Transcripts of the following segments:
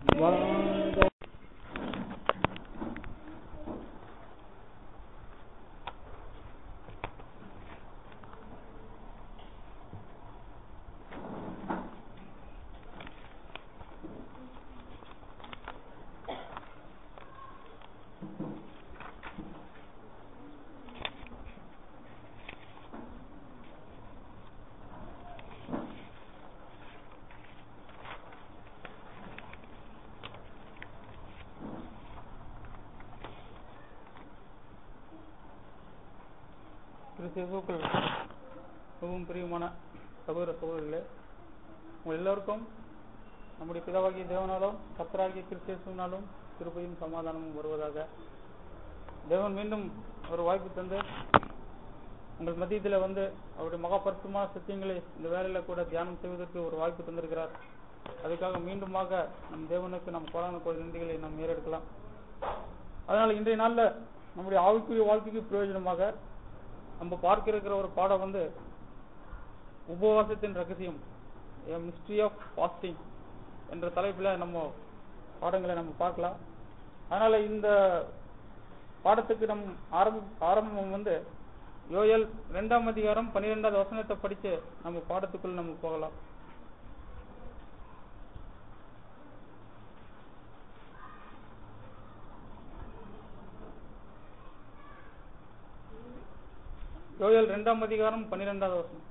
வாத கிறிஸ்துவுக்குள் மிகவும் பிரியமான சகோதர சகோதரிகளே உங்கள் எல்லோருக்கும் நம்முடைய பிதாவாகிய தேவனாலும் கத்தராகிய கிறிஸ்தேசுனாலும் கிருபையும் சமாதானமும் வருவதாக தேவன் மீண்டும் ஒரு வாய்ப்பு தந்து உங்கள் மத்தியத்தில் வந்து அவருடைய மகாபரிசுமான சத்தியங்களை இந்த வேலையில கூட தியானம் செய்வதற்கு ஒரு வாய்ப்பு தந்திருக்கிறார் அதுக்காக மீண்டுமாக நம் தேவனுக்கு நம் கோடான கோடி நன்றிகளை நாம் ஏறெடுக்கலாம் அதனால இன்றைய நாள்ல நம்முடைய ஆவிக்குரிய வாழ்க்கைக்கு பிரயோஜனமாக நம்ம பார்க்க இருக்கிற ஒரு பாடம் வந்து உபவாசத்தின் ரகசியம் மிஸ்ட்ரி ஆஃப் ஃபாஸ்டிங் என்ற தலைப்பில் நம்ம பாடங்களை நம்ம பார்க்கலாம் அதனால இந்த பாடத்துக்கு நம் ஆரம்ப ஆரம்பம் வந்து யோயல் ரெண்டாம் அதிகாரம் பன்னிரெண்டாவது வசனத்தை படிச்சு நம்ம பாடத்துக்குள் நம்ம போகலாம் யோயல் ரெண்டாம் அதிகாரம் பன்னிரெண்டாவது வசனம்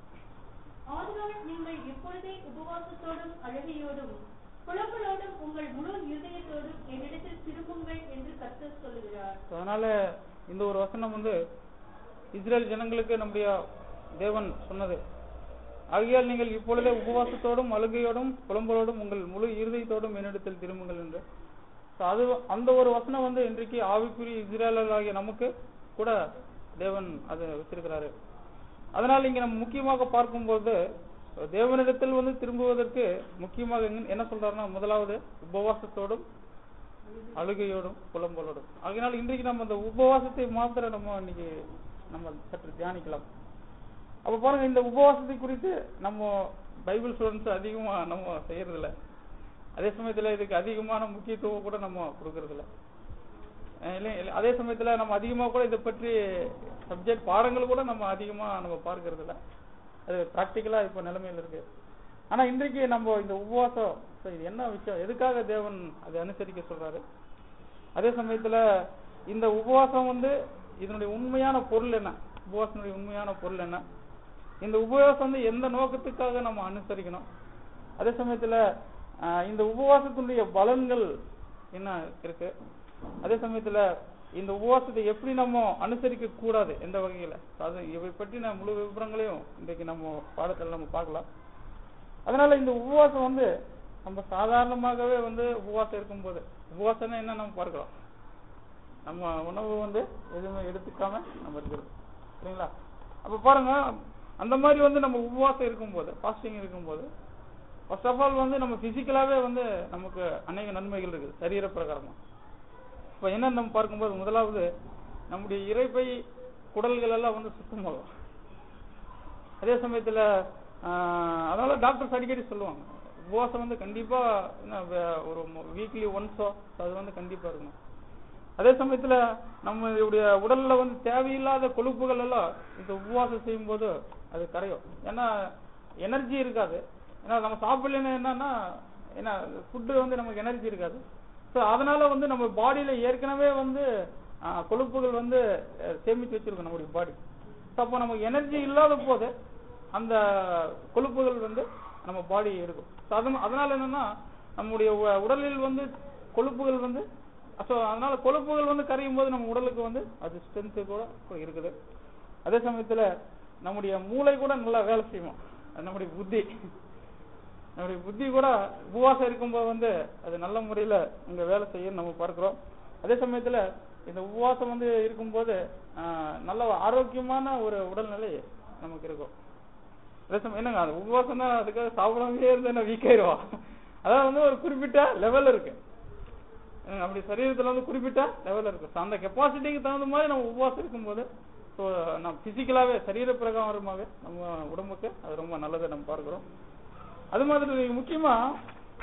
ஆதலால் நீங்கள் எப்பொழுதே உபவாசத்தோடும் அழகையோடும் புலம்பலோடும் உங்கள் முழு இருதயத்தோடும் என்னிடத்தில் திரும்புங்கள் என்று கர்த்தர் சொல்லுகிறார் அதனால இந்த ஒரு வசனம் வந்து இஸ்ரேல் ஜனங்களுக்கு நம்முடைய தேவன் சொன்னது ஆகையால் நீங்கள் இப்பொழுதே உபவாசத்தோடும் அழுகையோடும் புலம்பலோடும் உங்கள் முழு இருதயத்தோடும் என்னிடத்தில் திரும்புங்கள் என்று So அது அந்த ஒரு வசனம் வந்து இன்றைக்கு ஆவிக்குரிய இஸ்ரேலராகிய நமக்கு கூட தேவன் அதை வச்சிருக்கிறாரு அதனால இங்க நம்ம முக்கியமாக பார்க்கும்போது தேவனிடத்தில் வந்து திரும்புவதற்கு முக்கியமாக எங்க- என்ன சொல்றாருன்னா முதலாவது உபவாசத்தோடும் அழுகையோடும் புலம்பலோடும் அதனால இன்றைக்கு நம்ம அந்த உபவாசத்தை மாத்திரம் நம்ம இன்னைக்கு நம்ம சற்று தியானிக்கலாம் அப்ப பாருங்க இந்த உபவாசத்தை குறித்து நம்ம பைபிள் ஸ்டூடெண்ட்ஸ் அதிகமா நம்ம செய்யறது இல்ல அதே சமயத்துல இதுக்கு அதிகமான முக்கியத்துவம் கூட நம்ம கொடுக்கறது இல்ல அஹ் இல்லை- இல்லை. அதே சமயத்துல நம்ம அதிகமா கூட இதை பற்றி சப்ஜெக்ட் பாடங்கள் கூட நம்ம அதிகமா நம்ம பார்க்கறது இல்ல அது பிராக்டிக்கலா இப்ப நிலைமையில இருக்கு ஆனா இன்றைக்கு நம்ம இந்த உபவாசம் so இது என்ன விஷயம் எதுக்காக தேவன் அதை அனுசரிக்க சொல்றாரு அதே சமயத்துல இந்த உபவாசம் வந்து இதனுடைய உண்மையான பொருள் என்ன உபவாசனுடைய உண்மையான பொருள் என்ன இந்த உபவாசம் வந்து எந்த நோக்கத்துக்காக நம்ம அனுசரிக்கணும் அதே சமயத்துல ஆஹ், இந்த உபவாசத்தினுடைய பலன்கள் என்ன இருக்கு அதே சமயத்துல இந்த உபவாசத்தை எப்படி நம்ம அனுசரிக்க கூடாது எந்த வகையில அது இவை பற்றின முழு விவரங்களையும் இன்றைக்கு நம்ம பாடத்துல நம்ம பார்க்கலாம் அதனால இந்த உபவாசம் வந்து நம்ம சாதாரணமாகவே வந்து உபவாசம் இருக்கும்போது உபவாசம்னா என்ன நம்ம பார்க்கிறோம் நம்ம உணவு வந்து எதுவுமே எடுத்துக்காம நம்ம இருக்கிறது சரிங்களா அப்ப பாருங்க அந்த மாதிரி வந்து நம்ம உபவாசம் இருக்கும்போது ஃபாஸ்டிங் இருக்கும்போது ஃபர்ஸ்ட் ஆஃப் ஆல் வந்து நம்ம பிசிக்கலாவே வந்து நமக்கு அநேக நன்மைகள் இருக்குது சரீர பிரகாரமா இப்ப என்ன நம்ம பார்க்கும்போது முதலாவது நம்முடைய இறைப்பை குடல்கள் எல்லாம் வந்து சுத்தமாகும் அதே சமயத்துல ஆஹ், அதனால டாக்டர்ஸ் அடிக்கடி சொல்லுவாங்க உபவாசம் வந்து கண்டிப்பா என்ன, வே- ஒரு வீக்லி ஒன்ஸோ அது வந்து கண்டிப்பா இருக்கணும் அதே சமயத்துல நம்மளுடைய உடல்ல வந்து தேவையில்லாத கொழுப்புகள் எல்லாம் இந்த உபவாசம் செய்யும்போது அது கரையும் ஏன்னா எனர்ஜி இருக்காது ஏன்னா நம்ம சாப்பிடலன்னு என்னன்னா ஏன்னா ஃபுட்டு வந்து நமக்கு எனர்ஜி இருக்காது ஸோ அதனால வந்து நம்ம பாடியில ஏற்கனவே வந்து ஆஹ், கொழுப்புகள் வந்து அஹ், சேமிச்சு வச்சிருக்கோம் நம்முடைய பாடி அப்போ நமக்கு எனர்ஜி இல்லாத போது அந்த கொழுப்புகள் வந்து நம்ம பாடி எடுக்கும் So அது அதனால என்னன்னா நம்முடைய உ- உடலில் வந்து கொழுப்புகள் வந்து ஸோ அதனால கொழுப்புகள் வந்து கரையும் போது நம்ம உடலுக்கு வந்து அது ஸ்ட்ரென்த்து கூட இருக்குது அதே சமயத்துல நம்முடைய மூளை கூட நல்லா வேலை செய்யும் அது நம்முடைய புத்தி நம்முடைய புத்தி கூட உபவாசம் இருக்கும்போது வந்து அது நல்ல முறையில இங்க வேலை செய்யும் நம்ம பார்க்கிறோம் அதே சமயத்துல இந்த உபவாசம் வந்து இருக்கும்போது ஆஹ், நல்ல ஆரோக்கியமான ஒரு உடல்நிலை நமக்கு இருக்கும் அதே சமயம் என்னங்க அது உபவாசம் தான் அதுக்காக சாப்பிடாமலே இருந்தா வீக் ஆயிடுவா அதாவது வந்து ஒரு குறிப்பிட்ட லெவல் இருக்கு அஹ் அப்படி சரீரத்துல வந்து குறிப்பிட்ட லெவல் இருக்கு So, அந்த கெப்பாசிட்டிக்கு தகுந்த மாதிரி நம்ம உபவாசம் இருக்கும்போது ஸோ நம்ம பிசிக்கலாவே சரீர பிரகாரமாவே நம்ம உடம்புக்கு அது ரொம்ப நல்லதை நம்ம பார்க்கிறோம் அது மாதிரி முக்கியமா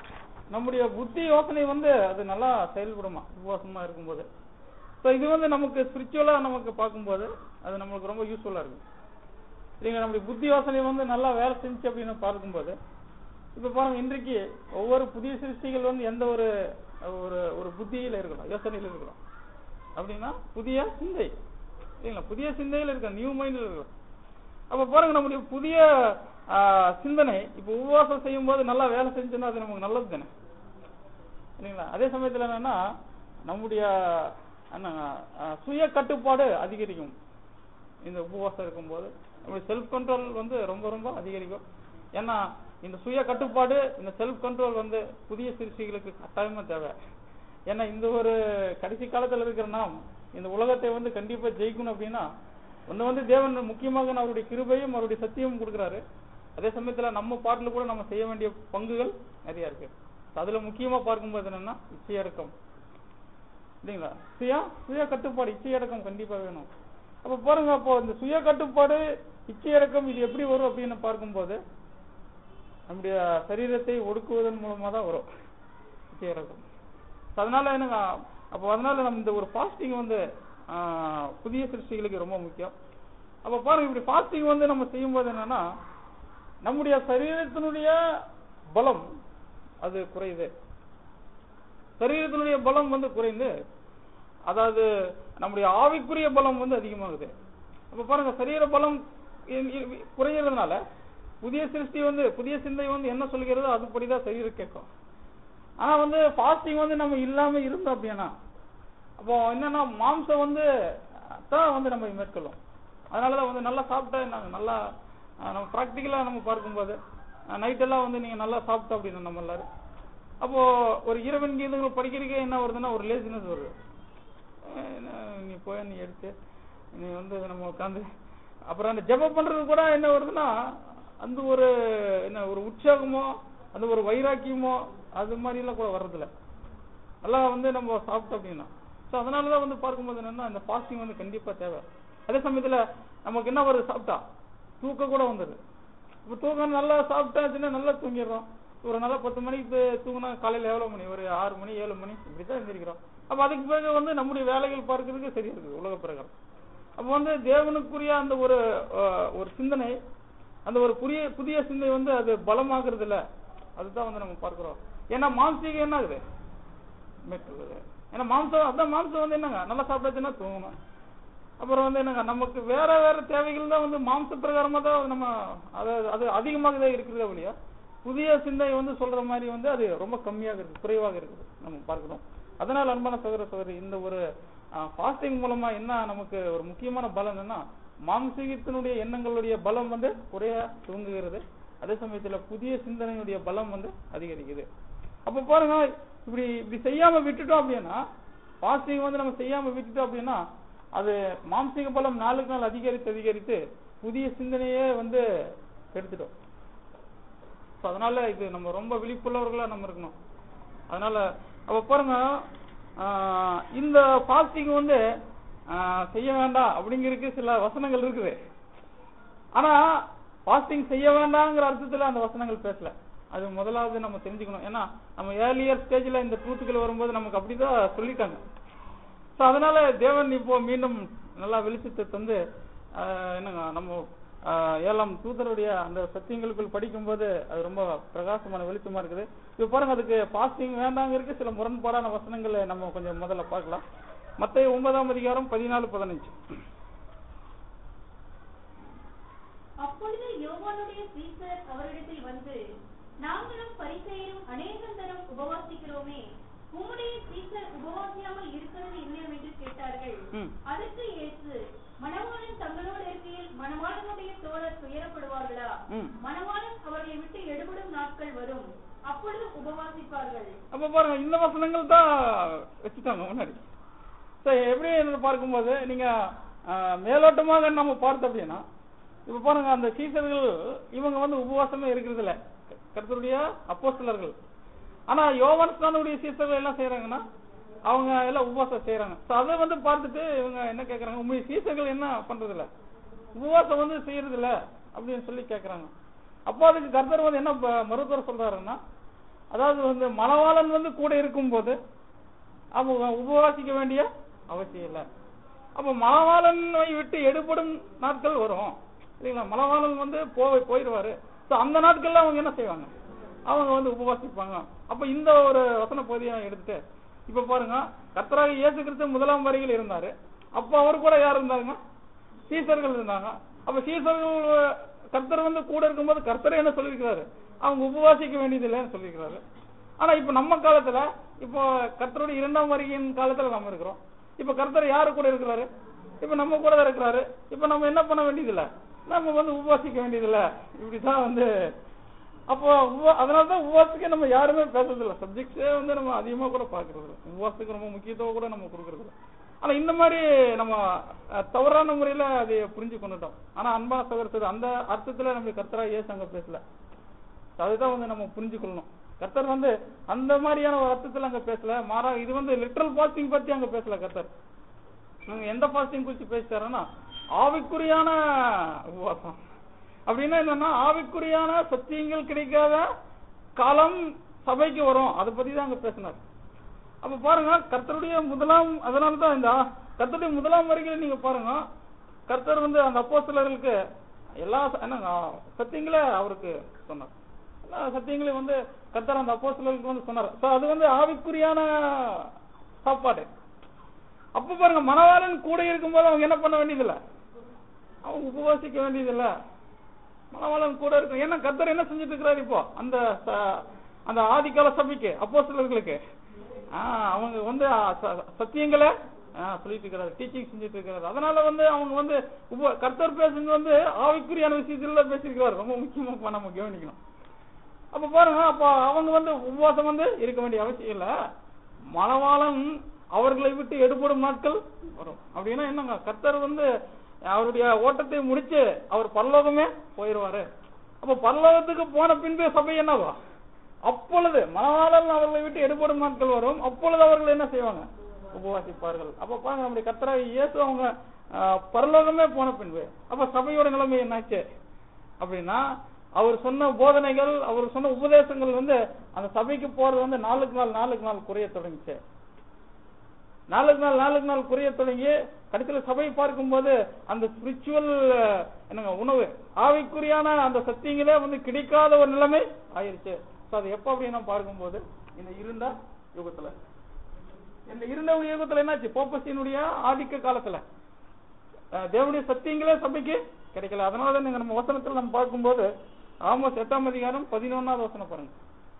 நம்முடைய புத்தி யோசனை வந்து அது நல்லா செயல்படுமா உபவாசமா இருக்கும்போது ஸோ இது வந்து நமக்கு ஸ்பிரிச்சுவலா நமக்கு பார்க்கும்போது அது நம்மளுக்கு ரொம்ப யூஸ்ஃபுல்லா இருக்கும் இல்லைங்க நம்முடைய புத்தி யோசனை வந்து நல்லா வேலை செஞ்சு அப்படின்னு பார்க்கும்போது இப்ப பாருங்க இன்றைக்கு ஒவ்வொரு புதிய சிருஷ்டிகள் வந்து எந்த ஒரு ஒரு ஒரு புத்தியில இருக்கணும் யோசனையில இருக்கணும் அப்படின்னா புதிய சிந்தை இல்லைங்களா புதிய சிந்தையில இருக்க நியூ மைண்ட்ல இருக்கணும் அப்ப பாருங்க நம்முடைய புதிய ஆ, சிந்தனை இப்ப உபவாசம் செய்யும் போது நல்லா வேலை செஞ்சுன்னா அது நமக்கு நல்லது தானே இல்லைங்களா அதே சமயத்துல என்னன்னா நம்முடைய என்ன, ஆ, சுய கட்டுப்பாடு அதிகரிக்கும் இந்த உபவாசம் இருக்கும்போது நம்முடைய செல்ஃப் கண்ட்ரோல் வந்து ரொம்ப ரொம்ப அதிகரிக்கும் ஏன்னா இந்த சுய கட்டுப்பாடு இந்த செல்ஃப் கண்ட்ரோல் வந்து புதிய சிறுசிகளுக்கு கட்டாயமா தேவை ஏன்னா இந்த ஒரு கடைசி காலத்துல இருக்கிற நாம் இந்த உலகத்தை வந்து கண்டிப்பா ஜெயிக்கணும் அப்படின்னா ஒண்ணு வந்து தேவன் முக்கியமாக அவருடைய கிருபையும் அவருடைய சத்தியமும் கொடுக்குறாரு அதே சமயத்துல நம்ம பாட்டுல கூட நம்ம செய்ய வேண்டிய பங்குகள் நிறைய இருக்கு அதுல முக்கியமா பார்க்கும்போது என்னன்னா இச்சையடக்கம் இல்லைங்களா சுய சுய கட்டுப்பாடு இச்சையடக்கம் கண்டிப்பா வேணும் அப்ப பாருங்க அப்போ இந்த சுய கட்டுப்பாடு இச்சையடக்கம் இது எப்படி வரும் அப்படின்னு பார்க்கும்போது நம்முடைய சரீரத்தை ஒடுக்குவதன் மூலமா தான் வரும் இச்சையடக்கம் So, அதனால என்னங்க அப்போ அதனால நம்ம இந்த ஒரு ஃபாஸ்டிங் வந்து ஆஹ், புதிய சிருஷ்டிகளுக்கு ரொம்ப முக்கியம் அப்ப பாருங்க இப்படி ஃபாஸ்டிங் வந்து நம்ம செய்யும்போது என்னன்னா நம்முடைய சரீரத்தினுடைய பலம் அது குறையுது சரீரத்தினுடைய பலம் வந்து குறைந்து அதாவது நம்முடைய ஆவிக்குரிய பலம் வந்து அதிகமாகுது அப்ப பாருங்க சரீர பலம் இ- இ- குறையறதுனால புதிய சிருஷ்டி வந்து புதிய சிந்தை வந்து என்ன சொல்கிறதோ அதுபடிதான் சரீரம் கேட்கும் ஆனா வந்து ஃபாஸ்டிங் வந்து நம்ம இல்லாம இருந்தோம் அப்படின்னா அப்போ என்னன்னா மாம்சம் வந்து தான் வந்து நம்ம மேற்கொள்ளும் அதனாலதான் வந்து நல்லா சாப்பிட்டா நாங்க நல்லா அஹ், நம்ம ப்ராக்டிக்கலா நம்ம பார்க்கும்போது நைட் எல்லாம் வந்து நீங்க நல்லா சாப்பிட்டோம் அப்படின்னு நம்ம எல்லாரும் அப்போ ஒரு இரவன் கீதங்கள் படிக்கிறதுக்கே என்ன வருதுன்னா ஒரு லேசினஸ் வருது அஹ் என்ன நீ போய் நீ எடுத்து நீ வந்து நம்ம உட்காந்து அப்புறம் அந்த ஜெபம் பண்றது கூட என்ன வருதுன்னா அந்த ஒரு என்ன ஒரு உற்சாகமோ அந்த ஒரு வைராக்கியமோ அது மாதிரி எல்லாம் கூட வர்றதில்ல நல்லா வந்து நம்ம சாப்பிட்டோம் அப்படின்னா ஸோ அதனாலதான் வந்து பார்க்கும்போது என்னன்னா இந்த ஃபாஸ்டிங் வந்து கண்டிப்பா தேவை அதே சமயத்துல நமக்கு என்ன வருது சாப்பிட்டா தூக்கம் கூட வந்துடுது இப்போ தூக்கம் நல்லா சாப்பிட்டாச்சுன்னா நல்லா தூங்கிடுறோம் ஒரு நல்லா பத்து மணிக்கு தூங்கினா காலையில எவ்வளவு மணி ஒரு ஆறு மணி ஏழு மணி இப்படிதான் எந்திரிக்கிறோம் அப்ப அதுக்கு பிறகு வந்து நம்முடைய வேலைகள் பார்க்கறதுக்கு சரியா இருக்குது உலக பிரகாரம் அப்ப வந்து தேவனுக்குரிய அந்த ஒரு அஹ், ஒரு சிந்தனை அந்த ஒரு புதிய புதிய சிந்தனை வந்து அது பலமாகிறது இல்ல அதுதான் வந்து நம்ம பார்க்கிறோம் ஏன்னா மாம்சீகம் என்ன ஆகுது மேற்கொள்ளுது ஏன்னா மாம்சம் அதான் மாம்சம் வந்து என்னங்க நல்லா சாப்பிட்டாச்சுன்னா தூங்கணும் அப்புறம் வந்து என்னங்க நமக்கு வேற வேற தேவைகள் தான் வந்து மாம்ச பிரகாரமா தான் நம்ம அது அது அதிகமாக தான் இருக்கிறதே ஒழிய புதிய சிந்தை வந்து சொல்ற மாதிரி வந்து அது ரொம்ப கம்மியாக இருக்கு குறைவாக இருக்குது நம்ம பார்க்கிறோம் அதனால அன்பான சகோதர சகோதரி இந்த ஒரு ஃபாஸ்டிங் மூலமா என்ன நமக்கு ஒரு முக்கியமான பலம் என்னன்னா மாம்சீகத்தினுடைய எண்ணங்களுடைய பலம் வந்து குறைய துவங்குகிறது அதே சமயத்துல புதிய சிந்தனையுடைய பலம் வந்து அதிகரிக்குது அப்ப பாருங்க இப்படி இப்படி செய்யாம விட்டுட்டோம் அப்படின்னா ஃபாஸ்டிங் வந்து நம்ம செய்யாம விட்டுட்டோம் அப்படின்னா அது மாம்சீக பலம் நாளுக்கு நாள் அதிகரித்து அதிகரித்து புதிய சிந்தனையே வந்து கெடுத்துடும் So, அதனால இது நம்ம ரொம்ப விழிப்புள்ளவர்களா நம்ம இருக்கணும் அதனால அப்ப பாருங்க ஆஹ், இந்த ஃபாஸ்டிங் வந்து ஆஹ், செய்ய வேண்டாம் அப்படிங்கிறதுக்கு சில வசனங்கள் இருக்குது ஆனா ஃபாஸ்டிங் செய்ய வேண்டாங்கிற அர்த்தத்துல அந்த வசனங்கள் பேசல அது முதலாவது நம்ம தெரிஞ்சுக்கணும் ஏன்னா நம்ம ஏர்லியர் ஸ்டேஜ்ல இந்த ட்ரூத்துக்கள் வரும்போது நமக்கு அப்படிதான் சொல்லிட்டாங்க சோ அதனால தேவன் இப்போ மீண்டும் நல்லா வெளிச்சத்தை தந்து ஆஹ், என்னங்க நம்ம ஆஹ், ஏழாம் தூதருடைய அந்த சத்தியங்களுக்குள் படிக்கும்போது அது ரொம்ப பிரகாசமான வெளிச்சமா இருக்குது இப்ப பாருங்க அதுக்கு பாஸ்டிங் வேண்டாங்கிறதுக்கு சில முரண்பாடான வசனங்களை நம்ம கொஞ்சம் முதல்ல பார்க்கலாம் மத்திய ஒன்பதாம் அதிகாரம் பதினாலு பதினஞ்சு அப்பொழுது யோவானுடைய சீசர் அவரிடத்தில் வந்து நாங்களும் பரிசெயரும் அநேகந்தரம் உபவாசிக்கிறோமே உம்முடைய சீசர் உபவாசியாமல் இருக்கிறது என்ன என்று கேட்டார்கள் ம். அதற்கு இயேசு மணவாளன் தங்களோடு இருக்கையில் மணவாளனுடைய தோழர் துயரப்படுவார்களா ம். மணவாளன் அவர்களை விட்டு எடுபடும் நாட்கள் வரும் அப்பொழுது உபவாசிப்பார்கள் அப்ப பாருங்க இந்த வசனங்கள் தான் வச்சுட்டாங்க முன்னாடி சரி எப்படி என்று பார்க்கும்போது நீங்க ஆஹ், மேலோட்டமாக நம்ம பார்த்தோம் அப்படின்னா இப்ப பாருங்க அந்த சீசர்கள் இவங்க வந்து உபவாசமே இருக்கிறது இல்ல கர்த்தருடைய அப்போஸ்தலர்கள் ஆனா யோவான் ஸ்நானுடைய சீசர்கள் என்ன செய்யறாங்கன்னா அவங்க எல்லாம் உபவாசம் செய்யறாங்க சோ அதை வந்து பார்த்துட்டு இவங்க என்ன கேக்குறாங்க உண்மை சீசர்கள் என்ன பண்றது இல்ல உபவாசம் வந்து செய்யறது இல்ல அப்படின்னு சொல்லி கேக்குறாங்க அப்போ அதுக்கு கர்த்தர் வந்து என்ன ப- மருத்துவர் சொல்றாருன்னா அதாவது வந்து மணவாளன் வந்து கூட இருக்கும்போது அவங்க உபவாசிக்க வேண்டிய அவசியம் இல்லை அப்ப மணவாளனை விட்டு எடுபடும் நாட்கள் வரும் இல்லைங்களா மணவாளன் வந்து போய் போயிடுவாரு So, அந்த நாட்கள்ல அவங்க என்ன செய்வாங்க அவங்க வந்து உபவாசிப்பாங்க அப்ப இந்த ஒரு வசன பகுதியை நான் எடுத்துட்டு இப்ப பாருங்க கர்த்தராக இயேசு கிறிஸ்து முதலாம் வரையில் இருந்தாரு அப்ப அவர் கூட யார் இருந்தாங்க சீசர்கள் இருந்தாங்க அப்ப சீசர்கள் கர்த்தர் வந்து கூட இருக்கும்போது கர்த்தரே என்ன சொல்லியிருக்கிறாரு அவங்க உபவாசிக்க வேண்டியது இல்லைன்னு சொல்லியிருக்கிறாரு ஆனா இப்ப நம்ம காலத்துல இப்போ கர்த்தருடைய இரண்டாம் வருகையின் காலத்துல நம்ம இருக்கிறோம் இப்ப கர்த்தர் யாரு கூட இருக்கிறாரு இப்ப நம்ம கூட தான் இருக்கிறாரு இப்ப நம்ம என்ன பண்ண வேண்டியதில்ல நம்ம வந்து உபவாசிக்க வேண்டியதில்ல இப்படிதான் வந்து அப்போ உப- அதனாலதான் உபவாசத்துக்கு நம்ம யாருமே பேசுறது இல்ல சப்ஜெக்ட்ஸே வந்து நம்ம அதிகமா கூட பாக்குறது இல்ல உபவாசத்துக்கு ரொம்ப முக்கியத்துவம் கூட நம்ம கொடுக்கறது இல்ல ஆனா இந்த மாதிரி நம்ம அஹ், தவறான முறையில அதை புரிஞ்சு கொண்டுட்டோம் ஆனா அன்பா சகோதரர் அந்த அர்த்தத்துல நம்ம கர்த்தரா ஏசு அங்க பேசல அதுதான் வந்து நம்ம புரிஞ்சுக்கொள்ளணும் கர்த்தர் வந்து அந்த மாதிரியான ஒரு அர்த்தத்துல அங்க பேசல மாறா இது வந்து லிட்ரல் பாஸ்டிங் பத்தி அங்க பேசல கர்த்தர் நாங்க எந்த பாஸ்டிங் குறிச்சு பேசிட்டாருன்னா ஆவிக்குரியான உபவாசம் அப்படின்னா என்னன்னா ஆவிக்குரியான சத்தியங்கள் கிடைக்காத காலம் சபைக்கு வரும் அதை பத்தி தான் அங்க பேசினார் அப்ப பாருங்க கர்த்தருடைய முதலாம் அதனால தான் இந்த கர்த்தருடைய முதலாம் வரைக்கும் நீங்க பாருங்க கர்த்தர் வந்து அந்த அப்போஸ்தலர்களுக்கு எல்லா ச- என்னங்க சத்தியங்களே அவருக்கு சொன்னார் எல்லா சத்தியங்களையும் வந்து கர்த்தர் அந்த அப்போஸ்தலர்களுக்கு வந்து சொன்னார் So, அது வந்து ஆவிக்குரியான சாப்பாடு அப்ப பாருங்க மணவாளன் கூட இருக்கும்போது அவங்க என்ன பண்ண வேண்டியதில்ல அவங்க உபவாசிக்க வேண்டியதில்ல மணவாளன் கூட இருக்கும் ஏன்னா கர்த்தர் என்ன செஞ்சுட்டு இருக்கிறாரு இப்போ அந்த ச- அந்த ஆதிகால சபைக்கு அப்போஸ்தலர்களுக்கு ஆஹ் அவங்க வந்து ஆ, ச- சத்தியங்களை ஆஹ் சொல்லிட்டு இருக்கிறாரு டீச்சிங் செஞ்சுட்டு இருக்கிறாரு அதனால வந்து அவங்க வந்து உப கர்த்தர் பேசுறது வந்து ஆவிக்குரியான விஷயத்துல பேசியிருக்கிறாரு ரொம்ப முக்கியமா இப்ப நம்ம கவனிக்கணும் அப்ப பாருங்க அப்ப அவங்க வந்து உபவாசம் வந்து இருக்க வேண்டிய அவசியம் இல்ல மணவாளன் அவர்களை விட்டு எடுபடும் நாட்கள் வரும் அப்படின்னா என்னங்க கர்த்தர் வந்து அவருடைய ஓட்டத்தை முடிச்சு அவர் பரலோகமே போயிடுவாரு அப்ப பரலோகத்துக்கு போன பின்பு சபை என்னவா அப்பொழுது மணவாளன் அவர்களை விட்டு எடுபடும் நாட்கள் வரும் அப்பொழுது அவர்கள் என்ன செய்வாங்க உபவாசிப்பார்கள் அப்ப பாருங்க நம்முடைய கர்த்தராக இயேசு அவங்க ஆஹ், பரலோகமே போன பின்பு அப்ப சபையோட நிலைமை என்னாச்சு அப்படின்னா அவர் சொன்ன போதனைகள் அவர் சொன்ன உபதேசங்கள் வந்து அந்த சபைக்கு போறது வந்து நாளுக்கு நாள் நாளுக்கு நாள் குறைய தொடங்கிச்சு நாளுக்கு நாள் நாளுக்கு நாள் குறைய தொடங்கி கடைசியில சபை பார்க்கும்போது அந்த ஸ்பிரிச்சுவல் என்னங்க உணவு ஆவிக்குரியான அந்த சத்தியங்களே வந்து கிடைக்காத ஒரு நிலைமை ஆயிருச்சு So, அது எப்ப அப்படின்னு பார்க்கும்போது இந்த இருண்ட யுகத்துல இந்த இருண்ட யுகத்துல என்னாச்சு போப்பசியினுடைய ஆதிக்க காலத்துல அஹ், தேவனுடைய சத்தியங்களே சபைக்கு கிடைக்கல அதனால நீங்க நம்ம வசனத்துல நம்ம பார்க்கும்போது ஆமோஸ் எட்டாம் அதிகாரம் பதினொன்னாவது வசனம் பாருங்க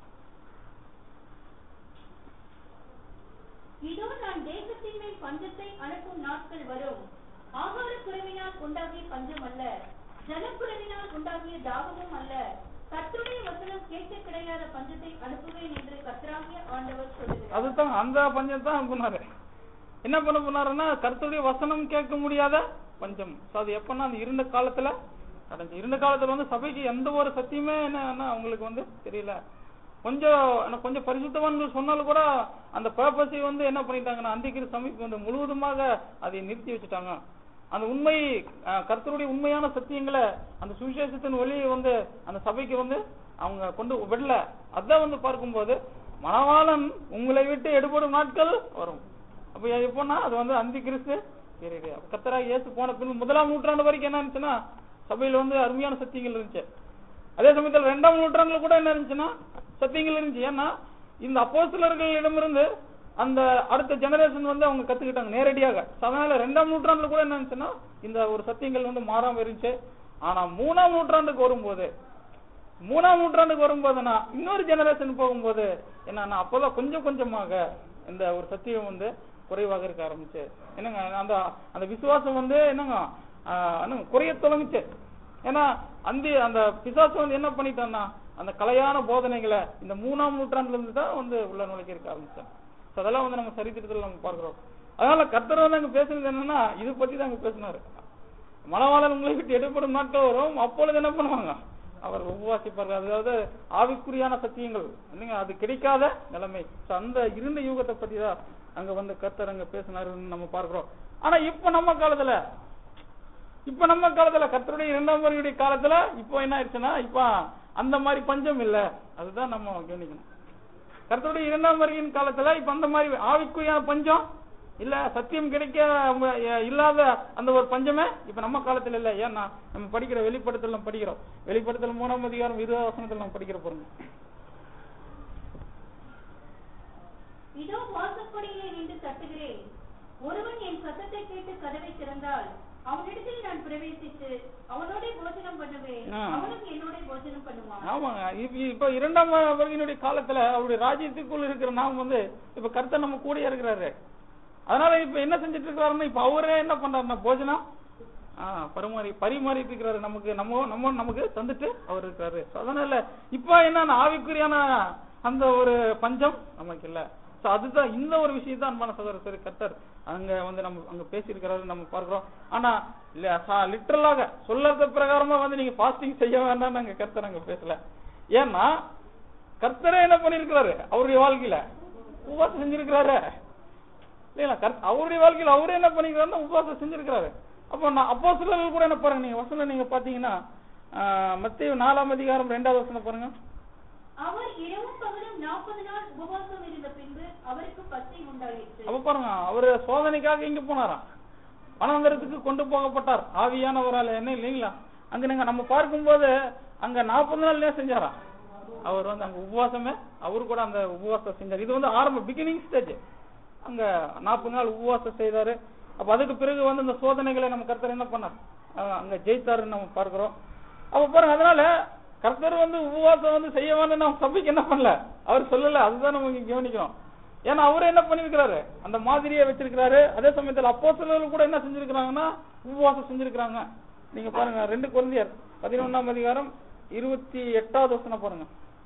இதோ நான் தேசத்தின் மேல் பஞ்சத்தை அனுப்பும் நாட்கள் வரும் ஆகார குறைவினால் உண்டாகிய பஞ்சம் அல்ல ஜலக்குறைவினால் உண்டாகிய தாகமும் அல்ல கர்த்தருடைய வசனம் கேட்க கிடையாத பஞ்சத்தை அனுப்புவேன் என்று கர்த்தராகிய ஆண்டவர் சொல்லுகிறார் அதுதான் அந்த பஞ்சம் தான் பண்ணாரு என்ன பண்ண போனாருன்னா கர்த்தருடைய வசனம் கேட்க முடியாத பஞ்சம் So, அது எப்பன்னா அந்த இருண்ட காலத்துல நடந்துச்சு இருண்ட காலத்துல வந்து சபைக்கு எந்த ஒரு சத்தியமே என்ன அவங்களுக்கு வந்து தெரியல கொஞ்சம் என்ன கொஞ்சம் பரிசுத்தவான்கள் சொன்னாலும் கூட அந்த பர்பஸை வந்து என்ன பண்ணிட்டாங்கன்னா அந்திக்கிற சமைப்பு வந்து முழுவதுமாக அதை நிறுத்தி வச்சுட்டாங்க அந்த உண்மை அஹ், கர்த்தருடைய உண்மையான சத்தியங்களை அந்த சுவிசேஷத்தின் ஒளியை வந்து அந்த சபைக்கு வந்து அவங்க கொண்டு விடல அதான் வந்து பார்க்கும்போது மணவாளன் உங்களை விட்டு எடுபடும் நாட்கள் வரும் அப்ப எப்போன்னா அது வந்து அந்தி கிறிஸ்து பீரியடு கத்தராக இயேசு போன பின் முதலாம் நூற்றாண்டு வரைக்கும் என்ன இருந்துச்சுன்னா சபையில வந்து அருமையான சத்தியங்கள் இருந்துச்சு அதே சமயத்துல ரெண்டாம் நூற்றாண்டுல கூட என்ன இருந்துச்சுன்னா சத்தியங்கள் இருந்துச்சு ஏன்னா இந்த அப்போஸ்தலர்களிடமிருந்து அந்த அடுத்த ஜெனரேஷன் வந்து அவங்க கத்துக்கிட்டாங்க நேரடியாக So, அதனால ரெண்டாம் நூற்றாண்டுல கூட என்ன இருந்துச்சுன்னா இந்த ஒரு சத்தியங்கள் வந்து மாறாம இருந்துச்சு ஆனா மூணாம் நூற்றாண்டுக்கு வரும்போது மூணாம் நூற்றாண்டுக்கு வரும்போதுனா இன்னொரு ஜெனரேஷன் போகும்போது என்னன்னா அப்போதான் கொஞ்சம் கொஞ்சமாக இந்த ஒரு சத்தியம் வந்து குறைவாக இருக்க ஆரம்பிச்சு என்னங்க அந்த அந்த விசுவாசம் வந்து என்னங்க ஆஹ், என்னங்க குறைய தொடங்குச்சு ஏன்னா அந்த அந்த பிசாசு வந்து என்ன பண்ணிட்டான்னா அந்த கலையான போதனைகளை இந்த மூணாம் நூற்றாண்டுல இருந்து தான் வந்து உள்ள நுழைக்க இருக்க ஆரம்பிச்சேன் So, அதெல்லாம் வந்து நம்ம சரித்திரத்தில் நம்ம பார்க்கிறோம் அதனால கர்த்தர் வந்து அங்க பேசுனது என்னன்னா இது பத்தி தான் அங்க பேசினாரு மணவாளன் உங்களை விட்டு எடுப்படும் நாட்கள் வரும் அப்பொழுது என்ன பண்ணுவாங்க அவர் உபவாசிப்பார்கள் அதாவது ஆவிக்குரியான சத்தியங்கள் என்னங்க அது கிடைக்காத நிலைமை So, அந்த இருண்ட யுகத்தை பத்தி தான் அங்க வந்து கர்த்தர் அங்க பேசினாருன்னு நம்ம பார்க்கிறோம் ஆனா இப்ப நம்ம காலத்துல இப்ப நம்ம காலத்துல கர்த்தருடைய இரண்டாம் வருடைய காலத்துல இப்போ என்ன ஆயிடுச்சுன்னா இப்ப அந்த மாதிரி பஞ்சம் இல்ல அதுதான் நம்ம கவனிக்கணும் கர்த்தருடைய இரண்டாம் வருகையின் காலத்துல இப்ப அந்த மாதிரி ஆவிக்குரியான பஞ்சம் இல்ல சத்தியம் கிடைக்க ம- எ- இல்லாத அந்த ஒரு பஞ்சமே இப்ப நம்ம காலத்துல இல்ல ஏன்னா நம்ம படிக்கிற வெளிப்படுத்தல் நம்ம படிக்கிறோம் வெளிப்படுத்தல் மூணாம் அதிகாரம் இருபது வசனத்துல நம்ம படிக்கிற பாருங்க இதோ வாசற்படியிலே நின்று தட்டுகிறேன் ஒருவன் என் சத்தத்தை கேட்டு கதவை திறந்தால் அவனிடத்தில் நான் பிரவேசித்து அவனோட போஜனம் பண்ணுவேன் ஆ. அவனும் என்னோட போஜனம் பண்ணுவான் ஆமாங்க இப்ப இப்ப இரண்டாம் வருகையினுடைய காலத்துல அவருடைய ராஜ்யத்துக்குள் இருக்கிற நாம் வந்து இப்ப கர்த்தர் நம்ம கூட இருக்கிறாரு அதனால இப்ப என்ன செஞ்சுட்டு இருக்கிறாருன்னா இப்ப அவரே என்ன பண்றாருன்னா போஜனம் ஆ, பரிமாறி பரிமாறிட்டு இருக்கிறாரு நமக்கு நம்ம நம்ம நமக்கு தந்துட்டு அவர் இருக்கிறாரு So, அதனால இப்ப என்ன ஆவிக்குரியான அந்த ஒரு பஞ்சம் நமக்கு இல்ல So, அதுதான் இந்த ஒரு விஷயம் தான் அன்பான சகோதரர் சரி கர்த்தர் அங்க வந்து நம்ம அங்க பேசியிருக்கிறாரு நம்ம பார்க்கிறோம் ஆனா இல்ல லிட்டரலாக சொல்லறது பிரகாரமா வந்து நீங்க ஃபாஸ்டிங் செய்ய வேண்டாம் நாங்க கர்த்தர் அங்க பேசல ஏன்னா கர்த்தரே என்ன பண்ணிருக்கிறாரு அவருடைய வாழ்க்கையில உபவாசம் செஞ்சிருக்கிறாரு இல்லைங்களா கர்த்த- அவருடைய வாழ்க்கையில அவரே என்ன பண்ணிக்கிறாருன்னா உபவாசம் செஞ்சிருக்கிறாரு அப்போ நான் அப்போ கூட என்ன பாருங்க நீங்க வசனம் நீங்க பாத்தீங்கன்னா மத்திய நாலாம் அதிகாரம் ரெண்டாவது வசனம் பாருங்க அவர் இரவும் பகலும் நாற்பது நாள் உபவாசம் இருந்த பின்பு அவருக்கு பசி உண்டாயிற்று அப்ப பாருங்க அவரு சோதனைக்காக இங்க போனாராம் வனாந்தரத்துக்கு கொண்டு போகப்பட்டார் ஆவியானவரால என்ன இல்லைங்களா அங்க நீங்க நம்ம பார்க்கும்போது அங்க நாற்பது நாள் என்ன செஞ்சாராம் அவர் வந்து அங்க உபவாசமே அவரு கூட அந்த உபவாசம் செஞ்சார் இது வந்து ஆரம்ப பிகினிங் ஸ்டேஜ் அங்க நாற்பது நாள் உபவாசம் செய்தாரு அப்ப அதுக்கு பிறகு வந்து இந்த சோதனைகளை நம்ம கர்த்தர் என்ன பண்ணார் அஹ் அங்க ஜெயித்தாருன்னு நம்ம பார்க்கிறோம் அப்ப பாருங்க அதனால கர்த்தர் வந்து உபவாசம் வந்து செய்ய வேணும்னு நம்ம சபைக்கு என்ன பண்ணல அவர் சொல்லல அதுதான் நம்ம இங்க கவனிக்கணும் ஏன்னா அவரு என்ன பண்ணிருக்கிறாரு அந்த மாதிரியை வச்சிருக்கிறாரு அதே சமயத்துல அப்போ கூட என்ன செஞ்சிருக்கிறாங்கன்னா உபவாசம் செஞ்சிருக்கிறாங்க நீங்க பாருங்க ரெண்டு குழந்தையர் பதினொன்னாம் அதிகாரம் இருபத்தி எட்டாவது வசனம் பாருங்க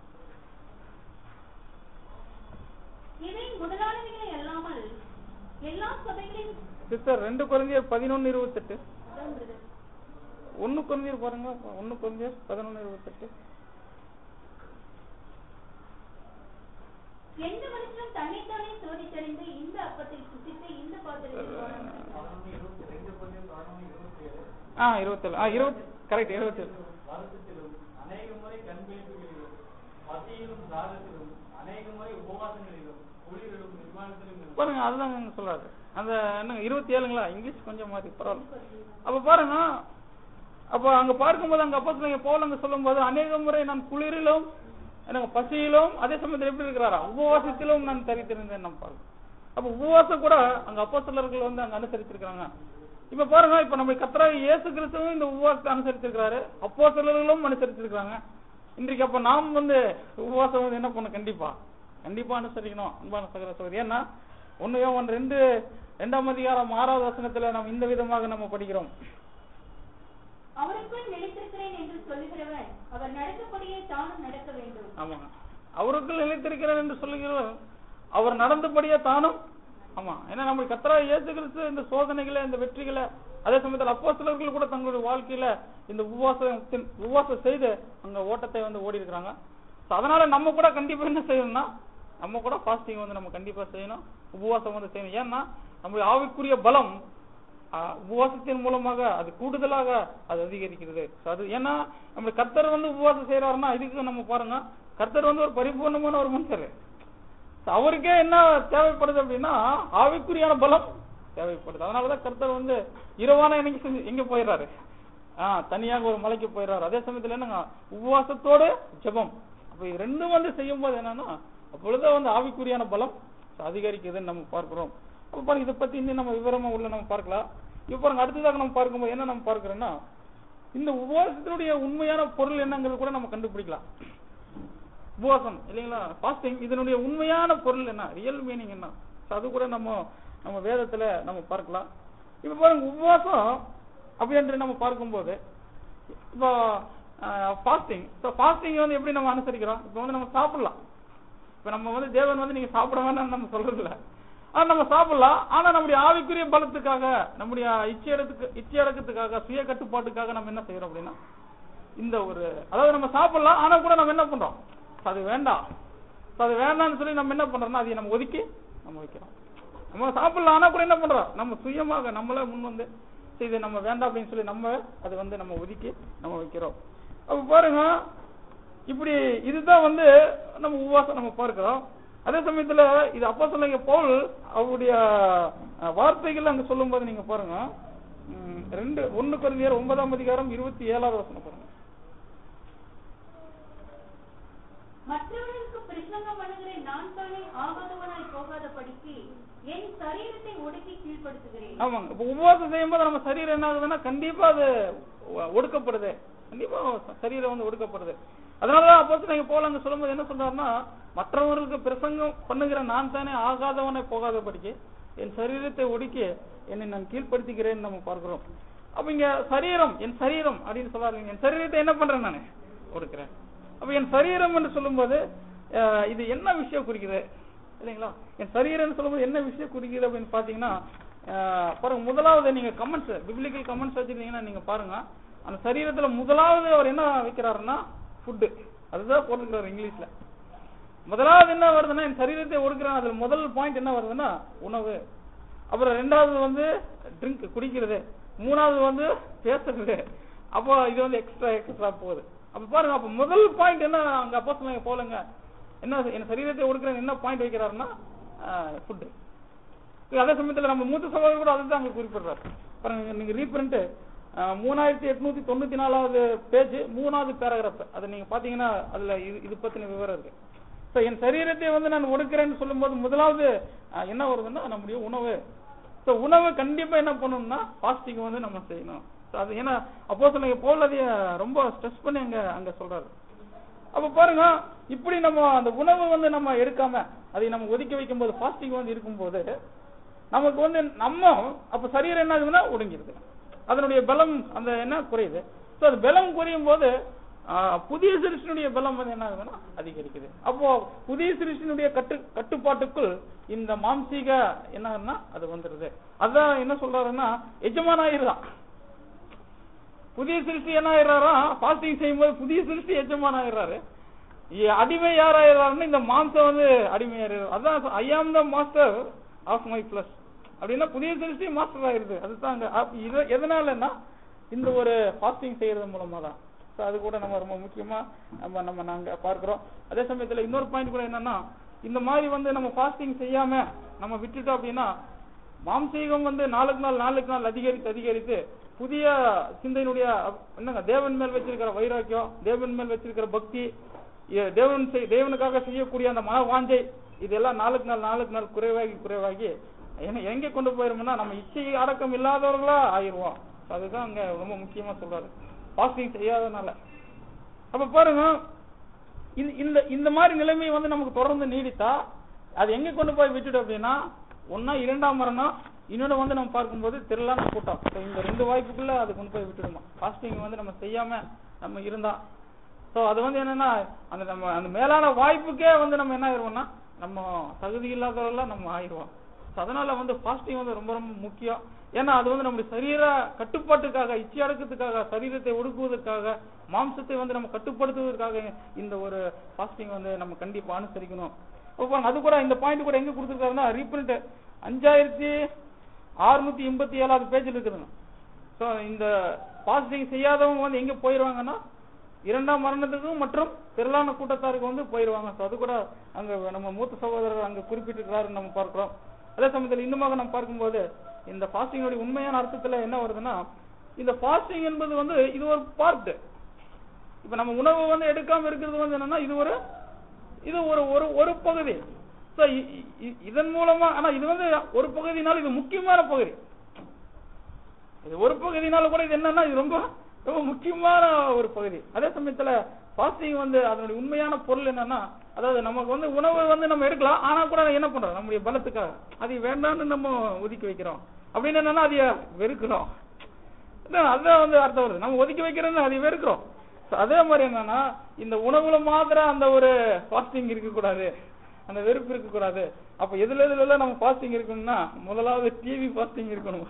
இவை முதலானவைகளை அல்லாமல் எல்லா சபைகளின் சிஸ்டர் ரெண்டு குழந்தையர் பதினொன்னு இருபத்தெட்டு அதான் brother. ஒன்னு குழந்தையர் பாருங்க ஒன்னு குழந்தையர் பதினொன்னு இருபத்தெட்டு எந்த மனுஷனும் தன்னைத்தானே சோதித்தறிந்து இந்த அப்பத்தை சுத்தித்து இந்த பாத்திரத்தில் போடணும். ஆ இருபத்தேழு ஆ இருபத்தி கரெக்ட் இருபத்தேழு வருஷத்திலும் அநேக முறை கண்பிடிப்புகளிலும் பசியிலும் தாகத்திலும் அநேக முறை உபவாசங்களிலும் குளிரிலும் நிர்மாணத்திலும் இருந்தேன். பாருங்க அதுதான் இங்க சொல்றாரு அந்த என்ன இருபத்தி ஏழுங்களா இங்கிலீஷ் கொஞ்சம் மாறி பரவாயில்ல அப்ப பாருங்க அப்ப அங்க பார்க்கும்போது அங்க அப்போ போல அங்க சொல்லும்போது அநேக முறை நான் குளிரிலும் எனக்கு பசியிலும் அதே சமயத்தில் எப்படி இருக்கிறாரா உபவாசத்திலும் நான் தரித்திருந்தேன் நம்ம பாருங்க அப்ப உபவாசம் கூட அங்க அப்போ வந்து அங்க அனுசரிச்சிருக்காங்க இப்ப பாருங்க இப்ப நம்ம கத்தராக இயேசு கிறிஸ்துவும் இந்த உபவாசத்தை அனுசரிச்சிருக்காரு அப்போ அனுசரிச்சிருக்காங்க இன்றைக்கு அப்ப நாம் வந்து உபவாசம் வந்து என்ன பண்ணணும் கண்டிப்பா கண்டிப்பா அனுசரிக்கணும் அன்பான சகோதர சகோதரி ஏன்னா ஒன்னு யோவான் ரெண்டு ரெண்டாம் அதிகாரம் ஆறாவது வசனத்துல நம்ம இந்த விதமாக நம்ம படிக்கிறோம் அவருக்குள் நிலைத்திருக்கிறேன் என்று சொல்லுகிறவன் அவர் நடக்கபடியே தானும் நடக்க வேண்டும் ஆமாங்க அவருக்குள் நிலைத்திருக்கிறார் என்று சொல்லுகிறவர் அவர் நடந்தபடியே தானும் ஆமா ஏன்னா நம்ம கத்தரா இயேசு கிறிஸ்து இந்த சோதனைகளை இந்த வெற்றிகளை அதே சமயத்தில் அப்போஸ்தலர்கள் கூட தங்களுடைய வாழ்க்கையில இந்த உபவாசத்தின் உபவாசம் செய்து அங்க ஓட்டத்தை வந்து ஓடி இருக்கிறாங்க அதனால நம்ம கூட கண்டிப்பா என்ன செய்யணும்னா நம்ம கூட ஃபாஸ்டிங் வந்து நம்ம கண்டிப்பா செய்யணும் உபவாசம் வந்து செய்யணும் ஏன்னா நம்முடைய ஆவிக்குரிய பலம் ஆஹ், உபவாசத்தின் மூலமாக அது கூடுதலாக அது அதிகரிக்கிறது So, அது ஏன்னா நம்ம கர்த்தர் வந்து உபவாசம் செய்யறாருன்னா இதுக்கு நம்ம பாருங்க கர்த்தர் வந்து ஒரு பரிபூர்ணமான ஒரு மனுஷர் So, அவருக்கே என்ன தேவைப்படுது அப்படின்னா ஆவிக்குரியான பலம் தேவைப்படுது அதனாலதான் கர்த்தர் வந்து இரவான இன்னைக்கு செஞ்சு- எங்க போயிடுறாரு ஆஹ் தனியாக ஒரு மலைக்கு போயிடுறாரு அதே சமயத்துல என்னங்க உபவாசத்தோடு ஜெபம் அப்ப இது ரெண்டும் வந்து செய்யும் போது என்னன்னா அப்பொழுது வந்து ஆவிக்குரியான பலம் அதிகரிக்குதுன்னு நம்ம பார்க்கிறோம் அப்ப பாருங்க இதை பத்தி இன்னும் நம்ம விவரமா உள்ள நம்ம பார்க்கலாம் இப்ப பாருங்க அடுத்ததாக நம்ம பார்க்கும்போது என்ன நம்ம பார்க்கிறோம்னா இந்த உபவாசத்தினுடைய உண்மையான பொருள் என்னங்கிறது கூட நம்ம கண்டுபிடிக்கலாம் உபவாசம் இல்லைங்களா ஃபாஸ்டிங் இதனுடைய உண்மையான பொருள் என்ன ரியல் மீனிங் என்ன So, அது கூட நம்ம நம்ம வேதத்துல நம்ம பார்க்கலாம் இப்ப பாருங்க உபவாசம் அப்படி என்று நம்ம பார்க்கும்போது இப்போ ஃபாஸ்டிங் ஸோ ஃபாஸ்டிங் வந்து எப்படி நம்ம அனுசரிக்கிறோம் இப்போ வந்து நம்ம சாப்பிடலாம் இப்போ நம்ம வந்து தேவன் வந்து நீங்க சாப்பிட வேண்டாம்னு நம்ம சொல்றது இல்ல ஆனா நம்ம சாப்பிடலாம் ஆனா நம்முடைய ஆவிக்குரிய பலத்துக்காக நம்முடைய இச்சையடத்துக்கு இச்சையடக்கத்துக்காக சுய கட்டுப்பாட்டுக்காக நம்ம என்ன செய்யறோம் அப்படின்னா இந்த ஒரு அதாவது நம்ம சாப்பிடலாம் ஆனா கூட நம்ம என்ன பண்றோம் அது வேண்டாம் So, அது வேண்டாம்னு சொல்லி நம்ம என்ன பண்றோம்னா அதை நம்ம ஒதுக்கி நம்ம வைக்கிறோம் நம்ம சாப்பிடலாம் ஆனா கூட என்ன பண்றோம் நம்ம சுயமாக நம்மளே முன் வந்து சரி, இது நம்ம வேண்டாம் அப்படின்னு சொல்லி நம்ம அது வந்து நம்ம ஒதுக்கி நம்ம வைக்கிறோம் அப்ப பாருங்க இப்படி இதுதான் வந்து நம்ம உபவாசம் நம்ம பார்க்கிறோம் அதே சமயத்துல இது அப்போ சொல்லுங்க பவுல் அவருடைய அஹ், வார்த்தைகள் அங்க சொல்லும்போது நீங்க பாருங்க ம், ரெண்டு ஒன்னு குறைந்தர் ஒன்பதாம் அதிகாரம் இருபத்தி ஏழாவது வசனம் பாருங்க மற்றவர்களுக்கு பிரசங்கம் பண்ணுகிறேன் நான் தானே ஆகாதவனாய் போகாதபடிக்கு என் சரீரத்தை ஒடுக்கி கீழ்ப்படுத்துகிறேன் ஆமாங்க இப்ப உபவாசம் செய்யும்போது நம்ம சரீரம் என்ன ஆகுதுன்னா கண்டிப்பா அது ஒ- ஒடுக்கப்படுது கண்டிப்பா ச- சரீரம் வந்து ஒடுக்கப்படுது அதனாலதான் அப்போ நீங்க போல அங்க சொல்லும்போது என்ன சொல்றாருன்னா மற்றவர்களுக்கு பிரசங்கம் பண்ணுகிற நான் தானே ஆகாதவனை போகாதபடிக்கு என் சரீரத்தை ஒடுக்கி என்னை நான் கீழ்ப்படுத்திக்கிறேன்னு நம்ம பார்க்கிறோம் அப்ப இங்க சரீரம் என் சரீரம் அப்படின்னு சொல்லாருங்க என் சரீரத்தை என்ன பண்றேன் நானு ஒடுக்கிறேன் அப்ப என் சரீரம் என்று சொல்லும்போது அஹ், இது என்ன விஷயம் குறிக்குது இல்லைங்களா என் சரீரம்னு சொல்லும்போது என்ன விஷயம் குறிக்குது அப்படின்னு பாத்தீங்கன்னா அஹ், பாருங்க முதலாவது நீங்க கமெண்ட்ஸ் பிப்ளிக்கல் கமெண்ட்ஸ் வச்சிருந்தீங்கன்னா நீங்க பாருங்க அந்த சரீரத்துல முதலாவது அவர் என்ன வைக்கிறாருன்னா ஃபுட்டு அதுதான் போட்டுக்கிறாரு இங்கிலீஷ்ல முதலாவது என்ன வருதுன்னா என் சரீரத்தை ஒடுக்குறேன் அதுல முதல் பாயிண்ட் என்ன வருதுன்னா உணவு அப்புறம் ரெண்டாவது வந்து ட்ரிங்க் குடிக்கிறது மூணாவது வந்து பேசுறது அப்போ இது வந்து எக்ஸ்ட்ரா எக்ஸ்ட்ரா போகுது அப்ப பாருங்க அப்ப முதல் பாயிண்ட் என்ன அங்க அப்போ சொன்னாங்க போலங்க என்ன என் சரீரத்தை ஒடுக்குறேன் என்ன பாயிண்ட் வைக்கிறாருன்னா ஃபுட்டு அதே சமயத்துல நம்ம மூத்த சகோதரர் கூட அதுதான் அங்க குறிப்பிடுறாரு பாருங்க நீங்க ரீப்ரிண்ட் மூணாயிரத்தி எட்நூத்தி தொண்ணூத்தி நாலாவது பேஜ் மூணாவது பேராகிராஃப் அதை நீங்க பாத்தீங்கன்னா அதுல இது இது பத்தின விவரம் இருக்கு So, என் சரீரத்தை வந்து நான் ஒடுக்கிறேன்னு சொல்லும்போது முதலாவது அஹ், என்ன வருதுன்னா நம்முடைய உணவு ஸோ உணவு கண்டிப்பா என்ன பண்ணணும்னா ஃபாஸ்டிங் வந்து நம்ம செய்யணும் So, அது ஏன்னா அப்போ சொல்லுங்க போல் அதைய ரொம்ப ஸ்ட்ரெஸ் பண்ணி அங்க அங்க சொல்றாரு அப்ப பாருங்க இப்படி நம்ம அந்த உணவு வந்து நம்ம எடுக்காம அதை நம்ம ஒதுக்கி வைக்கும்போது ஃபாஸ்டிங் வந்து இருக்கும்போது நமக்கு வந்து நம்ம அப்ப சரீரம் என்ன ஆகுதுன்னா ஒடுங்கிருது அதனுடைய பலம் அந்த என்ன குறையுது சோ அது பலம் குறையும் போது ஆ, புதிய சிருஷ்டினுடைய பலம் வந்து என்ன ஆகுதுன்னா அதிகரிக்குது அப்போ புதிய சிருஷ்டினுடைய கட்டு கட்டுப்பாட்டுக்குள் இந்த மாம்சீக என்ன ஆகுதுன்னா அது வந்துருது அதான் என்ன சொல்றாருன்னா எஜமான ஆயிருதான் புதிய சிருஷ்டி என்ன ஆயிடுறாரா ஃபாஸ்டிங் செய்யும்போது புதிய சிருஷ்டி எஜமான ஆயிடுறாரு இ- அடிமை யார் ஆயிடுறாருன்னா இந்த மாம்சம் வந்து அடிமை ஆயிடுறாரு அதான் I am the master of my plus அப்படின்னா புதிய சிருஷ்டி மாஸ்டர் ஆயிருது அதுதான் அங்க அப்ப இது எதனாலன்னா இந்த ஒரு ஃபாஸ்டிங் செய்யறது மூலமா தான் So அது கூட நம்ம ரொம்ப முக்கியமா நம்ம நம்ம நாங்க பார்க்கிறோம் அதே சமயத்துல இன்னொரு பாயிண்ட் கூட என்னன்னா இந்த மாதிரி வந்து நம்ம ஃபாஸ்டிங் செய்யாம நம்ம விட்டுட்டோம் அப்படின்னா மாம்சீகம் வந்து நாளுக்கு நாள் நாளுக்கு நாள் அதிகரித்து அதிகரித்து புதிய சிந்தையினுடைய அப்- என்னங்க தேவன் மேல் வச்சிருக்கிற வைராக்கியம் தேவன் மேல் வச்சிருக்கிற பக்தி எ- தேவன் செய்- தேவனுக்காக செய்யக்கூடிய அந்த மன வாஞ்சை இதெல்லாம் நாளுக்கு நாள் நாளுக்கு நாள் குறைவாகி குறைவாகி என்ன எங்க கொண்டு போயிருமோன்னா நம்ம இச்சை அடக்கம் இல்லாதவர்களா ஆயிருவோம் அதுதான் அங்க ரொம்ப முக்கியமா சொல்றாரு ஃபாஸ்டிங் செய்யாதனால அப்ப பாருங்க இந்த இந்த இந்த மாதிரி நிலைமை வந்து நமக்கு தொடர்ந்து நீடித்தா அது எங்க கொண்டு போய் விட்டுடும் அப்படின்னா ஒன்னா இரண்டாம் மரணம் இன்னொன்னு வந்து நம்ம பார்க்கும்போது திரளான கூட்டம் So, இந்த ரெண்டு வாய்ப்புக்குள்ள அது கொண்டு போய் விட்டுடுமா ஃபாஸ்டிங் வந்து நம்ம செய்யாம நம்ம இருந்தா சோ அது வந்து என்னன்னா அந்த நம்ம அந்த மேலான வாய்ப்புக்கே வந்து நம்ம என்ன ஆயிருவோம்னா நம்ம தகுதி இல்லாதவர்களா நம்ம ஆயிருவோம் So, அதனால வந்து ஃபாஸ்டிங் வந்து ரொம்ப ரொம்ப முக்கியம் ஏன்னா அது வந்து நம்முடைய சரீர கட்டுப்பாட்டுக்காக இச்சை அடக்கத்துக்காக சரீரத்தை ஒடுக்குவதற்காக மாம்சத்தை வந்து நம்ம கட்டுப்படுத்துவதற்காக இந்த ஒரு ஃபாஸ்டிங் வந்து நம்ம கண்டிப்பா அனுசரிக்கணும் அப்ப பாருங்க, அது கூட இந்த பாயிண்ட் கூட எங்க கொடுத்துருக்காருன்னா ரீப்ரிண்ட் அஞ்சாயிரத்தி அறுநூத்தி எண்பத்தி ஏழாவது பேஜில் இருக்குதுங்க சோ இந்த ஃபாஸ்டிங் செய்யாதவங்க வந்து எங்க போயிருவாங்கன்னா இரண்டாம் மரணத்துக்கும் மற்றும் திரளான கூட்டத்தாருக்கு வந்து போயிருவாங்க So அது கூட அங்க நம்ம மூத்த சகோதரர் அங்க குறிப்பிட்டிருக்கிறாருன்னு நம்ம பார்க்கிறோம் அதே சமயத்தில் இன்னுமாக நம்ம பார்க்கும்போது இந்த ஃபாஸ்டிங்கோட உண்மையான அர்த்தத்துல என்ன வருதுன்னா இந்த ஃபாஸ்டிங் என்பது வந்து இது ஒரு பார்ட் இப்ப நம்ம உணவு வந்து எடுக்காம இருக்கிறது வந்து என்னன்னா இது ஒரு இது ஒரு ஒரு ஒரு பகுதி So இ- இ- இதன் மூலமா ஆனா இது வந்து ஒரு பகுதினால இது முக்கியமான பகுதி இது ஒரு பகுதினால கூட இது என்னன்னா இது ரொம்ப ரொம்ப முக்கியமான ஒரு பகுதி அதே சமயத்துல ஃபாஸ்டிங் வந்து அதனுடைய உண்மையான பொருள் என்னன்னா அதாவது நமக்கு வந்து உணவு வந்து நம்ம எடுக்கலாம் ஆனா கூட அதை என்ன பண்றோம் நம்முடைய பலத்துக்காக அது வேண்டாம்னு நம்ம ஒதுக்கி வைக்கிறோம் அப்படின்னு என்னன்னா அதை வெறுக்கிறோம் அதான் அதுதான் வந்து அர்த்தம் வருது நம்ம ஒதுக்கி வைக்கிறோம்னு அதை வெறுக்கிறோம் So அதே மாதிரி என்னன்னா இந்த உணவுல மாத்திரம் அந்த ஒரு ஃபாஸ்டிங் இருக்க கூடாது அந்த வெறுப்பு இருக்க கூடாது அப்ப எதுல எதுல எல்லாம் நம்ம ஃபாஸ்டிங் இருக்கணும்னா முதலாவது டிவி ஃபாஸ்டிங் இருக்கணும்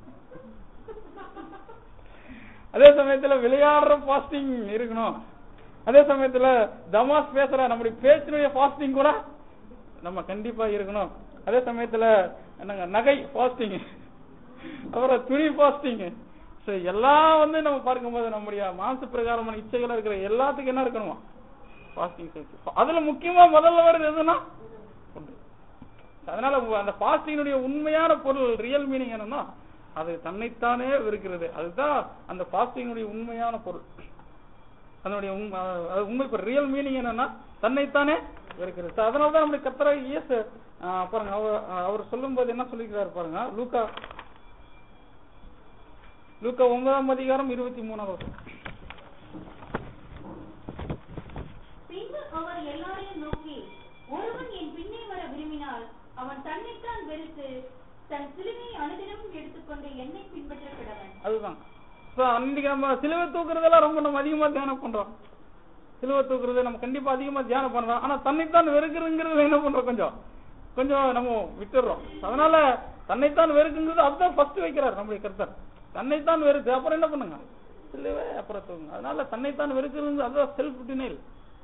அதே சமயத்துல விளையாடுற ஃபாஸ்டிங் இருக்கணும் அதே சமயத்துல தமாஸ் பேசுற நம்முடைய பேச்சினுடைய ஃபாஸ்டிங் கூட நம்ம கண்டிப்பா இருக்கணும் அதே சமயத்துல என்னங்க நகை ஃபாஸ்டிங் அப்புறம் துணி ஃபாஸ்டிங் சோ எல்லாம் வந்து நம்ம பார்க்கும்போது நம்முடைய மாச பிரகாரமான இச்சைகளா இருக்கிற எல்லாத்துக்கும் என்ன இருக்கணுமா ஃபாஸ்டிங் அதுல முக்கியமா முதல்ல வருது எதுனா கொண்டு அதனால உங்க அந்த பாஸ்டிங்கினுடைய உண்மையான பொருள் ரியல் மீனிங் என்னன்னா அது தன்னைத்தானே வெறுக்கிறது அதுதான் அந்த பாஸ்டிங்கினுடைய உண்மையான பொருள் அதனுடைய உண்மை அது உண்மை இப்ப ரியல் மீனிங் என்னன்னா தன்னைத்தானே வெறுக்கிறது So, அதனாலதான் நம்முடைய கத்தரை இயேசு ஆ, பாருங்க அவர் அவர் சொல்லும்போது என்ன சொல்லிக்கிறாரு பாருங்க லூக்கா லூக்கா ஒன்பதாம் அதிகாரம் இருபத்தி மூணாவது பின்பு அவர் எல்லாரையும் நோக்கி ஒருவன் என் பின்னே வர விரும்பினால் அவன் தன்னைத்தான் வெறுத்து தன் சிலுவையை அனுதினமும் எடுத்துக்கொண்டு என்னை பின்பற்ற கிடவன் அதுதான் So, அன்னைக்கு நம்ம சிலுவை தூக்குறதெல்லாம் ரொம்ப நம்ம அதிகமா தியானம் பண்றோம் சிலுவை தூக்குறது நம்ம கண்டிப்பா அதிகமா தியானம் பண்றோம் ஆனா தன்னைத்தான் வெறுக்கிறதுங்கிறது என்ன பண்றோம் கொஞ்சம் கொஞ்சம் நம்ம விட்டுடுறோம் அதனால தன்னைத்தான் வெறுக்குங்கிறது அதுதான் ஃபர்ஸ்ட் வைக்கிறார் நம்முடைய கருத்தர் தன்னைத்தான் வெறுத்து அப்புறம் என்ன பண்ணுங்க சிலுவை அப்புறம் தூங்குங்க அதனால தன்னைத்தான் வெறுக்கிறது அதுதான் செல்ஃப் டினைல்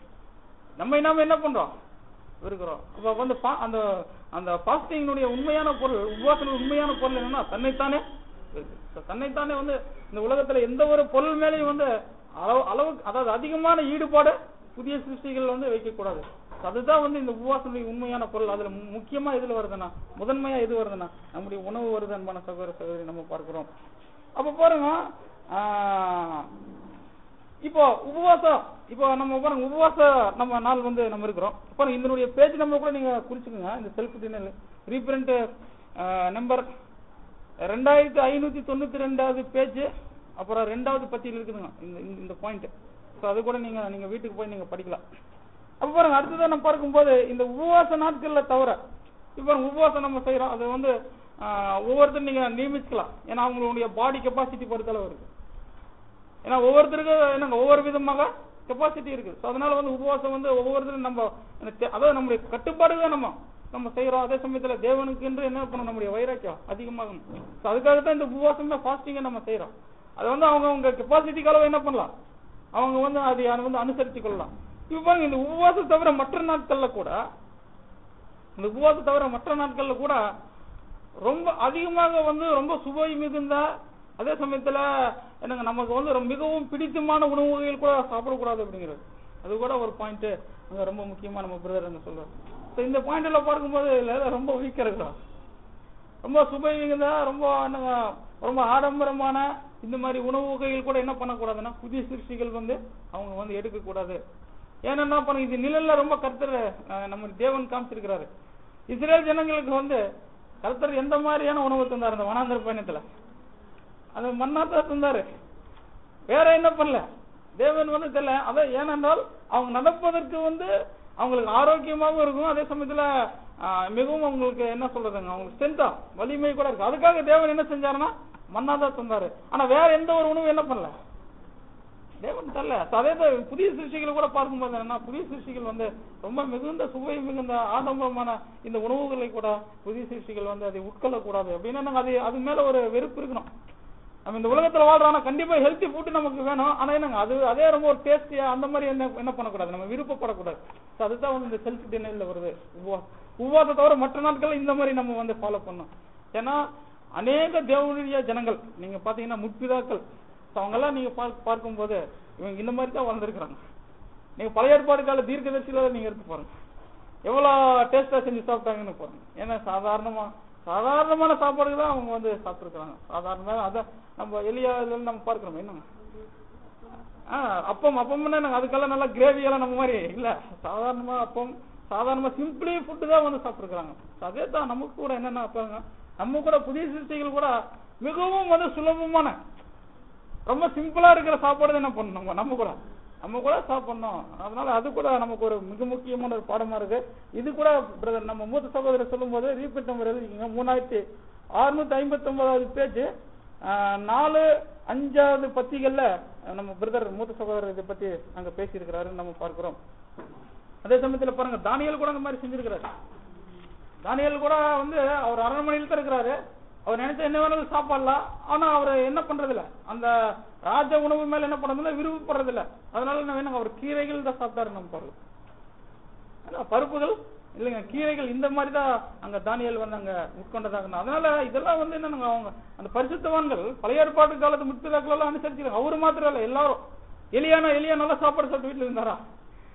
நம்ம நாம என்ன பண்றோம் இருக்கிறோம் அப்ப வந்து பா- அந்த அந்த பாஸ்டிங்கினுடைய உண்மையான பொருள் உபவாசனுடைய உண்மையான பொருள் என்னன்னா தன்னைத்தானே இருக்கு. So, தன்னைத்தானே வந்து இந்த உலகத்துல எந்த ஒரு பொருள் மேலேயும் வந்து அளவு அளவுக்கு அதாவது அதிகமான ஈடுபாடு புதிய சிருஷ்டிகள் வந்து வைக்கக்கூடாது So, அதுதான் வந்து இந்த உபவாசனுடைய உண்மையான பொருள் அதுல மு- முக்கியமா எதுல வருதுன்னா முதன்மையா எது வருதுன்னா நம்முடைய உணவு வருது அன்பான சகோதர சகோதரி நம்ம பார்க்கிறோம் அப்ப பாருங்க ஆஹ், இப்போ உபவாசம் இப்போ நம்ம பாருங்க உபவாச நம்ம நாள் வந்து நம்ம இருக்கிறோம் பாருங்க இதனுடைய பேஜ் நம்பர் கூட நீங்க குறிச்சுக்கோங்க இந்த செல்ஃப் டினல் ரீபிரிண்ட் நம்பர் ரெண்டாயிரத்தி ஐநூத்தி தொண்ணூத்தி ரெண்டாவது பேஜ் அப்புறம் ரெண்டாவது பத்தியில் இருக்குதுங்க இந்த இந்த- இந்த பாயிண்ட் ஸோ அது கூட நீங்க நீங்க வீட்டுக்கு போய் நீங்க படிக்கலாம் அப்ப பாருங்க அடுத்ததான் நம்ம பார்க்கும்போது இந்த உபவாச நாட்கள்ல தவிர இப்ப பாருங்க உபவாசம் நம்ம செய்யறோம் அது வந்து ஆஹ், ஒவ்வொருத்தரும் நீங்க நியமிச்சுக்கலாம் ஏன்னா அவங்களுடைய பாடி கெப்பாசிட்டி பொறுத்தளவு இருக்கு ஏன்னா ஒவ்வொருத்தருக்கும் என்னங்க ஒவ்வொரு விதமாக கெப்பாசிட்டி இருக்கு ஸோ அதனால வந்து உபவாசம் வந்து ஒவ்வொருத்தரும் நம்ம எனக்கு தெ- அதாவது நம்முடைய கட்டுப்பாடு தான் நம்ம நம்ம செய்யறோம் அதே சமயத்துல தேவனுக்கு என்று என்ன பண்ணணும் நம்முடைய வைராக்கியம் அதிகமாகும் ஸோ அதுக்காக தான் இந்த உபவாசம் ஃபாஸ்டிங்கை நம்ம செய்யறோம் அது வந்து அவங்க அவங்க கெப்பாசிட்டிக்கு அளவு என்ன பண்ணலாம் அவங்க வந்து அதை அதை வந்து அனுசரித்து கொள்ளலாம் இப்போ பாருங்க இந்த உபவாசம் தவிர மற்ற நாட்கள்ல கூட இந்த உபவாசம் தவிர மற்ற நாட்கள்ல கூட ரொம்ப அதிகமாக வந்து ரொம்ப சுவை மிகுந்த அதே சமயத்துல என்னங்க நமக்கு வந்து ரொம்ப மிகவும் பிடித்தமான உணவு வகைகள் கூட சாப்பிடக்கூடாது அப்படிங்கிறது அது கூட ஒரு பாயிண்ட் அங்க ரொம்ப முக்கியமா நம்ம பிரதர் அங்க சொல்றாரு So, இந்த பாயிண்ட் எல்லாம் பார்க்கும்போது இதுல ரொம்ப வீக்கா இருக்கிறோம் ரொம்ப சுவை மிகுந்த ரொம்ப என்னங்க ரொம்ப ஆடம்பரமான இந்த மாதிரி உணவு வகைகள் கூட என்ன பண்ணக்கூடாதுன்னா புதிய சிருஷ்டிகள் வந்து அவங்க வந்து எடுக்கக்கூடாது ஏன்னா என்ன பண்ணுங்க இது நிழல்ல ரொம்ப கர்த்தர் அஹ், நம்ம தேவன் காமிச்சிருக்கிறாரு இஸ்ரேல் ஜனங்களுக்கு வந்து கர்த்தர் எந்த மாதிரியான உணவு தந்தார் அந்த வனாந்தர பயணத்துல அது மண்ணாத்தான் தந்தாரு வேற என்ன பண்ணல தேவன் வந்து தெரியல அதான் ஏனென்றால் அவங்க நடப்பதற்கு வந்து அவங்களுக்கு ஆரோக்கியமாகவும் இருக்கும் அதே சமயத்துல ஆஹ், மிகவும் அவங்களுக்கு என்ன சொல்றதுங்க அவங்களுக்கு ஸ்ட்ரென்த்தா வலிமை கூட இருக்கு அதுக்காக தேவன் என்ன செஞ்சாருன்னா மண்ணாதான் தந்தாரு ஆனா வேற எந்த ஒரு உணவும் என்ன பண்ணல தேவன் தரல So, அதே தான் புதிய சிருஷ்டிகளை கூட பார்க்கும்போது என்ன புதிய சிருஷ்டிகள் வந்து ரொம்ப மிகுந்த சுவை மிகுந்த ஆடம்பரமான இந்த உணவுகளை கூட புதிய சிருஷ்டிகள் வந்து அதை உட்கொள்ளக்கூடாது அப்படின்னா நாங்க அது அது மேல ஒரு வெறுப்பு இருக்கணும் நம்ம இந்த உலகத்துல வாழ்றோம் ஆனா கண்டிப்பா ஹெல்த்தி ஃபுட் நமக்கு வேணும் ஆனா என்னங்க அது அதே ரொம்ப ஒரு டேஸ்டியா அந்த மாதிரி என்ன என்ன பண்ணக்கூடாது நம்ம விருப்பப்படக்கூடாது So, அதுதான் வந்து இந்த செல்ஃப் டினைல வருது உபவாசம் உபவாசத்தை தவிர மற்ற நாட்கள் இந்த மாதிரி நம்ம வந்து ஃபாலோ பண்ணோம் ஏன்னா அநேக தேவனுடைய ஜனங்கள் நீங்க பாத்தீங்கன்னா முற்பிதாக்கள் So, அவங்கெல்லாம் நீங்க பார்க்க- பார்க்கும்போது இவங்க இந்த மாதிரி தான் வளர்ந்துருக்காங்க நீங்க பழைய ஏற்பாடு கால தீர்க்கதரிசியில நீங்க எடுத்து பாருங்க எவ்வளவு டேஸ்டா செஞ்சு சாப்பிட்டாங்கன்னு பாருங்க ஏன்னா சாதாரணமா சாதாரணமான சாப்பாடு தான் அவங்க வந்து சாப்பிட்டுருக்காங்க சாதாரண அதான் நம்ம எளியா இதுல நம்ம பார்க்கிறோம் என்னங்க ஆ, அப்பம் அப்பம்னா நாங்க அதுக்கெல்லாம் நல்லா கிரேவி எல்லாம் நம்ம மாதிரி இல்ல சாதாரணமா அப்பம் சாதாரணமா சிம்பிளி ஃபுட்டு தான் வந்து சாப்பிட்டுருக்காங்க அதே தான் நமக்கு கூட என்னன்னா பாருங்க நம்ம கூட புதிய சிருஷ்டிகள் கூட மிகவும் வந்து சுலபமான ரொம்ப சிம்பிளா இருக்கிற சாப்பாடு தான் என்ன பண்ணணும் நம்ம நம்ம கூட நம்ம கூட சாப்பிடணும் அதனால அது கூட நமக்கு ஒரு மிக முக்கியமான ஒரு பாடமா இருக்கு இது கூட பிரதர் நம்ம மூத்த சகோதரர் சொல்லும்போது ரீபீட் நம்பர் எழுதிக்கங்க மூணாயிரத்தி அறுநூத்தி ஐம்பத்தி ஒன்பதாவது பேஜ் நாலு அஞ்சாவது பத்திகள்ல நம்ம பிரதர் மூத்த சகோதரர் இதை பத்தி அங்க பேசியிருக்கிறாருன்னு நம்ம பார்க்கிறோம் அதே சமயத்துல பாருங்க தானியல் கூட அந்த மாதிரி செஞ்சிருக்கிறாரு தானியல் கூட வந்து அவர் அரண்மனையில் தான் இருக்கிறாரு அவர் நினைச்ச என்ன வேணாலும் சாப்பிடலாம் ஆனா அவர் என்ன பண்றது இல்ல அந்த ராஜ உணவு மேல என்ன பண்றது இல்ல விருப்பப்படுறது இல்ல அதனால என்ன வேணுங்க அவர் கீரைகள் தான் சாப்பிட்டாரு நம்ம பாருங்க ஆனா பருப்புகள் இல்லைங்க கீரைகள் இந்த மாதிரி தான் அங்க தானியல் வந்து அங்க உட்கொண்டதாக அதனால இதெல்லாம் வந்து என்னங்க அவங்க அந்த பரிசுத்தவான்கள் பழைய ஏற்பாட்டு காலத்து முற்பிதாக்கள் எல்லாம் அனுசரிச்சிருக்காங்க அவரு மாத்திரம் இல்ல எல்லாரும் எலியானா எலியா நல்லா சாப்பாடு சாப்பிட்டு வீட்டுல இருந்தாரா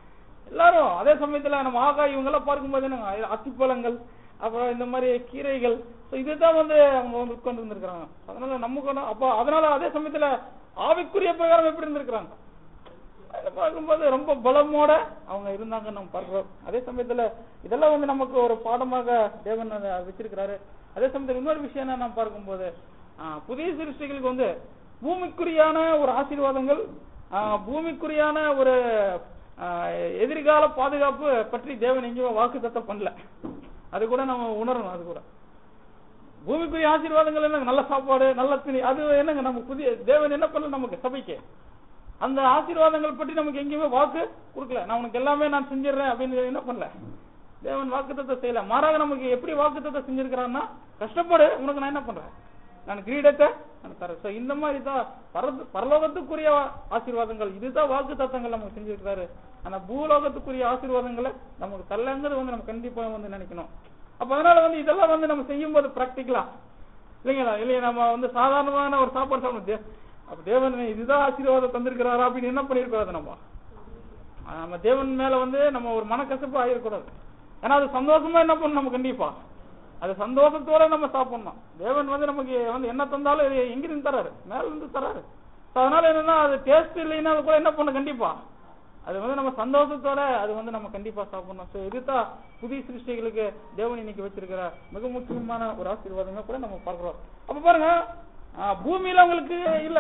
எல்லாரும் அதே சமயத்துல நம்ம ஆகா இவங்க எல்லாம் பார்க்கும்போது என்னங்க அத்திப்பழங்கள் அப்புறம் இந்த மாதிரி கீரைகள் ஸோ இதுதான் வந்து அவங்க வந்து உட்கார்ந்து இருந்திருக்கிறாங்க அதனால நமக்கு ஒண்ணும் அப்போ அதனால அதே சமயத்துல ஆவிக்குரிய பிரகாரம் எப்படி இருந்திருக்கிறாங்க அதை பார்க்கும்போது ரொம்ப பலமோட அவங்க இருந்தாங்கன்னு நம்ம பார்க்கிறோம் அதே சமயத்துல இதெல்லாம் வந்து நமக்கு ஒரு பாடமாக தேவன் அதை வச்சிருக்கிறாரு அதே சமயத்துல இன்னொரு விஷயம் என்ன நம்ம பார்க்கும்போது ஆஹ், புதிய சிருஷ்டிகளுக்கு வந்து பூமிக்குரியான ஒரு ஆசீர்வாதங்கள் ஆஹ், பூமிக்குரியான ஒரு ஆஹ், எதிர்கால பாதுகாப்பு பற்றி தேவன் எங்கேயும் வாக்கு தத்தம் பண்ணல அது கூட நம்ம உணரணும் அது கூட பூமிக்குரிய ஆசீர்வாதங்கள் என்னங்க நல்ல சாப்பாடு நல்ல துணி அது என்னங்க நம்ம புதிய தேவன் என்ன பண்ணல நமக்கு சபைக்கு அந்த ஆசீர்வாதங்கள் பற்றி நமக்கு எங்கேயுமே வாக்கு கொடுக்கல நான் உனக்கு எல்லாமே நான் செஞ்சிடுறேன் அப்படின்னு என்ன பண்ணல தேவன் வாக்குத்தத்தை செய்யல மாறாக நமக்கு எப்படி வாக்குத்தத்தை செஞ்சிருக்கிறான்னா கஷ்டப்படு உனக்கு நான் என்ன பண்றேன் நான் கிரீடத்தை நான் தரேன் So, இந்த மாதிரி தான் பரத பரலோகத்துக்குரிய ஆசீர்வாதங்கள் இதுதான் வாக்கு தத்தங்கள் நமக்கு செஞ்சிருக்கிறாரு ஆனா பூலோகத்துக்குரிய ஆசீர்வாதங்களை நமக்கு தரலங்கிறது வந்து நம்ம கண்டிப்பா வந்து நினைக்கணும் அப்ப அதனால வந்து இதெல்லாம் வந்து நம்ம செய்யும்போது பிராக்டிக்கலா இல்லைங்களா இல்லையா நம்ம வந்து சாதாரணமான ஒரு சாப்பாடு சாப்பிடும் தே- அப்ப தேவன் இதுதான் ஆசீர்வாதம் தந்திருக்கிறாரா அப்படின்னு என்ன பண்ணிருக்கூடாது நம்ம ஆஹ் நம்ம தேவன் மேல வந்து நம்ம ஒரு மனக்கசப்பு ஆகிடக்கூடாது ஏன்னா அது சந்தோஷமா என்ன பண்ணணும் நம்ம கண்டிப்பா அது சந்தோஷத்தோட நம்ம சாப்பிடணும் தேவன் வந்து நமக்கு வந்து என்ன தந்தாலும் இது எங்கிருந்து தராரு மேல இருந்து தராரு So, அதனால என்னன்னா அது டேஸ்ட் இல்லைன்னா அது கூட என்ன பண்ணும் கண்டிப்பா அது வந்து நம்ம சந்தோஷத்தோட அது வந்து நம்ம கண்டிப்பா சாப்பிடணும் ஸோ இதுதான் புதிய சிருஷ்டிகளுக்கு தேவன் இன்னைக்கு வச்சிருக்கிற மிக முக்கியமான ஒரு ஆசீர்வாதங்க கூட நம்ம பார்க்கிறோம் அப்ப பாருங்க ஆஹ் பூமியில அவங்களுக்கு இல்ல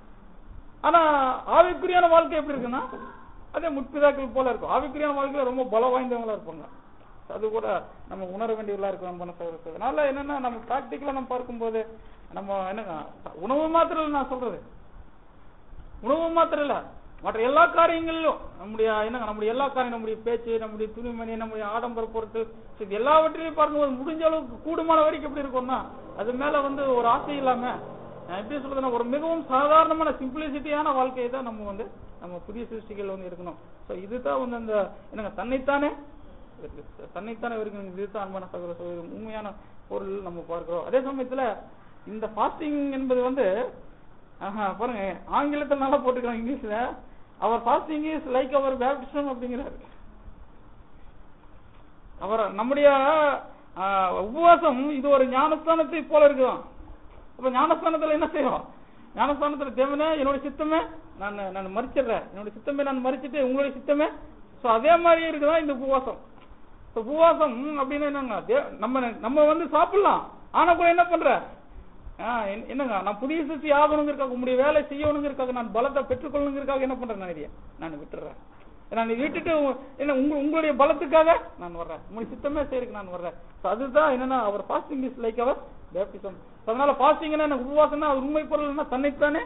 ஆனா ஆவிக்குரியான வாழ்க்கை எப்படி இருக்குன்னா அதே முற்பிதாக்கள் போல இருக்கும் ஆவிக்குரியான வாழ்க்கையில ரொம்ப பலம் வாய்ந்தவங்களா இருப்பாங்க அது கூட நம்ம உணர வேண்டியவர்களா இருக்கும் நம்ம சகோதரர்கள் அதனால என்னன்னா நம்ம பிராக்டிக்கலா நம்ம பார்க்கும்போது நம்ம என்னங்க உணவு மாத்திரம் இல்ல நான் சொல்றது உணவு மாத்திரம் இல்ல மற்ற எல்லா காரியங்களிலும் நம்முடைய என்னங்க நம்முடைய எல்லா காரியம் நம்முடைய பேச்சு நம்முடைய துணிமணி நம்முடைய ஆடம்பர பொருட்கள் so இது எல்லாவற்றையும் பார்க்கும்போது முடிஞ்ச அளவுக்கு கூடுமான வரைக்கும் எப்படி இருக்கும்னா அது மேல வந்து ஒரு ஆசை இல்லாம நான் எப்படி சொல்றதுன்னா ஒரு மிகவும் சாதாரணமான சிம்பிளிசிட்டியான வாழ்க்கையை தான் நம்ம வந்து நம்ம புதிய சிருஷ்டிகள் வந்து இருக்கணும் சோ இதுதான் வந்து அந்த என்னங்க தன்னைத்தானே இருக்கு. தன்னைத்தானே இருக்கணும் இதுதான் அன்பான சகோதர சகோதரி உண்மையான பொருள் நம்ம பார்க்கிறோம் அதே சமயத்துல இந்த ஃபாஸ்டிங் என்பது வந்து ஆஹா, பாருங்க ஆங்கிலத்துல நல்லா போட்டுக்கிறாங்க இங்கிலீஷ்ல our fasting is like our baptism அப்படிங்கிறாரு அவர் நம்முடைய ஆஹ், உபவாசம் இது ஒரு ஞானஸ்தானத்தை போல இருக்குதான் அப்ப ஞானஸ்தானத்துல என்ன செய்வோம் ஞானஸ்தானத்துல தேவனே என்னோட சித்தமே நான் நான் மறிச்சிடுறேன் என்னோட சித்தமே நான் மறிச்சிட்டு உங்களுடைய சித்தமே சோ அதே மாதிரியே இருக்குதான் இந்த உபவாசம் So, உபவாசம் அப்படின்னு என்னங்க தே- நம்ம நம்ம வந்து சாப்பிடலாம் ஆனா கூட என்ன பண்ற ஆ, என்- என்னங்க நான் புதிய சிருஷ்டி ஆகணுங்கிறதுக்காக உங்களுடைய வேலை செய்யணுங்கிறதுக்காக நான் பலத்தை பெற்றுக்கொள்ளணுங்கிறதுக்காக என்ன பண்றேன் நான் இதைய நான் விட்டுறேன் நான் இதை விட்டுட்டு உ- என்ன உங்க உங்களுடைய பலத்துக்காக நான் வர்றேன் உங்களுடைய சித்தமே செய்யறதுக்கு நான் வர்றேன் So, அதுதான் என்னன்னா our fasting is like our baptism அதனால ஃபாஸ்டிங் என்ன உபவாசம்னா அது உண்மை பொருள் என்ன தன்னைத்தானே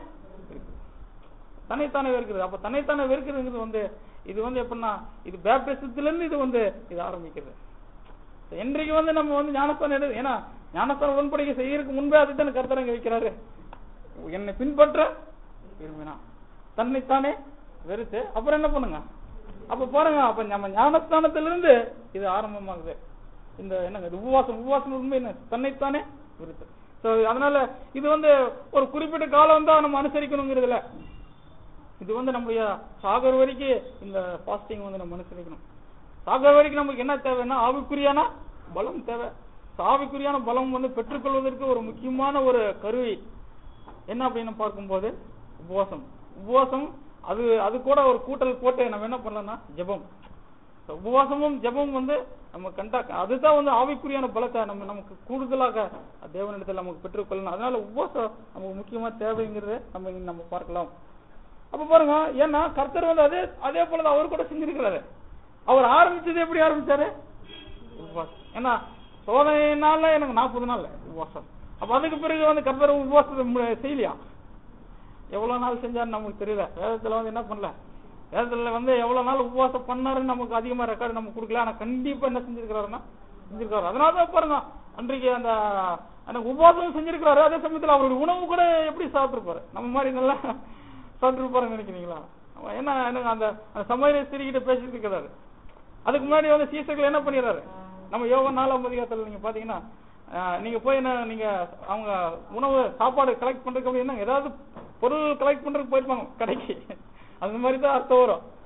தன்னைத்தானே வெறுக்கிறது அப்ப தன்னைத்தானே வெறுக்கிறதுங்கிறது வந்து இது வந்து எப்படின்னா இது பேப்டிசத்துல இருந்து இது வந்து இது ஆரம்பிக்கிறது என்றைக்கு வந்து நம்ம வந்து ஞானஸ்தானம் எடு ஏன்னா ஞானஸ்தானம் உடன்படிக்கை செய்யறதுக்கு முன்பே அதுதானே கருத்தரங்க வைக்கிறாரு என்னை பின்பற்ற விரும்பினா தன்னைத்தானே வெறுத்து அப்புறம் என்ன பண்ணுங்க அப்ப பாருங்க அப்ப நம்ம ஞானஸ்தானத்திலிருந்து இது ஆரம்பமாகுது இந்த என்னங்க இது உபவாசம் உபவாசம் உண்மை என்ன தன்னைத்தானே வெறுத்து சோ அதனால இது வந்து ஒரு குறிப்பிட்ட காலம் தான் நம்ம அனுசரிக்கணுங்கிறதுல இது வந்து நம்முடைய சாகர வரைக்கும் இந்த ஃபாஸ்டிங் வந்து நம்ம அனுசரிக்கணும் சாகர வரைக்கும் நமக்கு என்ன தேவைன்னா ஆவிக்குரியான பலம் தேவை So, ஆவிக்குரியான பலம் வந்து பெற்றுக்கொள்வதற்கு ஒரு முக்கியமான ஒரு கருவி என்ன அப்படின்னு பார்க்கும்போது உபவாசம் உபவாசம் அது அது கூட ஒரு கூட்டல் போட்டு நம்ம என்ன பண்ணலாம்னா ஜெபம் So, உபவாசமும் ஜெபமும் வந்து நம்ம கண்டா அதுதான் வந்து ஆவிக்குரியான பலத்தை நம்ம நமக்கு கூடுதலாக தேவனிடத்தில் நமக்கு பெற்றுக்கொள்ளணும் அதனால உபவாசம் நமக்கு முக்கியமா தேவைங்கிறத நம்ம இங்க நம்ம பார்க்கலாம் அப்ப பாருங்க ஏன்னா கர்த்தர் வந்து அதே அதே போலதான் அவர் கூட செஞ்சிருக்கிறாரு அவர் ஆரம்பிச்சது எப்படி ஆரம்பிச்சாரு உபவாசம் ஏன்னா சோதனைனால எனக்கு நாற்பது நாள் உபவாசம் அப்ப அதுக்கு பிறகு வந்து கர்த்தர் உபவாசத்தை மு- செய்யலையா எவ்வளவு நாள் செஞ்சாருன்னு நமக்கு தெரியல வேதத்துல வந்து என்ன பண்ணல வேதத்துல வந்து எவ்வளவு நாள் உபவாசம் பண்ணாருன்னு நமக்கு அதிகமா ரெக்கார்டு நமக்கு கொடுக்கல ஆனா கண்டிப்பா என்ன செஞ்சிருக்கிறாருன்னா செஞ்சிருக்காரு அதனாலதான் பாருங்க அன்றைக்கு அந்த அந்த உபவாசம் செஞ்சிருக்கிறாரு அதே சமயத்துல அவருடைய உணவு கூட எப்படி சாப்பிட்டுருப்பாரு நம்ம மாதிரி நல்லா சாப்பிட்டுருப்பாருன்னு நினைக்கிறீங்களா அவன் என்ன என்னங்க அந்த அந்த சமையல சிரிக்கிட்ட பேசிட்டு இருக்கிறாரு அதுக்கு முன்னாடி வந்து சீசர்கள் என்ன பண்ணிடுறாரு நம்ம யோகா நாலாம் அதிகாரத்துல நீங்க பாத்தீங்கன்னா ஆஹ், நீங்க போய் என்ன நீங்க அவங்க உணவு சாப்பாடு கலெக்ட் பண்றதுக்கு அப்படின்னா ஏதாவது பொருள் கலெக்ட் பண்றதுக்கு போயிருப்பாங்க கடைக்கு அந்த மாதிரி தான் அர்த்தம் வரும்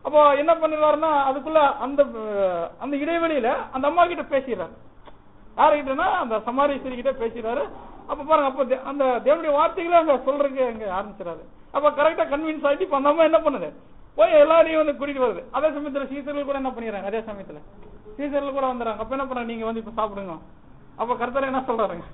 அப்போ என்ன பண்ணிடுவாருன்னா அதுக்குள்ள அந்த அஹ், அந்த இடைவெளியில அந்த அம்மா கிட்ட பேசிடுறாரு யாருக்கிட்டனா அந்த சமாரீஸ்வரி கிட்ட பேசிடுறாரு அப்ப பாருங்க அப்ப தே- அந்த தேவனுடைய வார்த்தைகளை அங்க சொல்றதுக்கு அங்க ஆரம்பிச்சிடாரு அப்ப கரெக்டா கன்வின்ஸ் ஆயிட்டு இப்ப அந்த அம்மா என்ன பண்ணுது போய் எல்லாரையும் வந்து கூட்டிட்டு வருது அதே சமயத்துல சீசர்கள் கூட என்ன பண்ணிடுறாங்க அதே சமயத்துல சீசர்கள் கூட வந்துடுறாங்க அப்ப என்ன பண்றாங்க நீங்க வந்து இப்ப சாப்பிடுங்க அப்ப கர்த்தர் என்ன சொல்றாருங்க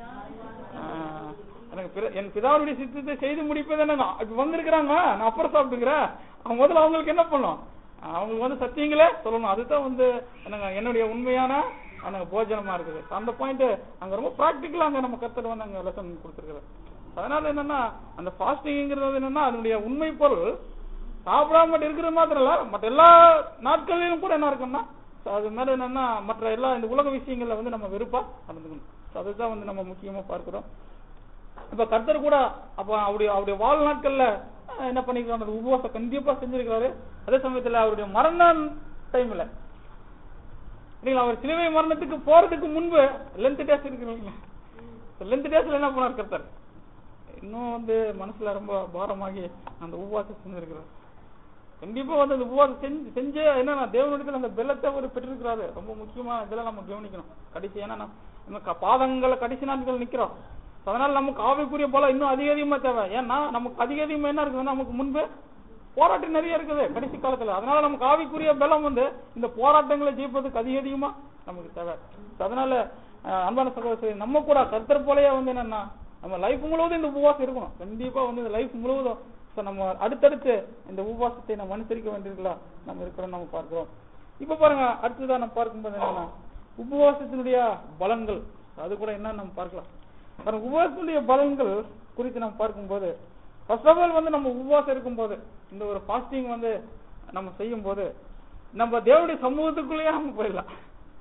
ஆஹ், எனக்கு பிற- என் பிதாவுடைய சித்தத்தை செய்து முடிப்பது என்னங்க இப்ப வந்திருக்கிறாங்க நான் அப்புறம் சாப்பிட்டுக்கிறேன் அவங்க முதல்ல அவங்களுக்கு என்ன பண்ணும் அவங்களுக்கு வந்து சத்தியங்களே சொல்லணும் அதுதான் வந்து என்னங்க என்னுடைய உண்மையான எனக்கு போஜனமா இருக்குது அந்த பாயிண்ட் அங்க ரொம்ப பிராக்டிக்கலா அங்க நம்ம கருத்தர் வந்து அங்க லெசன் கொடுத்துருக்காரு அதனால என்னன்னா அந்த ஃபாஸ்டிங்கிறது வந்து என்னன்னா அதனுடைய உண்மை பொருள் சாப்பிடாம இருக்கிறது மாத்திரம் இல்ல மற்ற எல்லா நாட்களிலும் கூட என்ன இருக்குன்னா so அது மேல என்னன்னா மற்ற எல்லா இந்த உலக விஷயங்கள்ல வந்து நம்ம வெறுப்பா நடந்துக்கணும் So அதுதான் வந்து நம்ம முக்கியமா பார்க்கிறோம் இப்ப கர்த்தர் கூட அப்ப அவருடைய அவருடைய வாழ்நாட்கள்ல அஹ், என்ன பண்ணிருக்காரு அந்த உபவாசம் கண்டிப்பா செஞ்சிருக்காரு அதே சமயத்துல அவருடைய மரண டைம்ல இல்லைங்களா அவர் சிலுவை மரணத்துக்கு போறதுக்கு முன்பு லென்த் டேஸ் இருக்கிறீங்களா லென்த் டேஸ்ல என்ன பண்ணார் கர்த்தர் இன்னும் வந்து மனசுல ரொம்ப பாரமாகி அந்த உபவாசம் செஞ்சிருக்கிறார் கண்டிப்பா வந்து அந்த உபவாசம் செஞ்சு செஞ்சு என்னன்னா தேவனிடத்துல அந்த பெலத்தை அவர் பெற்றிருக்கிறாரு ரொம்ப முக்கியமா இதெல்லாம் நம்ம கவனிக்கணும் கடைசி ஏன்னா நம்ம நம்ம க- பாதங்கள கடைசி நாட்கள் நிக்கிறோம் அதனால நமக்கு ஆவிக்குரிய பலம் இன்னும் அதிக அதிகமா தேவை ஏன்னா நமக்கு அதிக அதிகமா என்ன இருக்குதுன்னா நமக்கு முன்பு போராட்டம் நிறைய இருக்குது கடைசி காலத்துல அதனால நமக்கு ஆவிக்குரிய பலம் வந்து இந்த போராட்டங்களை ஜெயிப்பதுக்கு அதிக அதிகமா நமக்கு தேவை So அதனால அஹ், அன்பான சகோதரி நம்ம கூட கர்த்தர் போலயே வந்து என்னன்னா நம்ம லைஃப் முழுவதும் இந்த உபவாசம் இருக்கணும் கண்டிப்பா வந்து இந்த லைஃப் முழுவதும் So நம்ம அடுத்தடுத்து இந்த உபவாசத்தை நம்ம அனுசரிக்க வேண்டியிருக்கலாம் நம்ம இருக்கிறோம் நம்ம பார்க்கிறோம் இப்ப பாருங்க அடுத்ததா நம்ம பார்க்கும்போது என்னன்னா உபவாசத்தினுடைய பலன்கள் அது கூட என்ன நம்ம பார்க்கலாம் பாருங்க உபவாசத்தினுடைய பலன்கள் குறித்து நம்ம பார்க்கும்போது ஃபர்ஸ்ட் ஆஃப் ஆல் வந்து நம்ம உபவாசம் இருக்கும்போது இந்த ஒரு ஃபாஸ்டிங் வந்து நம்ம செய்யும் போது நம்ம தேவனுடைய சமூகத்துக்குள்ளேயே நம்ம போயிடலாம்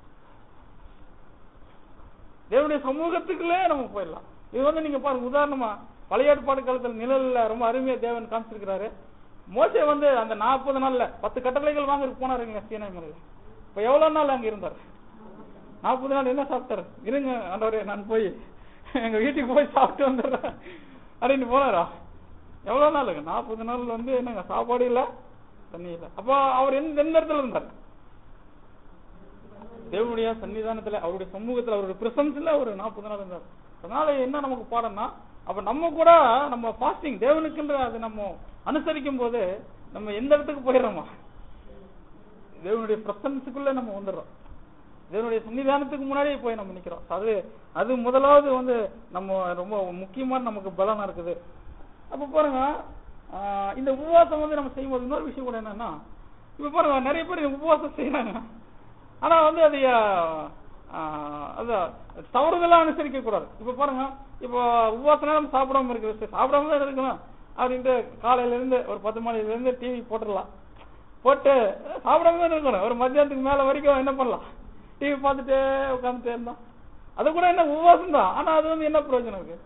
தேவனுடைய சமூகத்துக்குள்ளே நம்ம போயிடலாம் இது வந்து நீங்க பாருங்க உதாரணமா பழைய ஏற்பாடு காலத்துல நிழல்ல ரொம்ப அருமையா தேவன் காமிச்சிருக்கிறாரு மோசே வந்து அந்த நாற்பது நாள்ல பத்து கட்டளைகள் வாங்க போனாருங்க சீனை மலையில இப்ப எவ்வளவு நாள் அங்க இருந்தார் நாற்பது நாள் என்ன சாப்பிட்டாரு இருங்க ஆண்டவரே நான் போய் எங்க வீட்டுக்கு போய் சாப்பிட்டு வந்துடுறேன் அப்படின்னு போனாரா எவ்வளவு நாளுங்க நாற்பது நாள் வந்து என்னங்க சாப்பாடு இல்ல தண்ணி இல்ல அப்ப அவர் எந்த எந்த இடத்துல இருந்தார் தேவனுடைய சன்னிதானத்துல அவருடைய சமூகத்துல அவருடைய பிரசன்ஸ்ல ஒரு நாற்பது நாள் இருந்தார் அதனால என்ன நமக்கு பாடம்னா அப்ப நம்ம கூட நம்ம ஃபாஸ்டிங் தேவனுக்குன்ற அது நம்ம அனுசரிக்கும் போது நம்ம எந்த இடத்துக்கு போயிடுறோமா தேவனுடைய பிரசன்ஸுக்குள்ள நம்ம வந்துடுறோம் தேவனுடைய சன்னிதானத்துக்கு முன்னாடியே போய் நம்ம நிக்கிறோம் அது அது முதலாவது வந்து நம்ம ரொம்ப முக்கியமான நமக்கு பலனா இருக்குது அப்ப பாருங்க ஆஹ் இந்த உபவாசம் வந்து நம்ம செய்யும்போது இன்னொரு விஷயம் கூட என்னன்னா இப்ப பாருங்க நிறைய பேர் இந்த உபவாசம் செய்யறாங்க ஆனா வந்து அது ஆஹ், அது தவறுதலா அனுசரிக்க கூடாது இப்ப பாருங்க இப்போ உபவாச நேரம் சாப்பிடாம இருக்குது சரி, சாப்பிடாம தான் இருக்கணும் அப்படின்ட்டு காலையில இருந்து ஒரு பத்து மணில இருந்து டிவி போட்டுடலாம் போட்டு சாப்பிடாம தான் இருக்கணும் ஒரு மத்தியானத்துக்கு மேல வரைக்கும் என்ன பண்ணலாம் டிவி பார்த்துட்டே உட்காந்துட்டே இருந்தோம் அது கூட என்ன உபவாசம் தான் ஆனா அது வந்து என்ன பிரயோஜனம் இருக்கு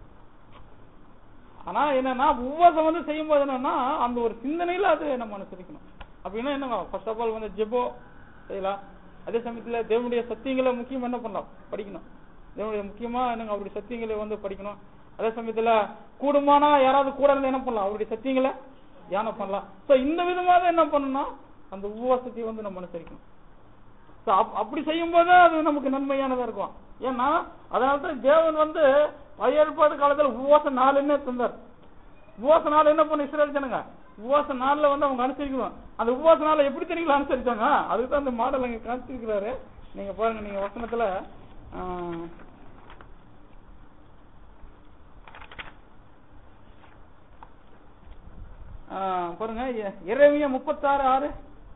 ஆனா என்னன்னா உபவாசம் வந்து செய்யும்போது என்னன்னா அந்த ஒரு சிந்தனையில அது நம்ம அனுசரிக்கணும் அப்படின்னா என்ன ஃபர்ஸ்ட் ஆஃப் ஆல் வந்து ஜெபோ செய்யலாம் அதே சமயத்துல தேவனுடைய சத்தியங்களை முக்கியம் என்ன பண்ணலாம் படிக்கணும் தேவனுடைய முக்கியமா என்னங்க அவருடைய சத்தியங்களை வந்து படிக்கணும் அதே சமயத்துல கூடுமானா யாராவது கூட இருந்து என்ன பண்ணலாம் அவருடைய சத்தியங்களை தியானம் பண்ணலாம் சோ இந்த விதமா தான் என்ன பண்ணணும்னா அந்த உபவாசத்தை வந்து நம்ம அனுசரிக்கணும் So, அப்- அப்படி செய்யும்போது அது நமக்கு நன்மையானதா இருக்கும் ஏன்னா அதனால தான் தேவன் வந்து பழைய ஏற்பாடு காலத்துல உபவாச நாள் என்ன தந்தார் உபவாச நாள் என்ன பண்ண இஸ்ரேல் ஜனங்க உபவாச நாள்ல வந்து அவங்க அனுசரிக்கணும் அந்த உபவாச நாளை எப்படி தெரியுங்களா அனுசரிச்சாங்க அதுக்கு தான் அந்த மாடல் அங்க காமிச்சிருக்கிறாரு நீங்க பாருங்க நீங்க வசனத்துல ஆஹ், ஆஹ், பாருங்க இறைவிய முப்பத்தாறு ஆறு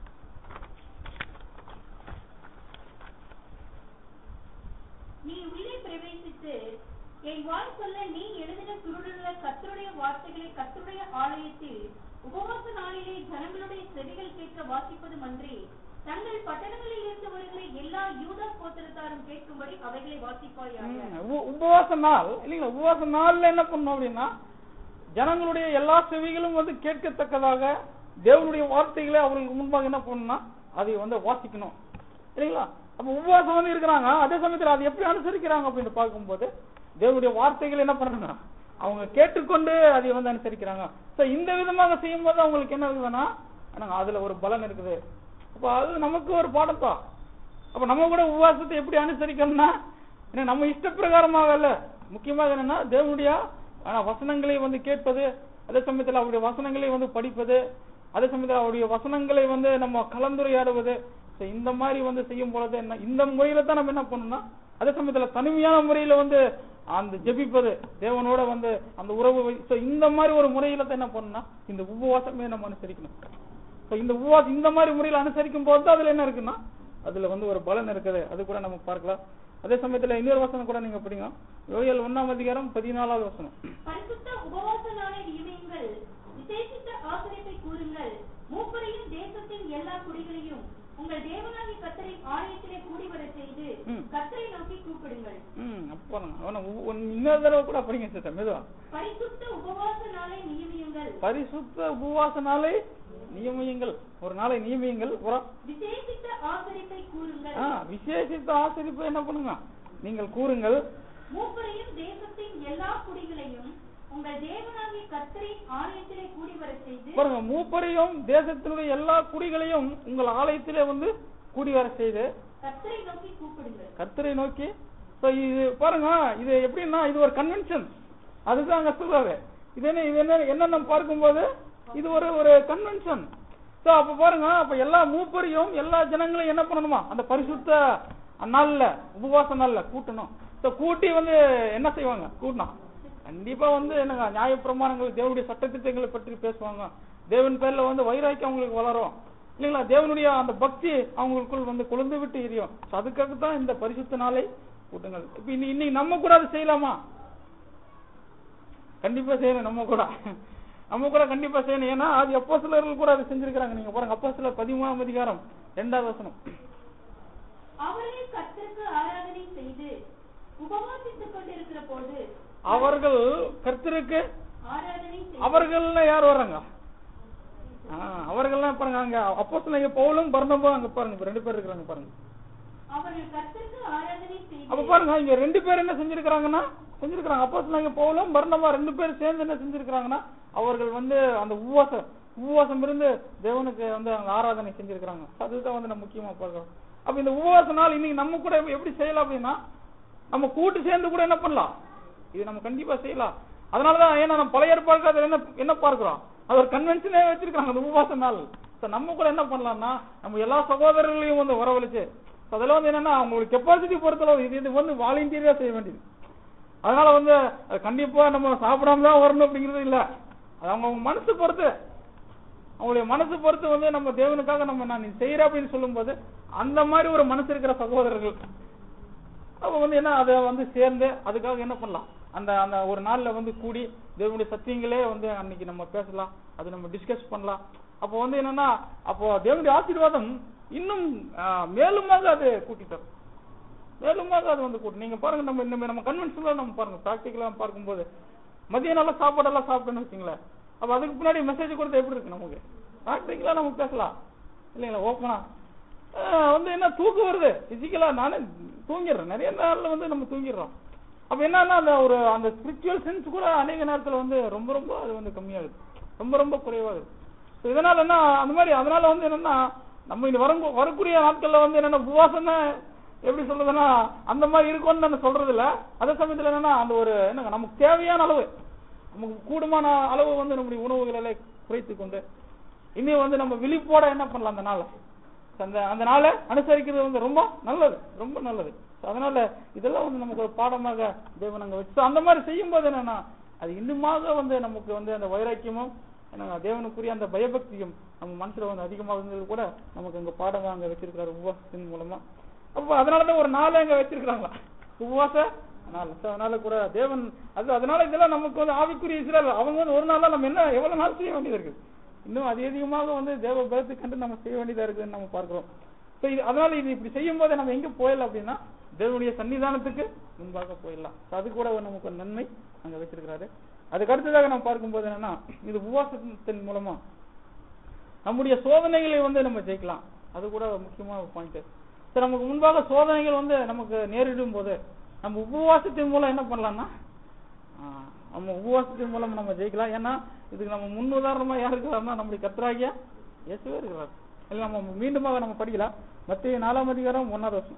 நீ உள்ளே பிரவேசித்து என் வாய் சொல்ல நீ எழுதின சுருளுள்ள கர்த்தருடைய வார்த்தைகளை கர்த்தருடைய ஆலயத்தில் உபவாச நாளிலே ஜனங்களுடைய செவிகள் கேட்க வாசிப்பதும் அன்றி தங்கள் பட்டணங்களில் இருந்து வருகிற எல்லா யூதா கோத்திரத்தாரும் கேட்கும்படி அவைகளை வாசிப்பாயாக ம், உப- உபவாச நாள் இல்லைங்களா உபவாச நாள்ல என்ன பண்ணணும் அப்படின்னா ஜனங்களுடைய எல்லா செவிகளும் வந்து கேட்கத்தக்கதாக தேவனுடைய வார்த்தைகளை அவர்களுக்கு முன்பாக என்ன பண்ணணும்னா அதை வந்து வாசிக்கணும் இல்லைங்களா அப்ப உபவாசம் வந்து இருக்கிறாங்க அதே சமயத்துல அதை எப்படி அனுசரிக்கிறாங்க அப்படின்னு பார்க்கும்போது தேவனுடைய வார்த்தைகள் என்ன பண்றாங்க அவங்க கேட்டுக்கொண்டு அதை வந்து அனுசரிக்கிறாங்க சோ இந்த விதமாக செய்யும்போது அவங்களுக்கு என்ன இருக்குதுன்னா ஆனா அதுல ஒரு பலன் இருக்குது அப்ப அது நமக்கு ஒரு பாடம் தான் அப்ப நம்ம கூட உபவாசத்தை எப்படி அனுசரிக்கணும்னா ஏன்னா நம்ம இஷ்ட பிரகாரமாக இல்ல முக்கியமாக என்னன்னா தேவனுடைய ஆனா வசனங்களை வந்து கேட்பது அதே சமயத்துல அவருடைய வசனங்களை வந்து படிப்பது அதே சமயத்துல அவருடைய வசனங்களை வந்து நம்ம கலந்துரையாடுவது So, இந்த மாதிரி வந்து செய்யும் பொழுது என்ன இந்த முறையில தான் நம்ம என்ன பண்ணணும்னா அதே சமயத்துல தனிமையான முறையில வந்து அந்த ஜெபிப்பது தேவனோட வந்து அந்த உறவு வை- so, இந்த மாதிரி ஒரு முறையில தான் என்ன பண்ணணும்னா இந்த உபவாசமே நம்ம அனுசரிக்கணும் So, இந்த உபவாசம் இந்த மாதிரி முறையில அனுசரிக்கும் போது தான் அதுல என்ன இருக்குன்னா அதுல வந்து ஒரு பலன் இருக்குது அது கூட நம்ம பார்க்கலாம் அதே சமயத்துல இன்னொரு வசனம் கூட நீங்க படிங்க யோயல் ஒண்ணாம் அதிகாரம் பதினாலாவது வசனம் பரிசுத்த உபவாச நாளை நியமியுங்கள் விசேஷித்த ஆசரிப்பை கூறுங்கள் மூப்பரையும் தேசத்தின் எல்லா குடிகளையும் உங்கள் தேவனாகி கத்தரை ஆலயத்திலே கூடி வரச் செய்து ம். கத்தரை நோக்கி கூப்பிடுங்கள் ம் அப்போ அவனை உ- உன் இன்னொரு தடவை கூட படிங்க சிஸ்டர் மெதுவா பரிசுத்த உபவாச நாளை நியமியுங்கள் பரிசுத்த உபவாச நாளை நியமியுங்கள் ஒரு நாளை நியமியுங்கள் அப்புறம் விசேஷித்த ஆசரிப்பை கூறுங்கள் ஆ, விசேஷித்த ஆசிரிப்பை என்ன பண்ணுங்க நீங்கள் கூறுங்கள் மூப்பரையும் தேசத்தின் எல்லா குடிகளையும் உங்கள் தேவனாகிய கத்தரின் ஆலயத்திலே கூடி வரச் செய்து பாருங்க மூப்பரையும் தேசத்தினுடைய எல்லா குடிகளையும் உங்கள் ஆலயத்திலே வந்து கூடி வர செய்து கத்தரை நோக்கி கூப்பிடுங்கள் கர்த்தரை நோக்கி So, இது பாருங்க இது எப்படின்னா இது ஒரு கன்வென்ஷன் அதுதான் அங்க சொல்றாரு இது என்ன இது என்ன என்ன நம்ம பார்க்கும்போது இது ஒரு ஒரு கன்வென்ஷன் சோ அப்ப பாருங்க அப்ப எல்லா மூப்பரையும் எல்லா ஜனங்களையும் என்ன பண்ணணுமா அந்த பரிசுத்த நாள்ல உபவாச நாள்ல கூட்டணும் சோ கூட்டி வந்து என்ன செய்வாங்க கூட்டணும் கண்டிப்பா வந்து என்னங்க நியாயப்பிரமாணங்கள் தேவனுடைய சட்டத்திட்டங்களை பற்றி பேசுவாங்க தேவன் பேர்ல வந்து வைராக்கியம் அவங்களுக்கு வளரும் இல்லைங்களா தேவனுடைய அந்த பக்தி அவங்களுக்குள் வந்து கொழுந்து விட்டு எரியும் So, அதுக்காக தான் இந்த பரிசுத்த நாளை கூட்டுங்கள் இப்ப இன்னி- இன்னைக்கு நம்ம கூட அது செய்யலாமா கண்டிப்பா செய்யணும் நம்ம கூட நம்ம கூட கண்டிப்பா செய்யணும் ஏன்னா அது அப்போ கூட அது செஞ்சிருக்காங்க நீங்க பாருங்க அப்போ சிலர் பதிமூணாம் அதிகாரம் ரெண்டாவது வசனம் அவரே கர்த்தருக்கு ஆராதனை செய்து உபவாசித்துக் கொண்டிருக்கிற போது அவர்கள் கர்த்தருக்கு ஆராதனை செய்து அவர்கள்ல யார் வர்றாங்க ஆ, அவர்கள்லாம் பாருங்க அங்க அப்போ பவுலும் பர்ணபா அங்க பாருங்க இப்ப ரெண்டு பேர் இருக்கிறாங்க பாருங்க அவர்கள் கர்த்தருக்கு ஆராதனை அப்ப செய்து பாருங்க இங்க ரெண்டு பேர் என்ன செஞ்சிருக்காங்கன்னா செஞ்சிருக்காங்க அப்போ பவுலும் பர்ணபா ரெண்டு பேர் சேர்ந்து என்ன செஞ்சிருக்காங்கன்னா அவர்கள் வந்து அந்த உபவாசம் உபவாசம் இருந்து தேவனுக்கு வந்து அங்க ஆராதனை செஞ்சிருக்காங்க அதுதான் வந்து நம்ம முக்கியமா பார்க்கிறோம் அப்ப இந்த உபவாச நாள் இன்னைக்கு நம்ம கூட எப்படி செய்யலாம் அப்படின்னா நம்ம கூட்டு சேர்ந்து கூட என்ன பண்ணலாம் இது நம்ம கண்டிப்பா செய்யலாம் அதனாலதான் ஏன்னா நம்ம பழைய ஏற்பாடுக்கு அதுல என்ன என்ன பார்க்கிறோம் அது ஒரு கன்வென்ஷனே வச்சிருக்காங்க அந்த உபவாச நாள் So, நம்ம கூட என்ன பண்ணலாம்னா நம்ம எல்லா சகோதரர்களையும் வந்து வரவழைச்சு So, அதுல வந்து என்னன்னா அவங்களுக்கு கெப்பாசிட்டி பொறுத்தளவு இது இது வந்து வாலண்டியரா செய்ய வேண்டியது அதனால வந்து அது கண்டிப்பா நம்ம சாப்பிடாம தான் வரணும் அப்படிங்கிறது இல்ல அது அவங்க அவங்க மனசு பொறுத்து அவங்களுடைய மனசு பொறுத்து வந்து நம்ம தேவனுக்காக நம்ம நான் செய்யறேன் அப்படின்னு சொல்லும்போது அந்த மாதிரி ஒரு மனசு இருக்கிற சகோதரர்கள் அப்ப வந்து என்ன அதை வந்து சேர்ந்து அதுக்காக என்ன பண்ணலாம் அந்த அந்த ஒரு நாள்ல வந்து கூடி தேவனுடைய சத்தியங்களே வந்து அன்னைக்கு நம்ம பேசலாம் அது நம்ம டிஸ்கஸ் பண்ணலாம் அப்போ வந்து என்னன்னா அப்போ தேவனுடைய ஆசீர்வாதம் இன்னும் ஆ, மேலுமாக அது கூட்டிட்டோம் மேலுமாக அது வந்து கூட்டும் நீங்க பாருங்க நம்ம இந்த நம்ம கன்வென்ஷனலா நம்ம பாருங்க பிராக்டிகலா பார்க்கும்போது மதிய நாள சாப்பாடெல்லாம் சாப்பிட்டோம்னு வச்சுங்களேன் அப்ப அதுக்கு முன்னாடி மெசேஜ் கொடுத்தா எப்படி இருக்கு நமக்கு பிராக்டிகலா நம்ம பேசலாம் இல்லைங்களா ஓப்பனா வந்து என்ன தூக்கம் வருது பிசிக்கலா நானே தூங்கிடுறேன் நிறைய நாள்ல வந்து நம்ம தூங்கிடுறோம் அப்ப என்னன்னா அந்த ஒரு அந்த ஸ்பிரிச்சுவல் சென்ஸ் கூட அநேக நேரத்துல வந்து ரொம்ப ரொம்ப அது வந்து கம்மியாகுது ரொம்ப ரொம்ப குறைவாகுது So இதனால என்ன அந்த மாதிரி அதனால வந்து என்னன்னா நம்ம இந்த வர வரக்கூடிய நாட்கள்ல வந்து என்னன்னா உபவாசம் எப்படி சொல்றதுன்னா அந்த மாதிரி இருக்கும்னு நான் சொல்றது இல்ல அதே சமயத்துல என்னன்னா அந்த ஒரு என்னங்க நமக்கு தேவையான அளவு நமக்கு கூடுமான அளவு வந்து நம்முடைய உணவுகளை குறைத்து கொண்டு இன்னும் வந்து நம்ம விழிப்போட என்ன பண்ணலாம் அந்த நாளை அந்த அந்த நாளை அனுசரிக்கிறது வந்து ரொம்ப நல்லது ரொம்ப நல்லது So அதனால இதெல்லாம் வந்து நமக்கு ஒரு பாடமாக தேவன் அங்க வச்சு So அந்த மாதிரி செய்யும் போது என்னன்னா அது இன்னுமாக வந்து நமக்கு வந்து அந்த வைராக்கியமும் என்னங்க தேவனுக்குரிய அந்த பயபக்தியும் நம்ம மனசுல வந்து அதிகமாக இருந்தது கூட நமக்கு அங்க பாடம் அங்க வச்சிருக்கிறாரு உபவாசத்தின் மூலமா அப்ப அதனாலதான் ஒரு நாளை அங்க வச்சிருக்கிறாங்களா உபவாச நாள் So அதனால கூட தேவன் அது அதனால இதெல்லாம் நமக்கு வந்து ஆவிக்குரிய இஸ்ரேல் அவங்க வந்து ஒரு நாளா நம்ம என்ன எவ்வளவு நாள் செய்ய வேண்டியது இருக்குது இன்னும் அதிக அதிகமாக வந்து தேவ பலத்தை கண்டு நம்ம செய்ய வேண்டியதா இருக்குன்னு நம்ம பார்க்கிறோம் So இது அதனால இது இப்படி செய்யும் போது நம்ம எங்க போயிடலாம் அப்படின்னா தேவனுடைய சன்னிதானத்துக்கு முன்பாக போயிடலாம் So அது கூட ஒரு நமக்கு ஒரு நன்மை அங்க வச்சிருக்கிறாரு அதுக்கு அடுத்ததாக நம்ம பார்க்கும்போது என்னன்னா இது உபவாசத்தின் மூலமா நம்முடைய சோதனைகளை வந்து நம்ம ஜெயிக்கலாம் அது கூட ஒரு முக்கியமான ஒரு பாயிண்ட் சரி நமக்கு முன்பாக சோதனைகள் வந்து நமக்கு நேரிடும் போது நம்ம உபவாசத்தின் மூலம் என்ன பண்ணலாம்னா ஆஹ், நம்ம உபவாசத்தின் மூலம் நம்ம ஜெயிக்கலாம் ஏன்னா இதுக்கு நம்ம முன் உதாரணமா யார் இருக்கிறாருன்னா நம்முடைய கர்த்தராகிய இயேசுவே இருக்கிறார் இல்ல நம்ம மீண்டுமாக நம்ம படிக்கலாம் மத்திய நாலாம் அதிகாரம் ஒன்னாவது வருஷம்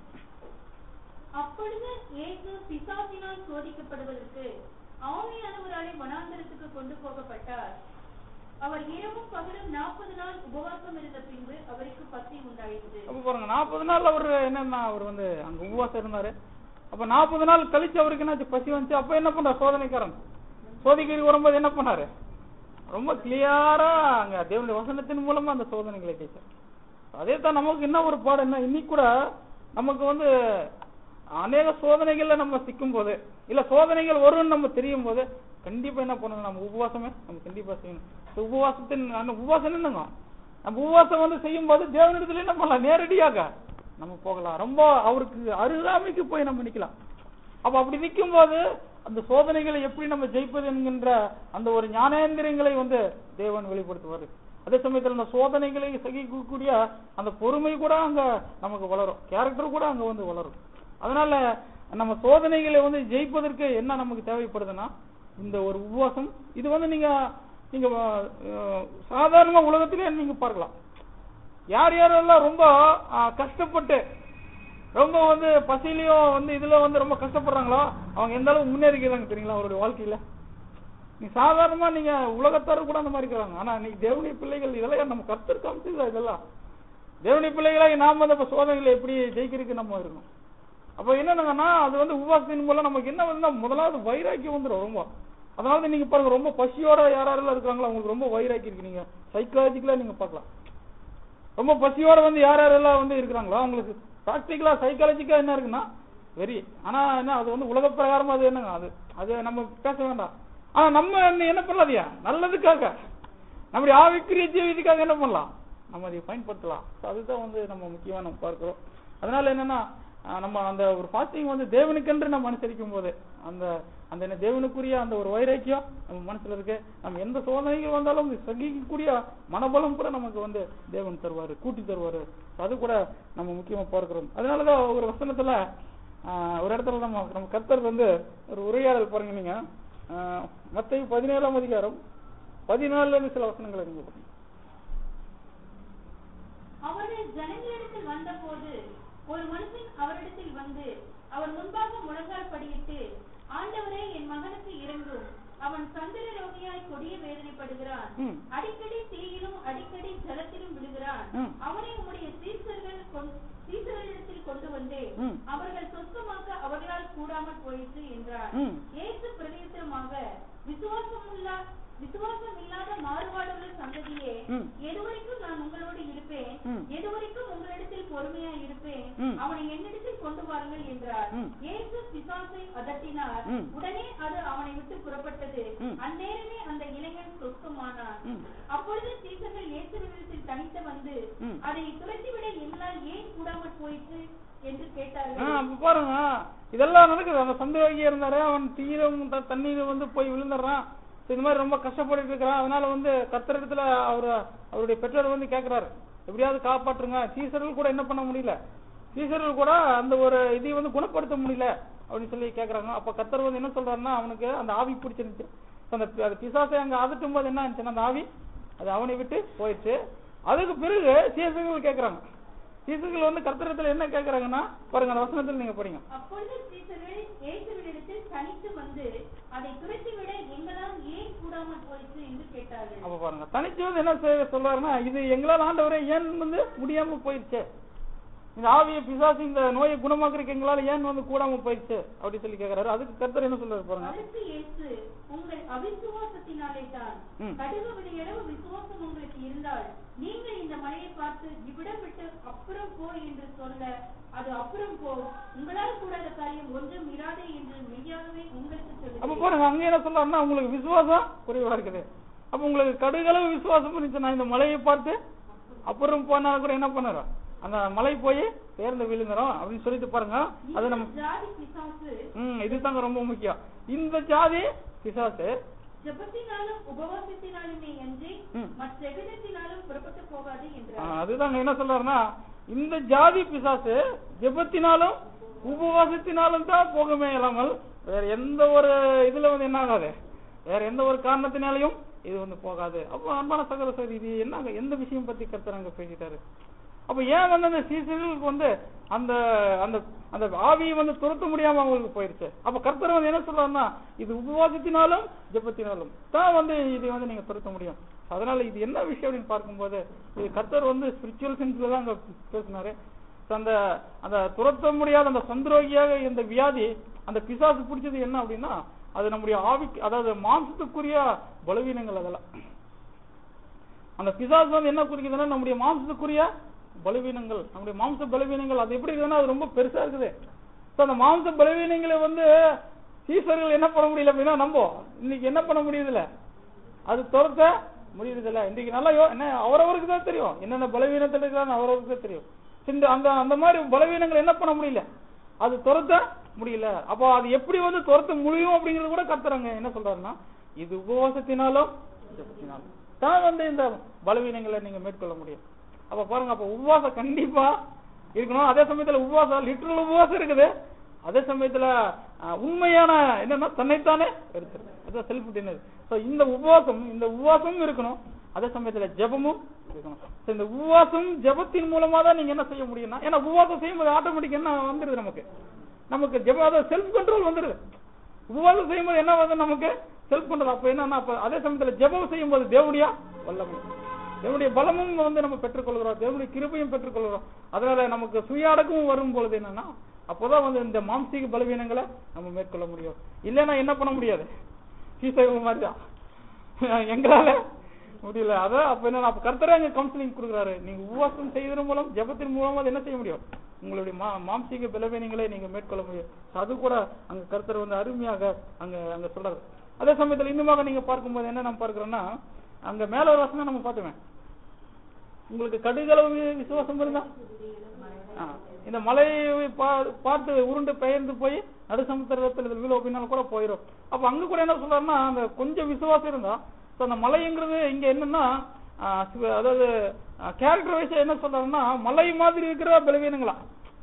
அப்பொழுது இயேசு பிசாசினால் சோதிக்கப்படுவதற்கு ஆவியானவராலே வனாந்தரத்துக்கு கொண்டு போகப்பட்டார் அவர் இரவும் பகலும் நாற்பது நாள் உபவாசம் இருந்த பின்பு அவருக்கு பசி உண்டாயிற்று அப்ப பாருங்க நாற்பது நாள் அவர் என்னன்னா அவர் வந்து அங்க உபவாசம் இருந்தாரு அப்ப நாற்பது நாள் கழிச்சு அவருக்கு என்னாச்சு பசி வந்துச்சு அப்ப என்ன பண்றாரு சோதனைக்காரன் சோதிக்கிறதுக்கு வரும்போது என்ன பண்ணாரு ரொம்ப கிளியரா அங்க தேவனுடைய வசனத்தின் மூலமா அந்த சோதனைகளை ஜெயிச்சார் அதே தான் நமக்கு என்ன ஒரு பாடம் என்ன இன்னைக்கு கூட நமக்கு வந்து அநேக சோதனைகள்ல நம்ம சிக்கும் போது இல்ல சோதனைகள் வரும்னு நம்ம தெரியும் போது கண்டிப்பா என்ன பண்ணணும் நம்ம உபவாசமே நம்ம கண்டிப்பா செய்யணும் இந்த உபவாசத்தின் அந்த உபவாசம் என்னங்க நம்ம உபவாசம் வந்து செய்யும் போது தேவனிடத்துல என்ன பண்ணலாம் நேரடியாக நம்ம போகலாம் ரொம்ப அவருக்கு அருகாமைக்கு போய் நம்ம நிக்கலாம் அப்ப அப்படி நிற்கும் போது அந்த சோதனைகளை எப்படி நம்ம ஜெயிப்பது என்கின்ற அந்த ஒரு ஞானேந்திரியங்களை வந்து தேவன் வெளிப்படுத்துவாரு அதே சமயத்துல அந்த சோதனைகளை சகிக்கக்கூடிய அந்த பொறுமை கூட அங்க நமக்கு வளரும் கேரக்டர் கூட அங்க வந்து வளரும் அதனால நம்ம சோதனைகளை வந்து ஜெயிப்பதற்கு என்ன நமக்கு தேவைப்படுதுன்னா இந்த ஒரு உபவாசம் இது வந்து நீங்க நீங்க அஹ், சாதாரண உலகத்திலே நீங்க பார்க்கலாம் யார் யாரெல்லாம் ரொம்ப அஹ், கஷ்டப்பட்டு ரொம்ப வந்து பசியிலையும் வந்து இதுல வந்து ரொம்ப கஷ்டப்படுறாங்களோ அவங்க எந்த அளவுக்கு முன்னேறிக்கிறாங்க தெரியுங்களா அவருடைய வாழ்க்கையில நீ சாதாரணமா நீங்க உலகத்தார் கூட அந்த மாதிரி இருக்கிறாங்க ஆனா நீ தேவனுடைய பிள்ளைகள் இதெல்லாம் நம்ம கர்த்தர் காமிச்சதா இதெல்லாம் தேவனுடைய பிள்ளைகளாக நாம அந்த சோதனைகளை எப்படி ஜெயிக்கிறதுக்கு நம்ம இருக்கணும் அப்ப என்னன்னா அது வந்து உபவாசத்தின் மூலம் நமக்கு என்ன வந்து முதலாவது வைராக்கியம் வந்துடும் ரொம்ப அதனால நீங்க பாருங்க ரொம்ப பசியோட யாரெல்லாம் இருக்கிறாங்களோ அவங்களுக்கு ரொம்ப வைராக்கி இருக்கு நீங்க சைக்காலஜிக்கலா நீங்க பார்க்கலாம் ரொம்ப பசியோட வந்து யார் யாரெல்லாம் வந்து இருக்கிறாங்களோ அவங்களுக்கு பிராக்டிக்கலா சைக்காலஜிக்கா என்ன இருக்குன்னா வெறி ஆனா என்ன அது வந்து உலக பிரகாரமா அது என்னங்க அது அது நம்ம பேச வேண்டாம் ஆனா நம்ம என்ன- என்ன பண்ணலாதியா நல்லதுக்காக நம்முடைய ஆவிக்குரிய ஜீவிதுக்காக என்ன பண்ணலாம் நம்ம அதை பயன்படுத்தலாம் So அதுதான் வந்து நம்ம முக்கியமா நம்ம பார்க்கிறோம் அதனால என்னன்னா ஆஹ் நம்ம அந்த ஒரு ஃபாஸ்டிங் வந்து தேவனுக்கென்று நம்ம அனுசரிக்கும் போது அந்த அந்த என்ன தேவனுக்குரிய அந்த ஒரு வைராக்கியம் நம்ம மனசுல இருக்கு நம்ம எந்த சோதனைகள் வந்தாலும் சகிக்கக்கூடிய மனபலம் கூட நமக்கு வந்து தேவன் தருவாரு கூட்டி தருவாரு So அது கூட நம்ம முக்கியமா பார்க்கிறோம் அதனாலதான் ஒரு வசனத்துல ஆஹ் ஒரு இடத்துல நம்ம நம்ம கர்த்தர் வந்து ஒரு உரையாடல் பாருங்க நீங்க மத்திய பதினேழாம் அதிகாரம் பதினாலுல இருந்து சில வசனங்களை நீங்க பாருங்க அவர்கள் ஜனங்களிடத்தில் வந்தபோது ஒரு மனுஷன் அவரிடத்தில் வந்து அவர் முன்பாக முழங்கால் படியிட்டு ஆண்டவரே என் மகனுக்கு இறங்கும் அவன் சந்திர ரோகியாய் கொடிய வேதனைப்படுகிறான் ம். அடிக்கடி தீயிலும் அடிக்கடி ஜலத்திலும் விழுகிறான் ம். அவனை உம்முடைய சீசர்கள் கொண்- சீசர்களிடத்தில் கொண்டு வந்தேன் ம். அவர்கள் சொந்தமாக்க அவர்களால் கூடாமல் போயிற்று என்றார் ம். இயேசு பிரதியுத்தரமாக விசுவாசமுள்ள விசுவாசம் இல்லாத மாறுபாடுள்ள சந்ததியே ம். எதுவரைக்கும் நான் உங்களோடு இருப்பேன் ம். எதுவரைக்கும் உங்களிடத்தில் பொறுமையா இருப்பேன் ம். அவனை என்னிடத்தில் கொண்டு வாருங்கள் என்றார் ம். இயேசு பிசாசை அதட்டினார் ம். உடனே அது அவனை விட்டு புறப்பட்டது ம். அந்நேரமே அந்த இளைஞன் சொஸ்தமானான் ம். அப்பொழுது சீசர்கள் இயேசுவிடத்தில் தனித்து வந்து ம். அதை துரத்திவிட எங்களால் ஏன் கூடாமல் போயிற்று என்று ஆ, கேட்டார்கள் அப்ப பாருங்க இதெல்லாம் நடக்குது அந்த சந்தேகி இருந்தாரு அவன் தீரம் த- தண்ணீர் வந்து போய் விழுந்துடுறான் So, இந்த மாதிரி ரொம்ப கஷ்டப்பட்டு இருக்கிறான் அதனால வந்து கத்திரத்துல அவரு அவருடைய பெற்றோர் வந்து கேக்குறாரு எப்படியாவது காப்பாற்றுங்க சீசர்கள் கூட என்ன பண்ண முடியல சீசர்கள் கூட அந்த ஒரு இதை வந்து குணப்படுத்த முடியல அப்படின்னு சொல்லி கேக்குறாங்க அப்ப கத்தர் வந்து என்ன சொல்றாருன்னா அவனுக்கு அந்த ஆவி பிடிச்சிருந்துச்சு So, அந்த பி- அந்த பிசாசை அங்க அதட்டும் போது என்ன ஆச்சுன்னா அந்த ஆவி அது அவனை விட்டு போயிடுச்சு அதுக்கு பிறகு சீசர்கள் கேக்குறாங்க சீசர்கள் வந்து கர்த்தரத்துல என்ன கேக்குறாங்கன்னா பாருங்க அந்த வசனத்துல நீங்க படிங்க அப்பொழுது சீசர்கள் இயேசுவினிடத்தில் தனித்து வந்து அதை துரத்திவிட எங்களால் ஏன் கூடாமல் போயிற்று என்று கேட்டார்கள் அப்ப பாருங்க தனிச்சு வந்து என்ன செய்ய சொல்றாருன்னா இது எங்களால் ஆண்டவரே ஏன் வந்து முடியாம போயிடுச்சு இந்த ஆவிய பிசாசு இந்த நோயை குணமாக்குறதுக்கு எங்களால ஏன் வந்து கூடாம போயிடுச்சு அப்படி சொல்லி கேக்குறாரு அதுக்கு கர்த்தர் என்ன சொல்றாரு பாருங்க அதற்கு இயேசு உங்கள் அவிசுவாசத்தினாலே தான் ம். கடுகு விடையளவு விசுவாசம் உங்களுக்கு இருந்தால் நீங்கள் இந்த மலையை பார்த்து இவ்விடம் விட்டு அப்புறம் போ என்று சொல்ல அது அப்புறம் போ உங்களால் கூடாத காரியம் ஒன்றும் இராதே என்று மெய்யாகவே உங்களுக்கு அப்ப சொல்லுகிறேன் பாருங்க அங்க என்ன சொல்றாருன்னா உங்களுக்கு விசுவாசம் குறைவா இருக்குது அப்ப உங்களுக்கு கடுகளவு விசுவாசம் இருந்துச்சு நான் இந்த மலையை பார்த்து அப்புறம் போனா கூட என்ன பண்ணுறோம் அந்த மலை போய் பேர்ந்து விழுந்துரும் அப்படின்னு சொல்லிட்டு பாருங்க அது நம்ம இந்த ஜாதி பிசாசு ம் இதுதாங்க ரொம்ப முக்கியம் இந்த ஜாதி பிசாசு ஜெபத்தினாலும் உபவாசத்தினாலுமே அன்றி ம். மற்றெவிதத்தினாலும் புறப்பட்டு போகாது ஆ, என்றார் அதுதாங்க என்ன சொல்றாருன்னா இந்த ஜாதி பிசாசு ஜெபத்தினாலும் உபவாசத்தினாலும் தான் போகுமே இல்லாமல் வேற எந்த ஒரு இதுல வந்து என்ன ஆகாது வேற எந்த ஒரு காரணத்தினாலையும் இது வந்து போகாது அப்போ அன்பான சகோதர சகோதரி இது என்னங்க எந்த விஷயம் பத்தி கர்த்தர் அங்க பேசிட்டாரு அப்ப ஏன் வந்து அந்த சீசர்களுக்கு வந்து அந்த அந்த அந்த ஆவியை வந்து துரத்த முடியாம அவங்களுக்கு போயிருச்சு அப்ப கர்த்தர் வந்து என்ன சொல்றாருன்னா இது உபவாசத்தினாலும் ஜெபத்தினாலும் தான் வந்து இதை வந்து நீங்க துரத்த முடியும் அதனால இது என்ன விஷயம் அப்படின்னு பார்க்கும்போது இது கர்த்தர் வந்து ஸ்பிரிச்சுவல் சென்ஸ்ல தான் அங்க பேசினாரு So, அந்த அந்த துரத்த முடியாத அந்த சந்திரோகியாக இந்த வியாதி அந்த பிசாசு பிடிச்சது என்ன அப்படின்னா அது நம்முடைய ஆவிக்கு அதாவது மாம்சத்துக்குரிய பலவீனங்கள் அதெல்லாம் அந்த பிசாசு வந்து என்ன குறிக்குதுன்னா நம்முடைய மாம்சத்துக்குரிய பலவீனங்கள் நம்முடைய மாம்ச பலவீனங்கள் அது எப்படி இருக்குதுன்னா அது ரொம்ப பெருசா இருக்குது சோ அந்த மாம்ச பலவீனங்களை வந்து சீசர்கள் என்ன பண்ண முடியல அப்படின்னா நம்ப இன்னைக்கு என்ன பண்ண முடியுதுல அது துரத்த முடியுதுல்ல இன்னைக்கு நல்லா யோ- என்ன அவரவருக்கு தான் தெரியும் என்னென்ன பலவீனத்தில் இருக்கிறான்னு அவரவருக்கு தான் தெரியும் இந்த அந்த அந்த மாதிரி பலவீனங்கள் என்ன பண்ண முடியல அது துரத்த முடியல அப்போ அது எப்படி வந்து துரத்த முடியும் அப்படிங்கறது கூட கத்துறாங்க என்ன சொல்றாருன்னா இது உபவாசத்தினாலும் ஜெபத்தினாலும் தான் வந்து இந்த பலவீனங்களை நீங்க மேற்கொள்ள முடியும் அப்ப பாருங்க அப்ப உபவாசம் கண்டிப்பா இருக்கணும் அதே சமயத்துல உபவாசம் லிட்டரல் உபவாசம் இருக்குது அதே சமயத்துல அஹ், உண்மையான என்னன்னா தன்னைத்தானே எடுத்துருக்கு அதான் செல்ஃப் டின்னர் சோ இந்த உபவாசம் இந்த உபவாசமும் இருக்கணும் அதே சமயத்துல ஜெபமும் இருக்கணும் So, இந்த உபவாசம் ஜெபத்தின் மூலமா தான் நீங்க என்ன செய்ய முடியும்னா ஏன்னா உபவாசம் செய்யும்போது ஆட்டோமேட்டிக் என்ன வந்துருது நமக்கு நமக்கு ஜெப அதாவது செல்ஃப் கண்ட்ரோல் வந்துருது உபவாசம் செய்யும்போது என்ன வந்து நமக்கு செல்ஃப் கண்ட்ரோல் அப்ப என்னன்னா அப்ப அதே சமயத்துல ஜெபம் செய்யும்போது தேவனுடைய வல்லமை தேவனுடைய பலமும் வந்து நம்ம பெற்றுக்கொள்கிறோம் தேவனுடைய கிருபையும் பெற்றுக்கொள்கிறோம் அதனால நமக்கு சுய அடக்கமும் வரும் பொழுது என்னன்னா அப்போதான் வந்து இந்த மாம்சீக பலவீனங்களை நம்ம மேற்கொள்ள முடியும் இல்லைன்னா என்ன பண்ண முடியாது சீசகம் மாதிரிதான் எங்களால முடியல அதான் அப்ப என்ன அப்ப கர்த்தரே அங்க கவுன்சிலிங் கொடுக்குறாரு நீங்க உபவாசம் செய்வதன் மூலம் ஜெபத்தின் மூலமா அதை என்ன செய்ய முடியும் உங்களுடைய மா- மாம்சீக பலவீனங்களை நீங்க மேற்கொள்ள முடியும் அது கூட அங்க கர்த்தர் வந்து அருமையாக அங்க அங்க சொல்றாரு அதே சமயத்துல இன்னுமாக நீங்க பார்க்கும்போது என்ன நம்ம பார்க்கிறோம்னா அங்க மேல ஒரு வசனம் நம்ம பார்த்துவேன் உங்களுக்கு கடுகளவு விசுவாசம் இருந்தா ஆ, இந்த மலையை பா- பார்த்து உருண்டு பெயர்ந்து போய் நடுசமுத்திரத்தில் இது விழும் அப்படின்னாலும் கூட போயிடும் அப்ப அங்க கூட என்ன சொல்றாருன்னா அந்த கொஞ்சம் விசுவாசம் இருந்தா so அந்த மலைங்கிறது இங்க என்னன்னா ஆ, சிவ- அதாவது கேரக்டர் வைஸ் என்ன சொல்றாருன்னா மலை மாதிரி இருக்கிற பலவீனங்களா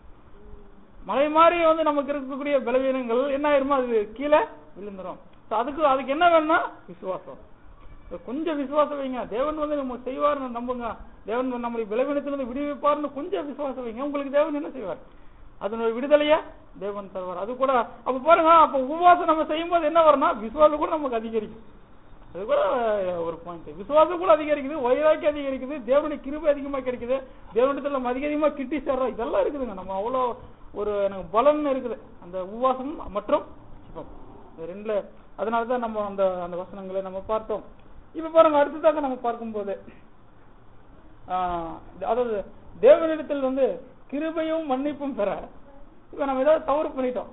மலை மாதிரி வந்து நமக்கு இருக்கக்கூடிய பலவீனங்கள் என்ன ஆயிருமா அது கீழே விழுந்துரும் So அதுக்கு அதுக்கு என்ன வேணும்னா விசுவாசம் So கொஞ்சம் விசுவாசம் வைங்க தேவன் வந்து நம்ம செய்வார்னு நம்புங்க தேவன் நம்முடைய பலவீனத்திலிருந்து விடுவிப்பார்னு கொஞ்சம் விசுவாசம் வைங்க உங்களுக்கு தேவன் என்ன செய்வார் அதனுடைய விடுதலைய தேவன் தருவார் அது கூட அப்ப பாருங்க அப்ப உபவாசம் நம்ம செய்யும்போது என்ன வரும்னா விசுவாசம் கூட நமக்கு அதிகரிக்கும் அது கூட ஒரு பாயிண்ட் விசுவாசம் கூட அதிகரிக்குது வைராக்கி அதிகரிக்குது தேவனுடைய கிருபை அதிகமா கிடைக்குது தேவனிடத்துல நம்ம அதிக அதிகமா கிட்டி சேர்றோம் இதெல்லாம் இருக்குதுங்க நம்ம அவ்வளோ ஒரு எனக்கு பலன் இருக்குது அந்த உபவாசம் மற்றும் ஜெபம். இது ரெண்டுல அதனால தான் நம்ம அந்த அந்த வசனங்களை நம்ம பார்த்தோம் இப்ப பாருங்க அடுத்ததாக நம்ம பார்க்கும்போது ஆஹ், அதாவது தேவனிடத்தில் வந்து கிருபையும் மன்னிப்பும் பெற இப்ப நம்ம ஏதாவது தவறு பண்ணிட்டோம்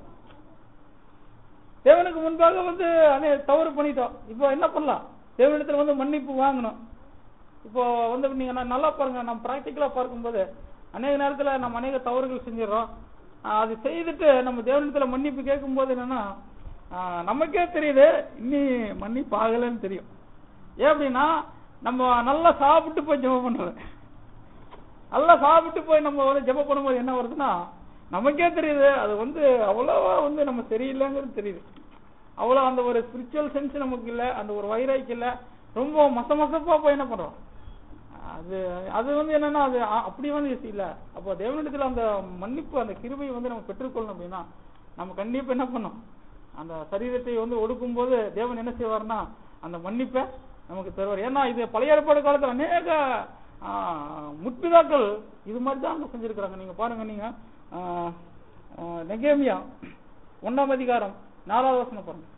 தேவனுக்கு முன்பாக வந்து அனே தவறு பண்ணிட்டோம் இப்போ என்ன பண்ணலாம் தேவனிடத்துல வந்து மன்னிப்பு வாங்கணும் இப்போ வந்து நீங்க நான் நல்லா பாருங்க நம்ம பிராக்டிக்கலா பார்க்கும்போது அநேக நேரத்துல நம்ம அநேக தவறுகள் செஞ்சிடறோம் ஆஹ் அது செய்துட்டு நம்ம தேவனிடத்துல மன்னிப்பு கேட்கும்போது என்னன்னா ஆஹ் நமக்கே தெரியுது இன்னி மன்னிப்பு ஆகலைன்னு தெரியும் ஏன் அப்படின்னா நம்ம நல்லா சாப்பிட்டு போய் ஜெபம் பண்றது நல்லா சாப்பிட்டு போய் நம்ம வந்து ஜெபம் பண்ணும்போது என்ன வருதுன்னா நமக்கே தெரியுது அது வந்து அவ்வளவா வந்து நம்ம சரியில்லைங்கிறது தெரியுது அவ்வளவு அந்த ஒரு ஸ்பிரிச்சுவல் சென்ஸ் நமக்கு இல்ல அந்த ஒரு வைராய்க்கு இல்ல ரொம்ப மச மசப்பா போய் என்ன பண்றோம் அது அது வந்து என்னன்னா அது அ- அப்படி வந்து யோசி இல்ல அப்போ தேவனிடத்துல அந்த மன்னிப்பு அந்த கிருபையை வந்து நம்ம பெற்றுக்கொள்ளணும் அப்படின்னா நம்ம கண்டிப்பா என்ன பண்ணோம் அந்த சரீரத்தை வந்து ஒடுக்கும் போது தேவன் என்ன செய்வார்னா அந்த மன்னிப்பை நமக்கு தருவார் ஏன்னா இது பழைய ஏற்பாடு காலத்துல அநேக ஆ, முற்பிதாக்கள் இது மாதிரி தான் அங்க செஞ்சிருக்கிறாங்க நீங்க பாருங்க நீங்க ஆ, ஆ, நெகேமியா ஒண்ணாம் அதிகாரம் நாலாவது வசனம் பாருங்க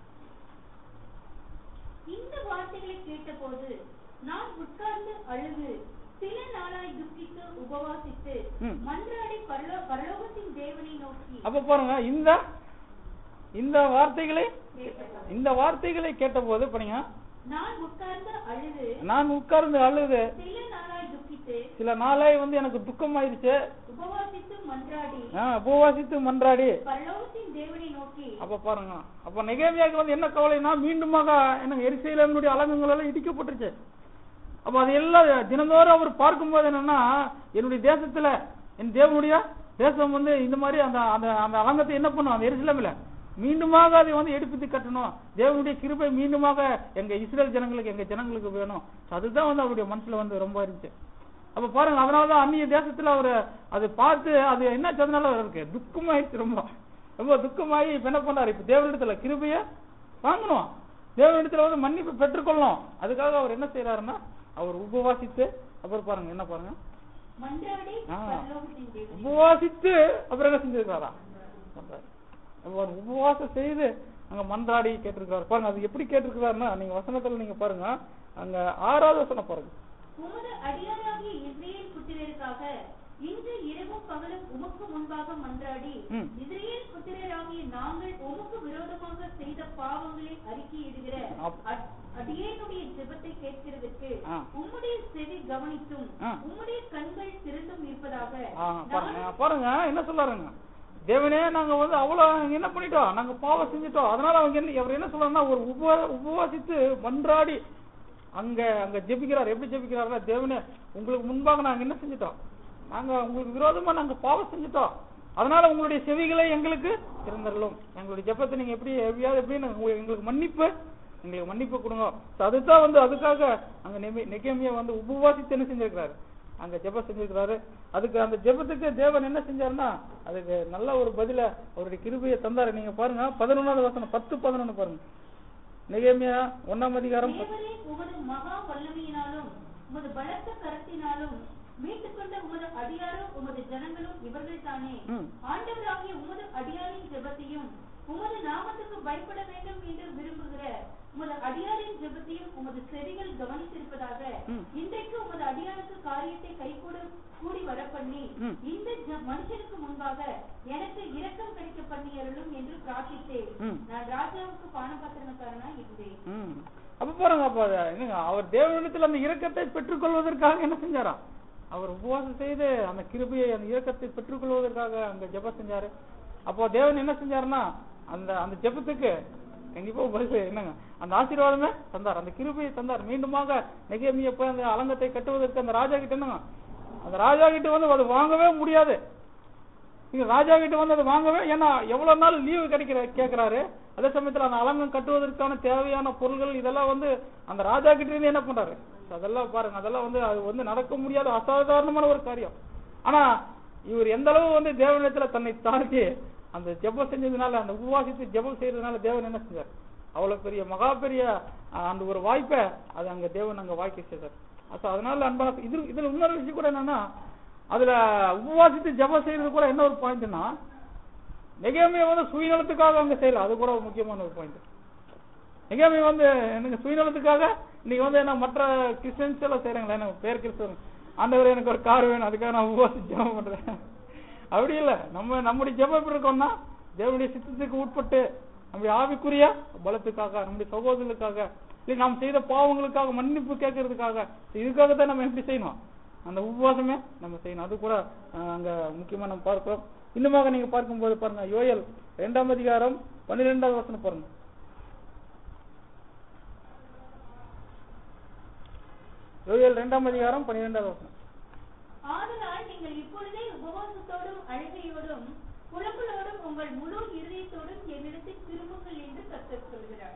இந்த வார்த்தைகளை கேட்டபோது நான் உட்கார்ந்து அழுது சில நாளாய் துக்கித்து உபவாசித்து ம். மன்றாடி பரலோ- பரலோகத்தின் தேவனை நோக்கி அப்ப பாருங்க இந்த இந்த வார்த்தைகளை கேட்டபோது, இந்த வார்த்தைகளை கேட்டபோது பாருங்க நான் உட்கார்ந்து அழுது நான் உட்கார்ந்து அழுது சில நாளாய் துக்கித்து சில நாளாய் வந்து எனக்கு துக்கம் ஆயிடுச்சு உபவாசித்து மன்றாடி ஆஹ் உபவாசித்து மன்றாடி பரலோகத்தின் தேவனை நோக்கி அப்ப பாருங்க அப்ப நெகேமியாக்கு வந்து என்ன கவலைனா மீண்டுமாக என்ன எரிசையிலனுடைய அலங்கங்கள் எல்லாம் இடிக்கப்பட்டுருச்சு அப்ப அது எல்லாம் தினந்தோறும் அவர் பார்க்கும்போது என்னன்னா என்னுடைய தேசத்துல என் தேவனுடைய தேசம் வந்து இந்த மாதிரி அந்த அந்த அந்த அலங்கத்தை என்ன பண்ணும் அந்த எரிசிலமில்ல மீண்டுமாக அதை வந்து எடுப்பித்து கட்டணும் தேவனுடைய கிருபை மீண்டுமாக எங்க இஸ்ரேல் ஜனங்களுக்கு எங்க ஜனங்களுக்கு வேணும் அதுதான் வந்து அவருடைய மனசுல வந்து ரொம்ப இருந்துச்சு அப்ப பாருங்க அதனாலதான் அந்நிய தேசத்துல அவரு அதை பார்த்து அது என்ன சொன்னாலும் அவருக்கு துக்கமாயிடுச்சு ரொம்ப ரொம்ப துக்கமாயி இப்ப என்ன பண்றாரு இப்ப தேவனிடத்துல கிருபைய வாங்கணும் தேவனிடத்துல வந்து மன்னிப்பு பெற்றுக்கொள்ளணும் அதுக்காக அவர் என்ன செய்யறாருன்னா அவர் உபவாசித்து அப்புறம் பாருங்க என்ன பாருங்க மன்றாடி ஆ. பரலோகத்தின் தேவனே, உபவாசித்து அப்புறம் என்ன செஞ்சிருக்காரா பண்றாரு. அப்ப அவர் உபவாசம் செய்து அங்க மன்றாடி கேட்டிருக்காரு பாருங்க அது எப்படி கேட்டிருக்காருன்னா நீங்க வசனத்துல நீங்க பாருங்க அங்க ஆறாவது வசனம் பாருங்க உமது அடியாராகிய இஸ்ரேல் புத்திரருக்காக இன்று இரவும் பகலும் உமக்கு முன்பாக மன்றாடி ம். இஸ்ரேல் புத்திரராகிய நாங்கள் உமக்கு விரோதமாக செய்த பாவங்களை அறிக்கையிடுகிற அப்- அட்- அடியேனுடைய ஜெபத்தை கேட்கிறதற்கு ஆ. உம்முடைய செவி கவனித்தும் ஆ. உம்முடைய கண்கள் திறந்தும் இருப்பதாக ஆ, பாருங்க நான் பாருங்க என்ன சொல்றாருங்க தேவனே நாங்க வந்து அவ்வளவு நாங்க என்ன பண்ணிட்டோம் நாங்க பாவம் செஞ்சுட்டோம் அதனால அவங்க என்ன அவர் என்ன சொல்றாருன்னா ஒரு உப உபவாசித்து மன்றாடி அங்க அங்க ஜெபிக்கிறார் எப்படி ஜெபிக்கிறாருன்னா தேவனே உங்களுக்கு முன்பாக நாங்க என்ன செஞ்சுட்டோம் நாங்க உங்களுக்கு விரோதமா நாங்க பாவம் செஞ்சுட்டோம் அதனால உங்களுடைய செவிகளை எங்களுக்கு திறந்தரலும் எங்களுடைய ஜெபத்தை நீங்க எப்படி எப்படியாவது எப்படி எங்களுக்கு மன்னிப்பு எங்களுக்கு மன்னிப்பு கொடுங்க So அதுதான் வந்து அதுக்காக அங்க நெகேமியா வந்து உபவாசித்து என்ன செஞ்சிருக்கிறாரு அங்க ஜெபம் செஞ்சிருக்கிறாரு அதுக்கு அந்த ஜெபத்துக்கு தேவன் என்ன செஞ்சாருன்னா அதுக்கு நல்ல ஒரு பதில அவருடைய கிருபையை தந்தாரு நீங்க பாருங்க பதினொன்னாவது வசனம் பத்து பதினொன்னு பாருங்க நெகேமியா ஒன்னாம் அதிகாரம் பத்து- தேவரே உமது மகா வல்லமையினாலும் உமது பலத்த கரத்தினாலும் மீட்டுக்கொண்ட உமது அடியாரும் உமது ஜனங்களும் இவர்கள் தானே ம். ஆண்டவராகிய உமது அடியாரின் ஜெபத்தையும் உமது நாமத்துக்கு பயப்பட வேண்டும் என்று விரும்புகிற உமது அடியாரின் ஜெபத்தையும் உமது செவிகள் கவனித்திருப்பதாக ம். இன்றைக்கு உமது அடியாருக்கு காரியத்தை கைகூட கூடி வர பண்ணி ம். இந்த ஜ- மனுஷனுக்கு முன்பாக எனக்கு இரக்கம் கிடைக்க பண்ணியருளும் என்று பிரார்த்தித்தேன் ம். நான் ராஜாவுக்கு பானபாத்திரக்காரனா இருந்தேன் ம். அப்ப பாருங்க அப்ப அது என்னங்க அவர் தேவனிடத்தில் அந்த இரக்கத்தை பெற்றுக்கொள்வதற்காக என்ன செஞ்சாராம் அவர் உபவாசம் செய்து அந்த கிருபையை அந்த இரக்கத்தை பெற்றுக்கொள்வதற்காக அங்க ஜெபம் செஞ்சாரு அப்போ தேவன் என்ன செஞ்சாருன்னா அந்த அந்த ஜெபத்துக்கு கண்டிப்பா பதில் என்னங்க அந்த ஆசீர்வாதமே தந்தார் அந்த கிருபையை தந்தார் மீண்டுமாக நெகேமிய போய் அந்த அலங்கத்தை கட்டுவதற்கு அந்த ராஜா கிட்ட என்னங்க அந்த ராஜா கிட்ட வந்து அது வாங்கவே முடியாது நீங்க ராஜா கிட்ட வந்து அதை வாங்கவே ஏன்னா எவ்வளவு நாள் லீவு கிடைக்கிற கேக்குறாரு அதே சமயத்துல அந்த அலங்கம் கட்டுவதற்கான தேவையான பொருள்கள் இதெல்லாம் வந்து அந்த ராஜா கிட்ட இருந்து என்ன பண்றாரு அதெல்லாம் பாருங்க அதெல்லாம் வந்து அது வந்து நடக்க முடியாத அசாதாரணமான ஒரு காரியம் ஆனா இவர் எந்த அளவு வந்து தேவனிடத்துல தன்னை தாழ்த்தி அந்த ஜெபம் செஞ்சதுனால அந்த உபவாசித்து ஜெபம் செய்யறதுனால தேவன் என்ன செஞ்சார் அவ்வளவு பெரிய மகா பெரிய அஹ், அந்த ஒரு வாய்ப்பை அது அங்க தேவன் அங்க வாய்க்க செய்தார் அப்ப அதனால அன்பான இது இதுல இன்னொரு விஷயம் கூட என்னன்னா அதுல உபவாசித்து ஜெபம் செய்யறது கூட என்ன ஒரு பாயிண்ட்னா நெகேமியா வந்து சுயநலத்துக்காக அங்க செய்யல அது கூட ஒரு முக்கியமான ஒரு பாயிண்ட் நெகேமியா வந்து எனக்கு சுயநலத்துக்காக இன்னைக்கு வந்து என்ன மற்ற கிறிஸ்டியன்ஸ் எல்லாம் செய்யறாங்களே எனக்கு பேர் கிறிஸ்தவன் ஆண்டவர் எனக்கு ஒரு கார் வேணும் அதுக்காக நான் உபவாசித்து ஜெபம் பண்றேன் அப்படி இல்ல நம்ம நம்முடைய ஜெபம் எப்படி இருக்கோம்னா தேவனுடைய சித்தத்துக்கு உட்பட்டு நம்முடைய ஆவிக்குரிய பலத்துக்காக நம்முடைய சகோதரர்களுக்காக இல்லை நாம் செய்த பாவங்களுக்காக மன்னிப்பு கேட்கறதுக்காக இதுக்காக தான் நம்ம எப்படி செய்யணும் அந்த உபவாசமே நம்ம செய்யணும் அது கூட அஹ், அங்க முக்கியமா நம்ம பார்க்கிறோம் இன்னுமாக நீங்க பார்க்கும்போது பாருங்க யோயல் இரண்டாம் அதிகாரம் பன்னிரெண்டாவது வசனம் பாருங்க யோயல் இரண்டாம் அதிகாரம் பன்னிரெண்டாவது வசனம் ஆதலால் நீங்கள் இப்பொழுதே உபவாசத்தோடும் அழுகையோடும் புலம்பலோடும் உங்கள் முழு இருதயத்தோடும் என்னிடத்தில் திரும்புங்கள் என்று கர்த்தர் சொல்கிறார்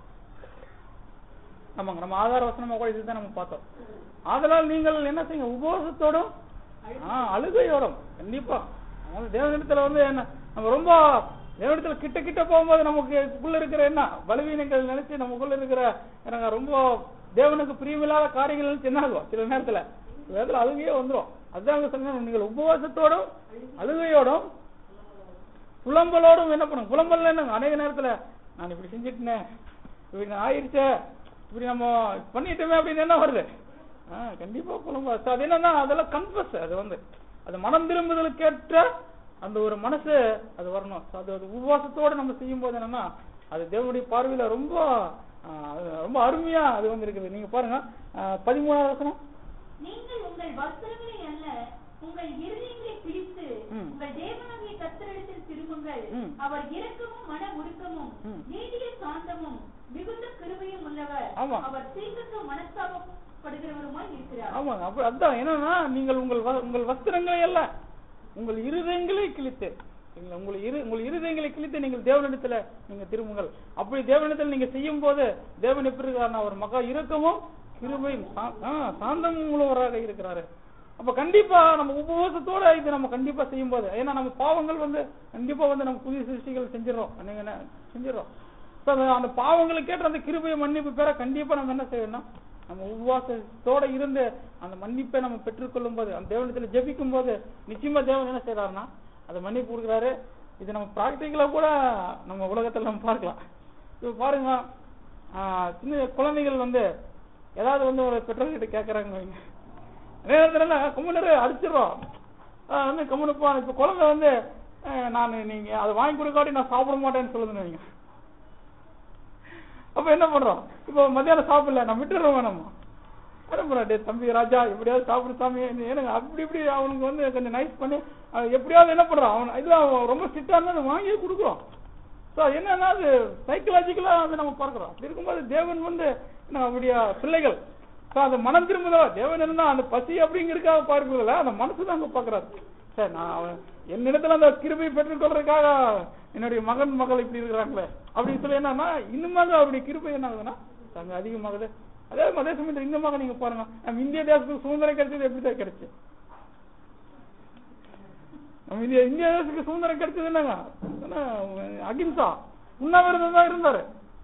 ஆமாங்க நம்ம ஆதார வசனமா கூட இதுதான் நம்ம பார்த்தோம் ஆதலால் நீங்கள் என்ன செய்யுங்க உபவாசத்தோடும் ஆ, அழுகையோடும் கண்டிப்பா நம்ம தேவனிடத்துல வந்து என்ன நம்ம ரொம்ப தேவனிடத்துல கிட்ட கிட்ட போகும்போது நமக்கு உள்ள இருக்கிற என்ன பலவீனங்கள் நினைச்சு நமக்குள்ள இருக்கிற எனக்கு ரொம்ப தேவனுக்கு பிரியமில்லாத காரியங்கள் நினைச்சு என்ன ஆகும் சில நேரத்துல சில நேரத்துல அழுகையே வந்துரும் அதுதான் அங்க சொன்னாங்க நீங்கள் உபவாசத்தோடும் அழுகையோடும் புலம்பலோடும் என்ன பண்ணுங்க புலம்பல் என்னங்க அநேக நேரத்துல நான் இப்படி செஞ்சுட்டேனே இப்படி நான் ஆயிடுச்சே இப்படி நம்ம பண்ணிட்டோமே அப்படின்னு என்ன வருது ஆ, கண்டிப்பா புலம்ப So, அது என்னன்னா அதெல்லாம் கன்ஃபஸ் அது வந்து அது மனம் திரும்புதலுக்கு ஏற்ற அந்த ஒரு மனசு அது வரணும் So, அது அது உபவாசத்தோட நம்ம செய்யும் போது என்னன்னா அது தேவனுடைய பார்வையில ரொம்ப ஆ, அது ரொம்ப அருமையா அது வந்து இருக்குது நீங்க பாருங்க ஆ, பதிமூணாவது வசனம் நீங்கள் உங்கள் வஸ்திரங்களை அல்ல உங்கள் இருதயங்களை பிடித்து ம். உங்கள் தேவனாகிய கர்த்தரிடத்தில் திரும்புங்கள் ம். அவர் இரக்கமும் மன உருக்கமும் ம். நீடிய சாந்தமும் மிகுந்த கிருபையும் உள்ளவர் ஆமா. அவர் தீர்க்க மனஸ்தாபப்படுகிறவருமாய் இருக்கிறார் ஆமாங்க அப்ப அதான் என்னன்னா நீங்கள் உங்கள் வ- உங்கள் வஸ்திரங்களை அல்ல உங்கள் இருதயங்களை கிழித்து சரிங்களா? உங்கள் இரு உங்கள் இருதயங்களை கிழித்து நீங்கள் தேவனிடத்துல நீங்க திரும்புங்கள் அப்படி தேவனிடத்தில் நீங்க செய்யும் போது தேவன் எப்படி இருக்காருன்னா அவர் மகா இரக்கமும் கிருபையும் சா- ஆ, சாந்தமும் உள்ளவராக இருக்கிறாரு அப்ப கண்டிப்பா நம்ம உபவாசத்தோட இது நம்ம கண்டிப்பா செய்யும் போது ஏன்னா நம்ம பாவங்கள் வந்து கண்டிப்பா வந்து நம்ம புதிய சிருஷ்டிகள் செஞ்சிடறோம் நீங்க என்ன செஞ்சிடறோம் So, அந்த- அந்த பாவங்களுக்கு ஏற்ற அந்த கிருபையை மன்னிப்பு பெற கண்டிப்பா நம்ம என்ன செய்யணும்னா நம்ம உபவாசத்தோட இருந்து அந்த மன்னிப்பை நம்ம பெற்றுக்கொள்ளும் போது அந்த தேவனத்துல ஜெபிக்கும் போது நிச்சயமா தேவன் என்ன செய்யறாருன்னா அதை மன்னிப்பு கொடுக்குறாரு இது நம்ம பிராக்டிக்கலா கூட நம்ம உலகத்துல நம்ம பார்க்கலாம் இப்ப பாருங்க ஆஹ், சின்ன குழந்தைகள் வந்து ஏதாவது வந்து ஒரு பெற்றோர்கிட்ட கேட்கறாங்க வைங்க நேரத்துல கம்முனரு அடிச்சிடுறோம் ஆஹ், வந்து கம்முனுப்பா இப்ப குழந்தை வந்து ஆஹ், நான் நீங்க அதை வாங்கி கொடுக்காட்டி நான் சாப்பிட மாட்டேன்னு சொல்லுதுன்னு வைங்க அப்ப என்ன பண்றோம் இப்போ மத்தியானம் சாப்பிடல நான் விட்டுறோம் வேணாமா என்ன பண்றோம் டேய் தம்பி ராஜா எப்படியாவது சாப்பிடு சாமி எனக்கு அப்படி இப்படி அவனுக்கு வந்து கொஞ்சம் நைஸ் பண்ணி அவன் எப்படியாவது என்ன பண்றான் அவன் இது அவன் ரொம்ப ஸ்ட்ரிக்டா இருந்தா வாங்கியே கொடுக்குறோம் ஸோ என்னன்னா அது சைக்கலாஜிக்கலா வந்து நம்ம பார்க்கிறோம் அப்படி இருக்கும்போது தேவன் வந்து என்ன அப்படியா பிள்ளைகள் ஸோ அந்த மனம் திரும்புதா தேவன் இருந்தா அந்த பசி அப்படிங்கிறதுக்காக பார்க்கிறதுல அந்த மனசு தான் அங்க பாக்குறாரு சரி நான் அவன் என்னிடத்துல அந்த கிருபை பெற்றுக்கொள்றதுக்காக என்னுடைய மகன் மகள் இப்படி இருக்கிறாங்களே அப்படின்னு சொல்லி என்னன்னா இன்னுமாக அப்படி கிருபை என்ன ஆகுதுன்னா அங்க அதிகமாகுது அதே அதே சமயத்தில் இன்னமாக நீங்க பாருங்க நம்ம இந்திய தேசத்துக்கு சுதந்திரம் கிடைச்சது எப்படி தான் கிடைச்சு நம்ம இந்திய இந்திய தேசத்துக்கு சுதந்திரம் கிடைச்சது என்னங்க என்ன, அகிம்சா உண்ணாவிரதம் தான் இருந்தாரு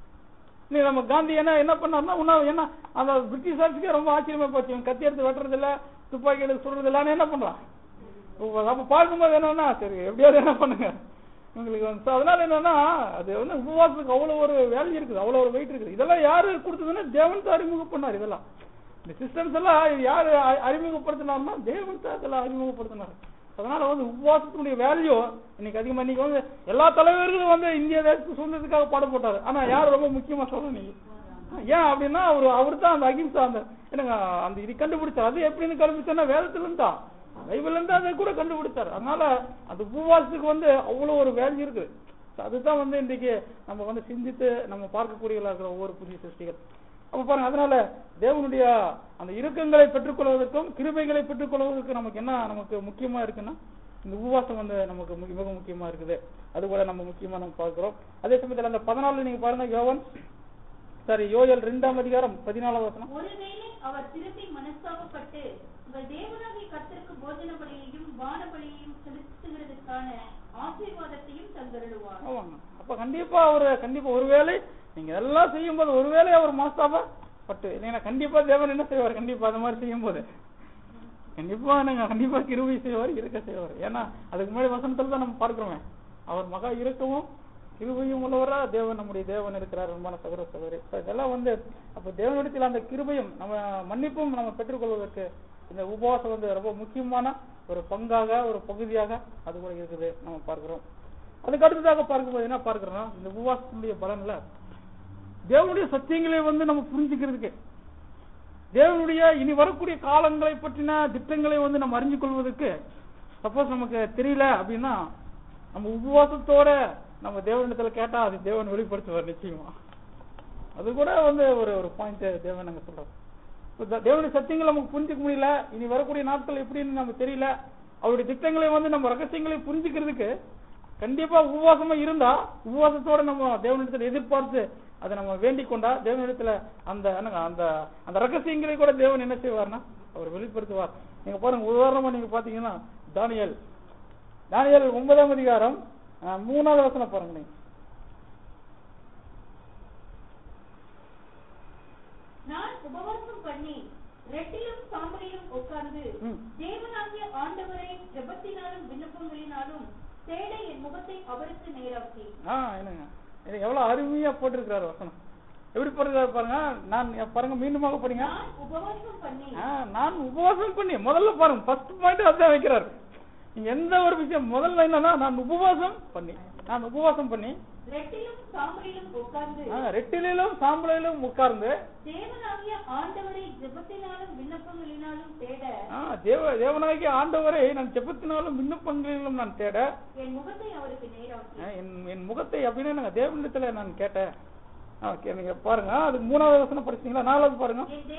நீ நம்ம காந்தி என்ன என்ன பண்ணாருன்னா உண்ணாவு என்ன அந்த பிரிட்டிஷ் அரசுக்கே ரொம்ப ஆச்சரியமா போச்சு இவன் கத்தி எடுத்து வெட்டுறது இல்ல துப்பாக்கி எடுத்து சுடுறது இல்லன்னு என்ன பண்றான் அப்ப- அப்ப பார்க்கும்போது என்னன்னா சரி எப்படியாவது என்ன பண்ணுங்க உங்களுக்கு வந்து so அதனால என்னன்னா அது வந்து உபவாசத்துக்கு அவ்வளவு ஒரு வேல்யூ இருக்குது அவ்வளவு ஒரு வெயிட் இருக்குது இதெல்லாம் யாரு கொடுத்ததுன்னா தேவன் தான் அறிமுகம் பண்ணார் இதெல்லாம் இந்த சிஸ்டம்ஸ் எல்லாம் யாரு அ- அறிமுகப்படுத்தினார்னா தேவன் தான் இதெல்லாம் அறிமுகப்படுத்தினார் அதனால வந்து உபவாசத்தினுடைய வேல்யூ இன்னைக்கு அதிகமா இன்னைக்கு வந்து எல்லா தலைவர்களும் வந்து இந்திய தேசத்துக்கு சுதந்திரத்துக்காக பாடுபட்டாரு ஆனா யார் ரொம்ப முக்கியமா சொல்ல நீங்க ஏன் அப்படின்னா அவர் அவர் தான் அந்த அகிம்சா அந்த என்னங்க அந்த இது கண்டுபிடிச்சார் அது எப்படின்னு கண்டுபிடிச்சா வேதத்துல இருந்தா பைபிள்ல இருந்து அதை கூட கண்டுபிடிச்சார் அதனால அந்த உபவாசத்துக்கு வந்து அவ்வளவு ஒரு வேல்யூ இருக்கு So அதுதான் வந்து இன்றைக்கு நம்ம வந்து சிந்தித்து நம்ம பார்க்கக்கூடியவர்களா இருக்கிற ஒவ்வொரு புதிய சிருஷ்டிகள் அப்ப பாருங்க அதனால தேவனுடைய அந்த இறுக்கங்களை பெற்றுக்கொள்வதற்கும் கிருபைகளை பெற்றுக்கொள்வதற்கு நமக்கு என்ன நமக்கு முக்கியமா இருக்குன்னா இந்த உபவாசம் வந்து நமக்கு மு- மிக முக்கியமா இருக்குது அது கூட நம்ம முக்கியமா நம்ம பார்க்கிறோம் அதே சமயத்துல அந்த பதினாலு நீங்க பாருங்க யோவன் சாரி யோயல் ரெண்டாம் அதிகாரம் பதினாலாம் வசனம் ஒருவேளை அவர் திருப்பி மனஸ்தாபப்பட்டு உங்கள் தேவனாகிய கர்த்தருக்கு போஜன பலியையும் வான பலியையும் செலுத்துகிறதுக்கான ஆசீர்வாதத்தையும் தந்தருளுவார் ஆமாங்க அப்ப கண்டிப்பா அவரு கண்டிப்பா ஒருவேளை நீங்க எல்லாம் செய்யும் போது ஒருவேளை அவர் மனஸ்தாப பட்டு இல்லைன்னா கண்டிப்பா தேவன் என்ன செய்வார் கண்டிப்பா அந்த மாதிரி செய்யும் போது கண்டிப்பா நீங்க கண்டிப்பா கிருபை செய்வார் இருக்க செய்வார் ஏன்னா அதுக்கு முன்னாடி வசனத்துல தான் நம்ம பார்க்கிறோமே அவர் மகா இருக்கவும் கிருபையும் உள்ளவரா தேவன் நம்முடைய தேவன் இருக்கிறார் அன்பான சகோதர சகோதரி So இதெல்லாம் வந்து அப்ப தேவனிடத்தில் அந்த கிருபையும் நம்ம மன்னிப்பும் நம்ம பெற்றுக்கொள்வதற்கு இந்த உபவாசம் வந்து ரொம்ப முக்கியமான ஒரு பங்காக ஒரு பகுதியாக அது கூட இருக்குது நம்ம பார்க்கிறோம் அதுக்கு அடுத்ததாக பார்க்கும்போது என்ன பார்க்கிறோம்னா இந்த உபவாசத்தினுடைய பலன்ல தேவனுடைய சத்தியங்களை வந்து நம்ம புரிஞ்சுக்கிறதுக்கு தேவனுடைய இனி வரக்கூடிய காலங்களை பற்றின திட்டங்களை வந்து நம்ம அறிஞ்சு கொள்வதற்கு சப்போஸ் நமக்கு தெரியல அப்படின்னா நம்ம உபவாசத்தோட நம்ம தேவனிடத்துல கேட்டா அது தேவன் வெளிப்படுத்துவார் நிச்சயமா அது கூட வந்து ஒரு ஒரு பாயிண்ட் தேவன் நாங்க சொல்றோம் இப்ப த- தேவனுடைய சத்தியங்களை நமக்கு புரிஞ்சுக்க முடியல இனி வரக்கூடிய நாட்கள் எப்படின்னு நமக்கு தெரியல அவருடைய திட்டங்களை வந்து நம்ம ரகசியங்களை புரிஞ்சுக்கிறதுக்கு கண்டிப்பா உபவாசமா இருந்தா உபவாசத்தோட நம்ம தேவனிடத்துல எதிர்பார்த்து அதை நம்ம வேண்டிக் கொண்டா தேவனிடத்துல அந்த என்னங்க அந்த அந்த ரகசியங்களை கூட தேவன் என்ன செய்வார்னா அவர் வெளிப்படுத்துவார் நீங்க பாருங்க உதாரணமா நீங்க பாத்தீங்கன்னா தானியல் தானியல் ஒன்பதாம் அதிகாரம் அஹ், மூணாவது வசனம் பாருங்க நீங்க நான் உபவாசம் பண்ணி ரெட்டிலும் சாம்பலிலும் உட்கார்ந்து ம். தேவனாகிய ஆண்டவரை ஜெபத்தினாலும் விண்ணப்பங்களினாலும் தேட என் முகத்தை அவருக்கு நேராக்கி ஆ என்னங்க இது எவ்வளவு அருமையா போட்டிருக்கிறாரு வசனம் எப்படி போட்டிருக்காரு பாருங்க நான் பாருங்க மீண்டுமாக படிங்க நான் உபவாசம் பண்ணி ஆ, நான் உபவாசம் பண்ணி முதல்ல பாருங்க ஃபர்ஸ்ட் பாயிண்ட் அதான் வைக்கிறாரு நீங்க எந்த ஒரு விஷயம் முதல்ல என்னன்னா நான் உபவாசம் பண்ணி நான் உபவாசம் பண்ணி ரெட்டிலும் சாம்பலிலும் உட்கார்ந்து ஆ, ரெட்டிலும் சாம்பலிலும் உட்கார்ந்து தேவனாகிய ஆண்டவரை ஜெபத்தினாலும் விண்ணப்பங்களினாலும் தேட ஆ, தேவ தேவனாகிய ஆண்டவரை நான் ஜெபத்தினாலும் விண்ணப்பங்களிலும் நான் தேட என் முகத்தை அவருக்கு நேராக்கி ஆ, என் என் முகத்தை அப்படின்னு நாங்க தேவனிடத்துல நான் கேட்டேன் ஓகே நீங்க பாருங்க அதுக்கு மூணாவது வசனம் படிச்சீங்களா நாலாவது பாருங்க என் தேவனாகிய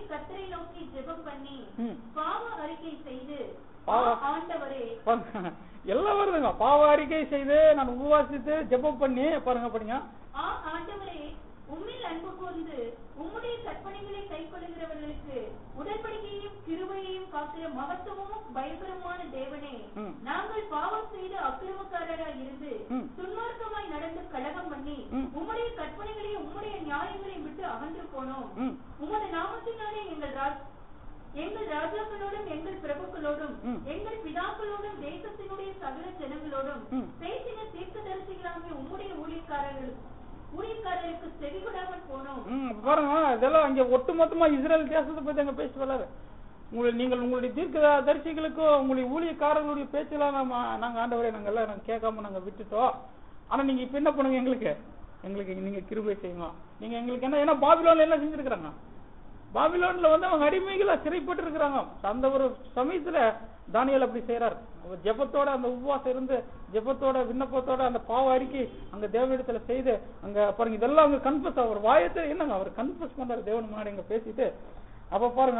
கத்தரை நோக்கி ஜெபம் பண்ணி ம். பாவ அறிக்கை செய்து பாவ- "ஆ, ஆண்டவரே பாருங்க, எல்லாம் வருதுங்க பாவ அறிக்கை செய்து நான் உபவாசித்து ஜெபம் பண்ணி பாருங்க படிங்க ஆ ஆண்டவரே உம்மில் அன்பு கூர்ந்து உம்முடைய கற்பனைகளை கைக்கொள்கிறவர்களுக்கு உடன்படிக்கையையும் கிருபையையும் காக்கிற மகத்துவமும் பயங்கரமான தேவனே ம். நாங்கள் பாவம் செய்து அக்கிரமக்காரராய் இருந்து ம். துன்மார்க்கமாய் நடந்து கலகம் பண்ணி ம். உம்முடைய கற்பனைகளையும் உம்முடைய நியாயங்களையும் விட்டு அகன்று போனோம் ம். உமது நாமத்தினாலே எங்கள் ராஜ் எங்கள் ராஜாக்களோடும் எங்கள் பிரபுக்களோடும் ம். எங்கள் பிதாக்களோடும் தேசத்தினுடைய சகல ஜனங்களோடும் ம். பேசின தீர்க்கதரிசிகளாகிய உம்முடைய ஊழியக்காரர்கள் ஊழியக்காரருக்கு செவிகொடாமல் போனோம் ம், பாருங்க இதெல்லாம் அங்க ஒட்டுமொத்தமா இஸ்ரேல் தேசத்தை பத்தி அங்க பேசி வராது உங்களை நீங்கள் உங்களுடைய தீர்க்க தரிசிகளுக்கோ உங்களுடைய ஊழியக்காரர்களுடைய பேச்செல்லாம் நம்ம நாங்க ஆண்டவரே நாங்க எல்லாம் நாங்க கேட்காம நாங்க விட்டுட்டோம் ஆனா நீங்க இப்ப என்ன பண்ணுங்க எங்களுக்கு எங்களுக்கு நீங்க கிருபை செய்யுங்க நீங்க எங்களுக்கு என்ன ஏன்னா பாபிலோன்ல என்ன செஞ்சிருக்கிறாங்க பாபிலோன்ல வந்து அவங்க அடிமைகளா சிறைப்பட்டு இருக்கிறாங்க அந்த ஒரு சமயத்துல தானியல் அப்படி செய்யறாரு அவர் ஜெபத்தோட அந்த உபவாசம் இருந்து ஜெபத்தோட விண்ணப்பத்தோட அந்த பாவ அறிக்கை அங்க தேவனிடத்துல செய்து அங்க பாருங்க இதெல்லாம் அங்க கன்ஃபஸ் அவர் வாயத்தை என்னங்க அவர் கன்ஃபஸ் பண்றாரு தேவன் முன்னாடி அங்க பேசிட்டு அப்ப பாருங்க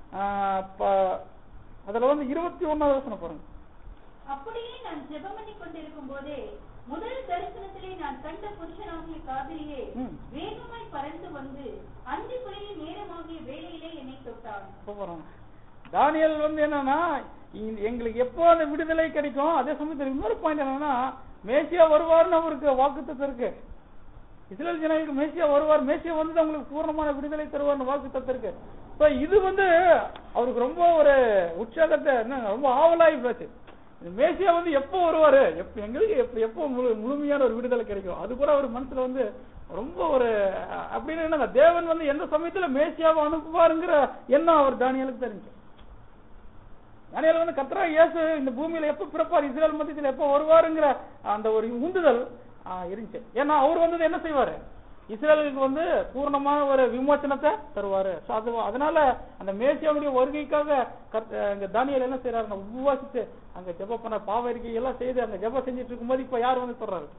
ஆஹ் ப- அதுல வந்து இருபத்தி ஒன்னாவது வசனம் பாருங்க அப்படியே நான் ஜெபம் பண்ணி கொண்டிருக்கும் போதே முதல் தரிசனத்திலே நான் கண்ட புருஷனாகிய காவிரியே ம். வேகமாய் பறந்து வந்து அந்தி புலையின் நேரமாகிய வேளையிலே என்னை தொட்டான் இப்ப பாருங்க தானியல் வந்து என்னன்னா இங்க- எங்களுக்கு எப்போ அந்த விடுதலை கிடைக்கும் அதே சமயத்துல இன்னொரு பாயிண்ட் என்னன்னா மேசியா வருவார்னு அவருக்கு வாக்குத்தத்தம் இருக்கு இஸ்ரேல் ஜனங்களுக்கு மேசியா வருவார் மேசியா வந்து அவங்களுக்கு பூர்ணமான விடுதலை தருவார்னு வாக்குத்தத்தம் இருக்கு இப்ப இது வந்து அவருக்கு ரொம்ப ஒரு உற்சாகத்தை என்ன ரொம்ப ஆவலாகி போச்சு இந்த மேசியா வந்து எப்போ வருவாரு எப்ப எங்களுக்கு எப்ப எப்போ முழு முழுமையான ஒரு விடுதலை கிடைக்கும் அது கூட அவர் மனசுல வந்து ரொம்ப ஒரு அஹ், அப்படின்னு என்னங்க தேவன் வந்து எந்த சமயத்துல மேசியாவை அனுப்புவாருங்கிற எண்ணம் அவர் தானியலுக்கு தெரிஞ்சு தானியல் வந்து கத்ரா இயேசு இந்த பூமியில எப்ப பிறப்பார் இஸ்ரேல் மத்தியத்தில் எப்போ வருவாருங்கிற அந்த ஒரு உந்துதல் ஆஹ், இருந்துச்சு ஏன்னா அவர் வந்து என்ன செய்வாரு இஸ்ரேலுக்கு வந்து பூர்ணமான ஒரு விமோசனத்தை தருவாரு So அது அதனால அந்த மேசியாவுடைய வருகைக்காக கர்த்த- அங்க தானியல் என்ன செய்யறாரு உபவாசித்து அங்க ஜெப பண்ண பாவரிக்கை எல்லாம் செய்து அங்க ஜெபம் செஞ்சுட்டு இருக்கும்போது இப்ப யார் வந்து சொல்றாரு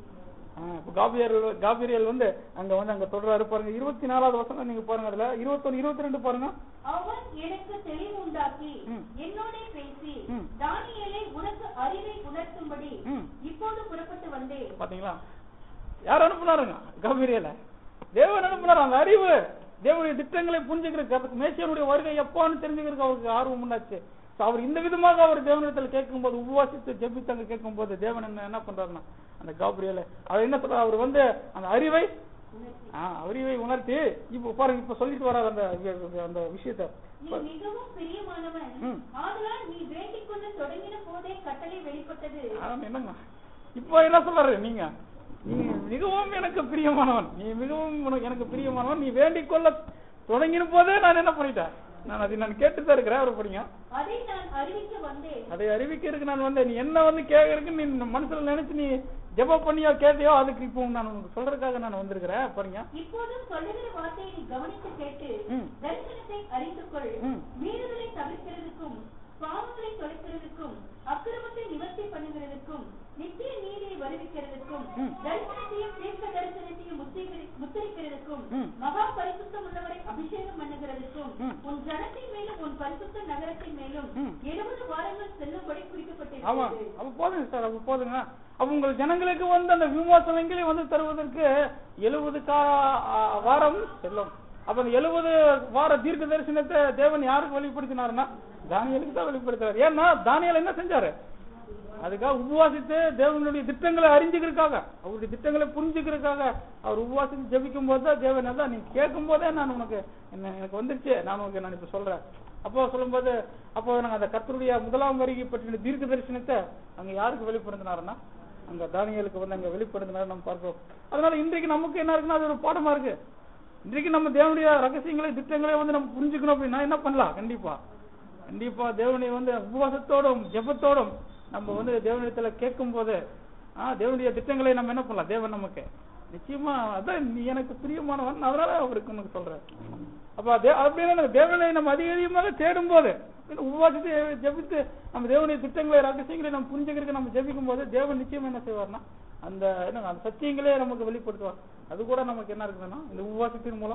இப்ப காபிரியல் காபிரியல் வந்து அங்க வந்து அங்க தொடராரு பாருங்க இருபத்தி நாலாவது வசனம் நீங்க பாருங்க அதுல இருபத்தொன்னு இருபத்தி ரெண்டு பாருங்க அவன் எனக்கு தெளிவு உண்டாக்கி ம். என்னோட பேசி ம். தானியேலை உனக்கு அறிவை உணர்த்தும்படி ம். இப்போது புறப்பட்டு வந்தேன் பாத்தீங்களா யார் அனுப்புனாருங்க கம்பீரியல தேவன் அனுப்புனார் அந்த அறிவு தேவனுடைய திட்டங்களை புரிஞ்சுக்கிறதுக்கு அதுக்கு மேசியனுடைய வருகை எப்போன்னு தெரிஞ்சுக்கிறதுக்கு அவருக்கு ஆர்வம் உண்டாச்சு So அவர் இந்த விதமாக அவர் தேவனிடத்தில் கேட்கும்போது உபவாசித்து ஜெபித்தாங்க கேட்கும்போது தேவன் என்ன என்ன பண்றாருன்னா அந்த காபிரியல அவர் என்ன சொல்றாரு அவர் வந்து அந்த அறிவை உணர்த்தி ஆ, அறிவை உணர்த்தி இப்ப பாருங்க இப்ப சொல்லிட்டு வராரு அந்த அந்த விஷயத்த நீ மிகவும் பிரியமானவன் ம். ஆதலால் நீ வேண்டிக் கொள்ள தொடங்கின போதே கட்டளை வெளிப்பட்டது ஆமா, என்னங்க இப்போ என்ன சொல்றாரு நீங்க நீ மிகவும் எனக்கு பிரியமானவன் நீ மிகவும் உனக்கு எனக்கு பிரியமானவன் நீ வேண்டிக் கொள்ள தொடங்கின போதே நான் என்ன பண்ணிட்டேன் நான் அதை நான் கேட்டுதான் இருக்கிறேன் அவர் படிங்க அதை நான் அறிவிக்க வந்தேன் அதை அறிவிக்கிறதுக்கு நான் வந்து நீ என்ன வந்து கேட்கறதுக்கு நீ மனசுல நினைச்சு நீ ஜெபம் பண்ணியோ கேட்டியோ அதுக்கு இப்போ நான் உனக்கு சொல்றதுக்காக நான் வந்திருக்கிறேன் பாருங்க இப்போதும் சொல்லுகிற வார்த்தையை நீ கவனித்து கேட்டு ம். தரிசனத்தை அறிந்து கொள் ம். மீறுதலை தவிர்க்கிறதுக்கும் பாவங்களை தொலைக்கிறதுக்கும் அக்கிரமத்தை நிவர்த்தி பண்ணுகிறதுக்கும் நித்திய நீதியை வருவிக்கிறதுக்கும் ம். தரிசனத்தையும் தீர்க்க தரிசனத்தையும் முத்திரி- முத்திரிக்கிறதுக்கும் ம். மகா பரிசுத்தம் உள்ளவரை அபிஷேகம் பண்ணுகிறதுக்கும் ம். உன் ஜனத்தின் மேலும் உன் பரிசுத்த நகரத்தின் மேலும் ம். எழுபது வாரங்கள் செல்லும்படி ஆமா குறிக்கப்பட்டிருக்கிறது அப்ப போதுங்க சார் அப்ப போதுங்க அப்ப உங்கள் ஜனங்களுக்கு வந்து அந்த விமோசனங்களை வந்து தருவதற்கு எழுபது கா ஆ, வாரம் செல்லும் அப்ப அந்த எழுபது வார தீர்க்க தரிசனத்தை தேவன் யாருக்கு வெளிப்படுத்தினாருன்னா தானியலுக்கு தான் வெளிப்படுத்துறாரு ஏன்னா தானியல் என்ன செஞ்சாரு அதுக்காக உபவாசித்து தேவனுடைய திட்டங்களை அறிஞ்சுக்கிறதுக்காக அவருடைய திட்டங்களை புரிஞ்சுக்கிறதுக்காக அவர் உபவாசித்து ஜெபிக்கும் போது தான் தேவன் அதான் நீ கேட்கும் போதே நான் உனக்கு என்ன எனக்கு வந்துருச்சு நான் உனக்கு நான் இப்ப சொல்றேன் அப்போ சொல்லும்போது அப்போ நாங்க அந்த கர்த்தருடைய முதலாம் வருகை பற்றின தீர்க்க தரிசனத்தை அங்க யாருக்கு வெளிப்படுத்தினாருன்னா அங்க தானியலுக்கு வந்து அங்க வெளிப்படுத்தினாரு நம்ம பார்க்கிறோம் அதனால இன்றைக்கு நமக்கு என்ன இருக்குன்னா அது ஒரு பாடமா இருக்கு இன்றைக்கு நம்ம தேவனுடைய ரகசியங்களை திட்டங்களை வந்து நம்ம புரிஞ்சுக்கணும் அப்படின்னா என்ன பண்ணலாம் கண்டிப்பா கண்டிப்பா தேவனை வந்து உபவாசத்தோடும் ஜெபத்தோடும் நம்ம வந்து தேவனிடத்துல கேட்கும் போது ஆ தேவனுடைய திட்டங்களை நம்ம என்ன பண்ணலாம் தேவன் நமக்கு நிச்சயமா அதான் நீ எனக்கு பிரியமானவன் அதனால அவருக்கு உனக்கு சொல்றேன் அப்ப தே- அப்படின்னா நம்ம தேவனை நம்ம அதிக அதிகமாக தேடும் போது உபவாசித்து ஜெபித்து நம்ம தேவனுடைய திட்டங்களை ரகசியங்களை நம்ம புரிஞ்சுக்கிறதுக்கு நம்ம ஜெபிக்கும் போது தேவன் நிச்சயமா என்ன செய்வார்னா அந்த என்ன அந்த சத்தியங்களே நமக்கு வெளிப்படுத்துவார் அது கூட நமக்கு என்ன இருக்குதுன்னா இந்த உபவாசத்தின் மூலம்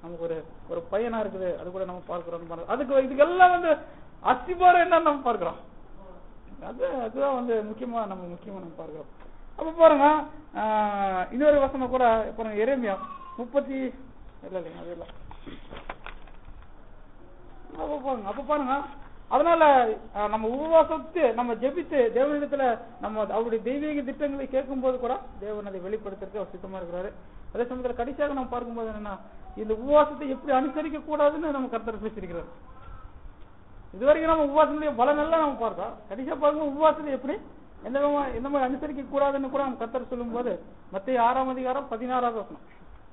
நமக்கு ஒரு ஒரு பையனா இருக்குது அது கூட நம்ம பார்க்கிறோம் பாருங்க. அதுக்கு இதுக்கெல்லாம் வந்து அஸ்திபாரம் என்னன்னு நம்ம பார்க்கிறோம் அது அதுதான் வந்து முக்கியமா நம்ம முக்கியமா நம்ம பார்க்கிறோம் அப்ப பாருங்க ஆஹ், இன்னொரு வசனம் கூட பாருங்க எரேமியா முப்பத்தி இல்ல இல்லைங்க அது இல்ல அப்ப பாருங்க அப்ப பாருங்க அதனால அஹ், நம்ம உபவாசத்து நம்ம ஜெபித்து தேவனிடத்துல நம்ம அவருடைய தெய்வீக திட்டங்களை கேட்கும் போது கூட தேவன் அதை வெளிப்படுத்துறதுக்கு அவர் சித்தமா இருக்கிறாரு அதே சமயத்துல கடைசியாக நம்ம பார்க்கும்போது என்னன்னா இந்த உபவாசத்தை எப்படி அனுசரிக்க கூடாதுன்னு நம்ம கருத்தர் பேசியிருக்கிறார் இதுவரைக்கும் நம்ம உபவாசனுடைய பலன் எல்லாம் நம்ம பார்த்தோம் கடைசியா பார்க்கும்போது உபவாசத்தை எப்படி எந்த விதமா- எந்த மாதிரி அனுசரிக்க கூடாதுன்னு கூட நம்ம கர்த்தர் சொல்லும் போது மத்திய ஆறாம் அதிகாரம் பதினாறாவது வசனம்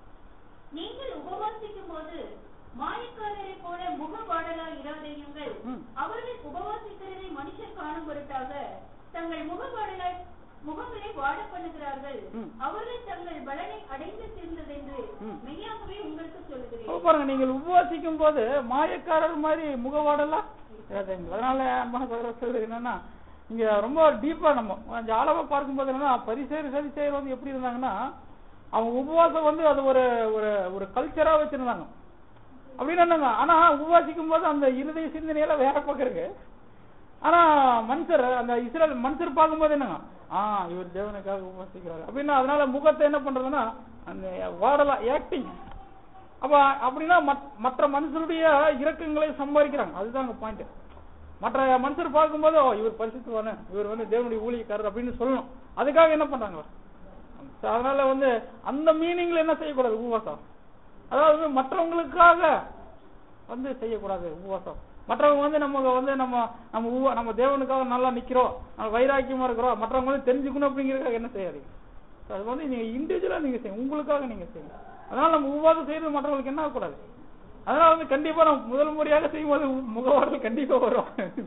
நீங்கள் உபவாசிக்கும் போது மாயக்காரரை போல முகபாடலா இராதேயுங்கள் ம். அவர்கள் உபவாசிக்கிறதை மனுஷர் காணும் பொருட்டாக தங்கள் முகபாடலாய் முகங்களை வாட பண்ணுகிறார்கள் ம். அவர்கள் தங்கள் பலனை அடைந்து தீர்ந்ததென்று ம். மெய்யாகவே உங்களுக்கு அப்ப சொல்லுகிறேன் பாருங்க நீங்கள் உபவாசிக்கும் போது மாயக்காரர் மாதிரி முகவாடெல்லாம் இராதீங்க. அதனால அம்மா சகோதர சொல்றது என்னன்னா இங்க ரொம்ப டீப்பா நம்ம கொஞ்சம் ஆழமா பார்க்கும்போது என்னன்னா பரிசேர் சரிசேர் வந்து எப்படி இருந்தாங்கன்னா அவங்க உபவாசம் வந்து அது ஒரு ஒரு ஒரு கல்ச்சரா வச்சிருந்தாங்க அப்படின்னு என்னங்க ஆனா உபவாசிக்கும் போது அந்த இருதய சிந்தனையெல்லாம் வேற பக்கம் இருக்கு ஆனா மனுஷர் அந்த இஸ்ரேல் மனுஷர் பார்க்கும்போது என்னங்க ஆ இவர் தேவனுக்காக உபவாசிக்கிறாரு அப்படின்னா அதனால முகத்தை என்ன பண்றதுன்னா அந்த வாடலாம் ஆக்டிங் அப்ப அப்படின்னா மத்- மற்ற மனுஷருடைய இரக்கங்களை சம்பாதிக்கிறாங்க அதுதான் அங்க பாயிண்ட் மற்ற மனுஷர் பார்க்கும்போது ஓ இவர் பரிசுத்தவான இவர் வந்து தேவனுடைய ஊழியக்காரர் அப்படின்னு சொல்லணும் அதுக்காக என்ன பண்றாங்க So, அதனால வந்து அந்த மீனிங்ல என்ன செய்யக்கூடாது உபவாசம் அதாவது மற்றவங்களுக்காக வந்து செய்யக்கூடாது உபவாசம் மற்றவங்க வந்து நம்ம வந்து நம்ம நம்ம உவ- நம்ம தேவனுக்காக நல்லா நிக்கிறோம் நம்ம வைராக்கியமா இருக்கிறோம் மற்றவங்க வந்து தெரிஞ்சுக்கணும் அப்படிங்கறதுக்காக என்ன செய்யாதீங்க So, அது வந்து நீங்க இண்டிவிஜுவலா நீங்க செய்யுங்க உங்களுக்காக நீங்க செய்யுங்க அதனால நம்ம உபவாசம் செய்யறது மற்றவங்களுக்கு என்ன ஆகக்கூடாது அதனால வந்து கண்டிப்பா நம்ம முதல் முறையாக செய்யும்போது முகவாடல் கண்டிப்பா வரும்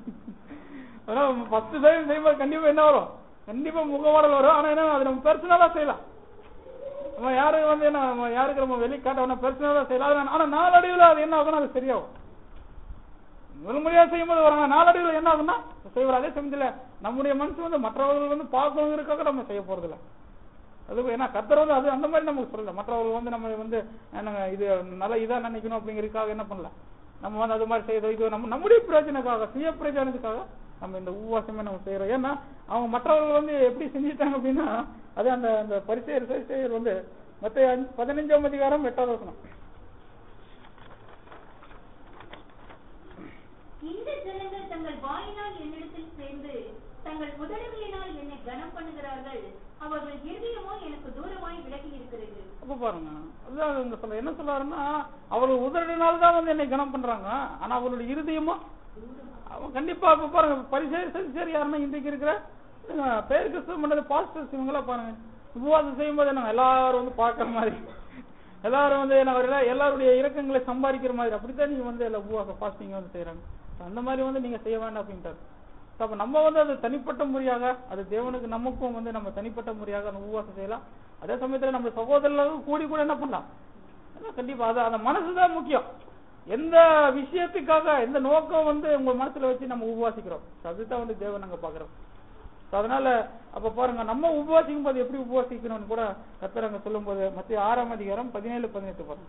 அதனால ஃபர்ஸ்ட் டைம் செய்யும்போது கண்டிப்பா என்ன வரும் கண்டிப்பா முகவாடல் வரும் ஆனா என்ன அது நம்ம பெர்சனலா செய்யலாம் நம்ம யாருக்கு வந்து என்ன நம்ம யாருக்கு நம்ம வெளியே காட்ட பெர்சனலா செய்யலாம் அது ஆனா நாளடைவுல அது என்ன ஆகும்னா அது சரியாகும் முதல் முறையா செய்யும்போது வராங்க நாளடைவுல என்ன ஆகும்னா செய்வார் அதே சமயத்துல நம்முடைய மனசு வந்து மற்றவர்கள் வந்து பார்க்கணுங்கிறதுக்காக நம்ம செய்ய போறது இல்ல அது ஏன்னா கத்தர் வந்து அது அந்த மாதிரி நமக்கு சொல்லல மற்றவர்கள் வந்து நம்ம வந்து என்னங்க இது நல்லா இதா நினைக்கணும் அப்படிங்கிறதுக்காக என்ன பண்ணல நம்ம வந்து அது மாதிரி செய்யறோம் இது நம்ம நம்முடைய பிரயோஜனக்காக சுய பிரயோஜனத்துக்காக நம்ம இந்த உபவாசமே நம்ம செய்யறோம் ஏன்னா அவங்க மற்றவர்கள் வந்து எப்படி செஞ்சுட்டாங்க அப்படின்னா அது அந்த அந்த பரிசெயர் சரிசெயர் வந்து மத்த பதினஞ்சாம் அதிகாரம் எட்டாவது வசனம் இந்த ஜனங்கள் தங்கள் வாயினால் என்னிடத்தில் சேர்ந்து தங்கள் உதடுகளினால் என்னை கனம் பண்ணுகிறார்கள் அவர்கள் இருதயமோ எனக்கு தூரமாய் விலகி இருக்கிறது அப்ப பாருங்க அதுதான் இங்க சொல்ல என்ன சொல்றாருன்னா அவர்கள் உதடினால தான் வந்து என்னை கனம் பண்றாங்க ஆனா அவர்களுடைய இருதயமோ அவன் கண்டிப்பா இப்ப பாருங்க பரிசேர் சரி யாருன்னா இன்றைக்கு இருக்கிற அஹ், பேர் கிறிஸ்தவ மண்டல பாஸ்டர்ஸ் இவங்கெல்லாம் பாருங்க உபவாசம் செய்யும்போது என்ன எல்லாரும் வந்து பாக்குற மாதிரி எல்லாரும் வந்து என்ன ஒரு எல்லா- எல்லாருடைய இறக்கங்களை சம்பாதிக்கிற மாதிரி அப்படித்தான் நீங்க வந்து எல்லா உபவாசம் பாஸ்டிங் வந்து செய்யறாங்க அந்த மாதிரி வந்து நீங்க செய்ய வேண்டாம் அப்படின்ட்டாரு அப்ப நம்ம வந்து அது தனிப்பட்ட முறையாக அது தேவனுக்கு நமக்கும் வந்து நம்ம தனிப்பட்ட முறையாக அந்த உபவாசம் செய்யலாம் அதே சமயத்துல நம்ம சகோதரர்களும் கூடி கூட என்ன பண்ணலாம் அதான் கண்டிப்பா அது அந்த மனசுதான் முக்கியம் எந்த விஷயத்துக்காக எந்த நோக்கம் வந்து உங்க மனசுல வச்சு நம்ம உபவாசிக்கிறோம் அதுதான் வந்து தேவன் நாங்க பாக்குறோம் So, அதனால அப்ப பாருங்க நம்ம உபவாசிக்கும் போது எப்படி உபவாசிக்கணும்னு கூட கத்தர் அங்க சொல்லும் போது மத்திய ஆறாம் அதிகாரம் பதினேழு பதினெட்டு பாருங்க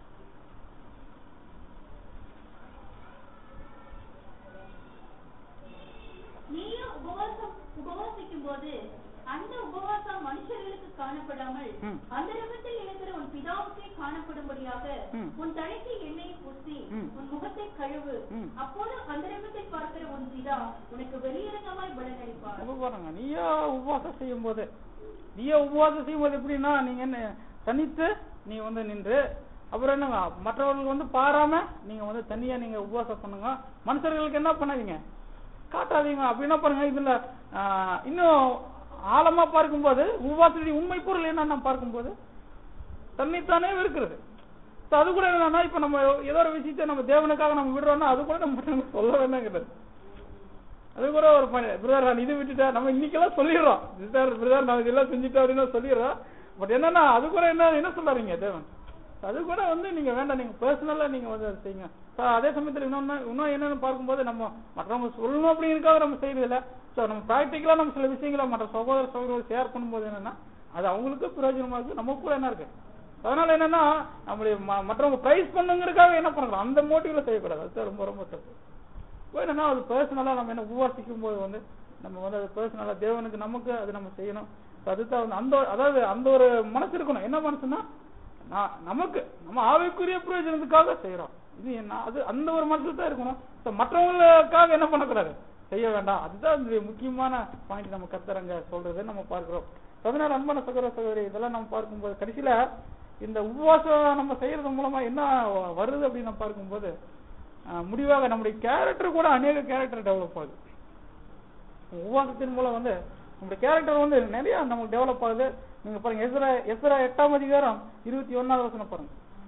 நீயும் உபவாசம் உபவாசிக்கும் போது அந்த உபவாசம் மனுஷர்களுக்கு காணப்படாமல் ம். அந்த ரகத்தில் இருக்கிற உன் பிதாவுக்கே காணப்படும்படியாக ம். உன் தலைக்கு எண்ணெயை பூசி ம். உன் முகத்தை கழுவு ம். அப்போது அந்த ரகத்தில் பார்க்கிற உன் பிதா உனக்கு வெளியிறங்கமாய் பலனளிப்பார் அப்ப பாருங்க நீயா உபவாசம் செய்யும் போது நீயா உபவாசம் செய்யும் போது எப்படின்னா நீங்க என்ன தனித்து நீ வந்து நின்று அப்புறம் என்னங்க மற்றவர்களுக்கு வந்து பாராம நீங்க வந்து தனியா நீங்க உபவாசம் பண்ணுங்க மனுஷர்களுக்கு என்ன பண்ணாதீங்க காட்டாதீங்க அப்படின்னா பாருங்க இதுல ஆஹ், இன்னும் ஆழமா பார்க்கும்போது உபவாசத்துடைய உண்மை பொருள் என்னன்னு பார்க்கும்போது தன்னைத்தானே வெறுக்கிறது So, அது கூட என்னன்னா இப்ப நம்ம ஏதோ ஒரு விஷயத்தை நம்ம தேவனுக்காக நம்ம விடுறோம்னா அது கூட நம்ம மற்றவங்களுக்கு சொல்ல வேண்டாங்கிறது அது கூட ஒரு பிரதர் நான் இது விட்டுட்டேன் நம்ம இன்னைக்கெல்லாம் சொல்லிடுறோம் பிரதர் பிரதர் நான் இதெல்லாம் செஞ்சுட்டேன் அப்படின்னு சொல்லிடுறோம் பட் என்னன்னா அது கூட என்ன என்ன சொல்லாதீங்க தேவன் அது கூட வந்து நீங்க வேண்டாம் நீங்க பர்சனலா நீங்க வந்து அதை செய்யுங்க So, அதே சமயத்துல இன்னொன்னு இன்னும் என்னன்னு பார்க்கும்போது நம்ம மற்றவங்க சொல்லணும் அப்படிங்கிறதுக்காக நம்ம செய்யறது இல்ல ஸோ நம்ம ப்ராக்டிக்கலா நம்ம சில விஷயங்களை மற்ற சகோதர சகோதரர்கள் ஷேர் பண்ணும்போது என்னன்னா அது அவங்களுக்கு பிரயோஜனமா இருக்கு நமக்கு கூட என்ன இருக்கு அதனால என்னன்னா நம்மளுடைய ம- மற்றவங்க பிரைஸ் பண்ணுங்கிறதுக்காக என்ன பண்றோம் அந்த மோட்டிவ்ல செய்யக்கூடாது அது ரொம்ப ரொம்ப தப்பு இப்போ என்னன்னா அது பர்சனலா நம்ம என்ன உபவாசிக்கும் போது வந்து நம்ம வந்து அது பர்சனலா தேவனுக்கு நமக்கு அது நம்ம செய்யணும் So அதுதான் வந்து அந்த அதாவது அந்த ஒரு மனசு இருக்கணும் என்ன மனசுன்னா நான் நமக்கு நம்ம ஆவிக்குரிய பிரயோஜனத்துக்காக செய்யறோம் இது என்ன அது அந்த ஒரு மனசுல தான் இருக்கணும் So மற்றவங்களுக்காக என்ன பண்ணக்கூடாது செய்ய வேண்டாம் அதுதான் இந்த முக்கியமான பாயிண்ட் நம்ம கத்தரங்க சொல்றது நம்ம பார்க்கிறோம் அதனால அன்பான சகோதர சகோதரி இதெல்லாம் நம்ம பார்க்கும்போது கடைசியில இந்த உபவாசம் நம்ம செய்யறது மூலமா என்ன வருது அப்படின்னு நம்ம பார்க்கும்போது ஆஹ், முடிவாக நம்முடைய கேரக்டர் கூட அநேக கேரக்டர் டெவலப் ஆகுது உபவாசத்தின் மூலம் வந்து நம்முடைய கேரக்டர் வந்து நிறைய நமக்கு டெவலப் ஆகுது நீங்க பாருங்க எஸ்ரா எஸ்ரா எட்டாம் அதிகாரம் இருபத்தி ஒன்னாவது வசனம் பாருங்க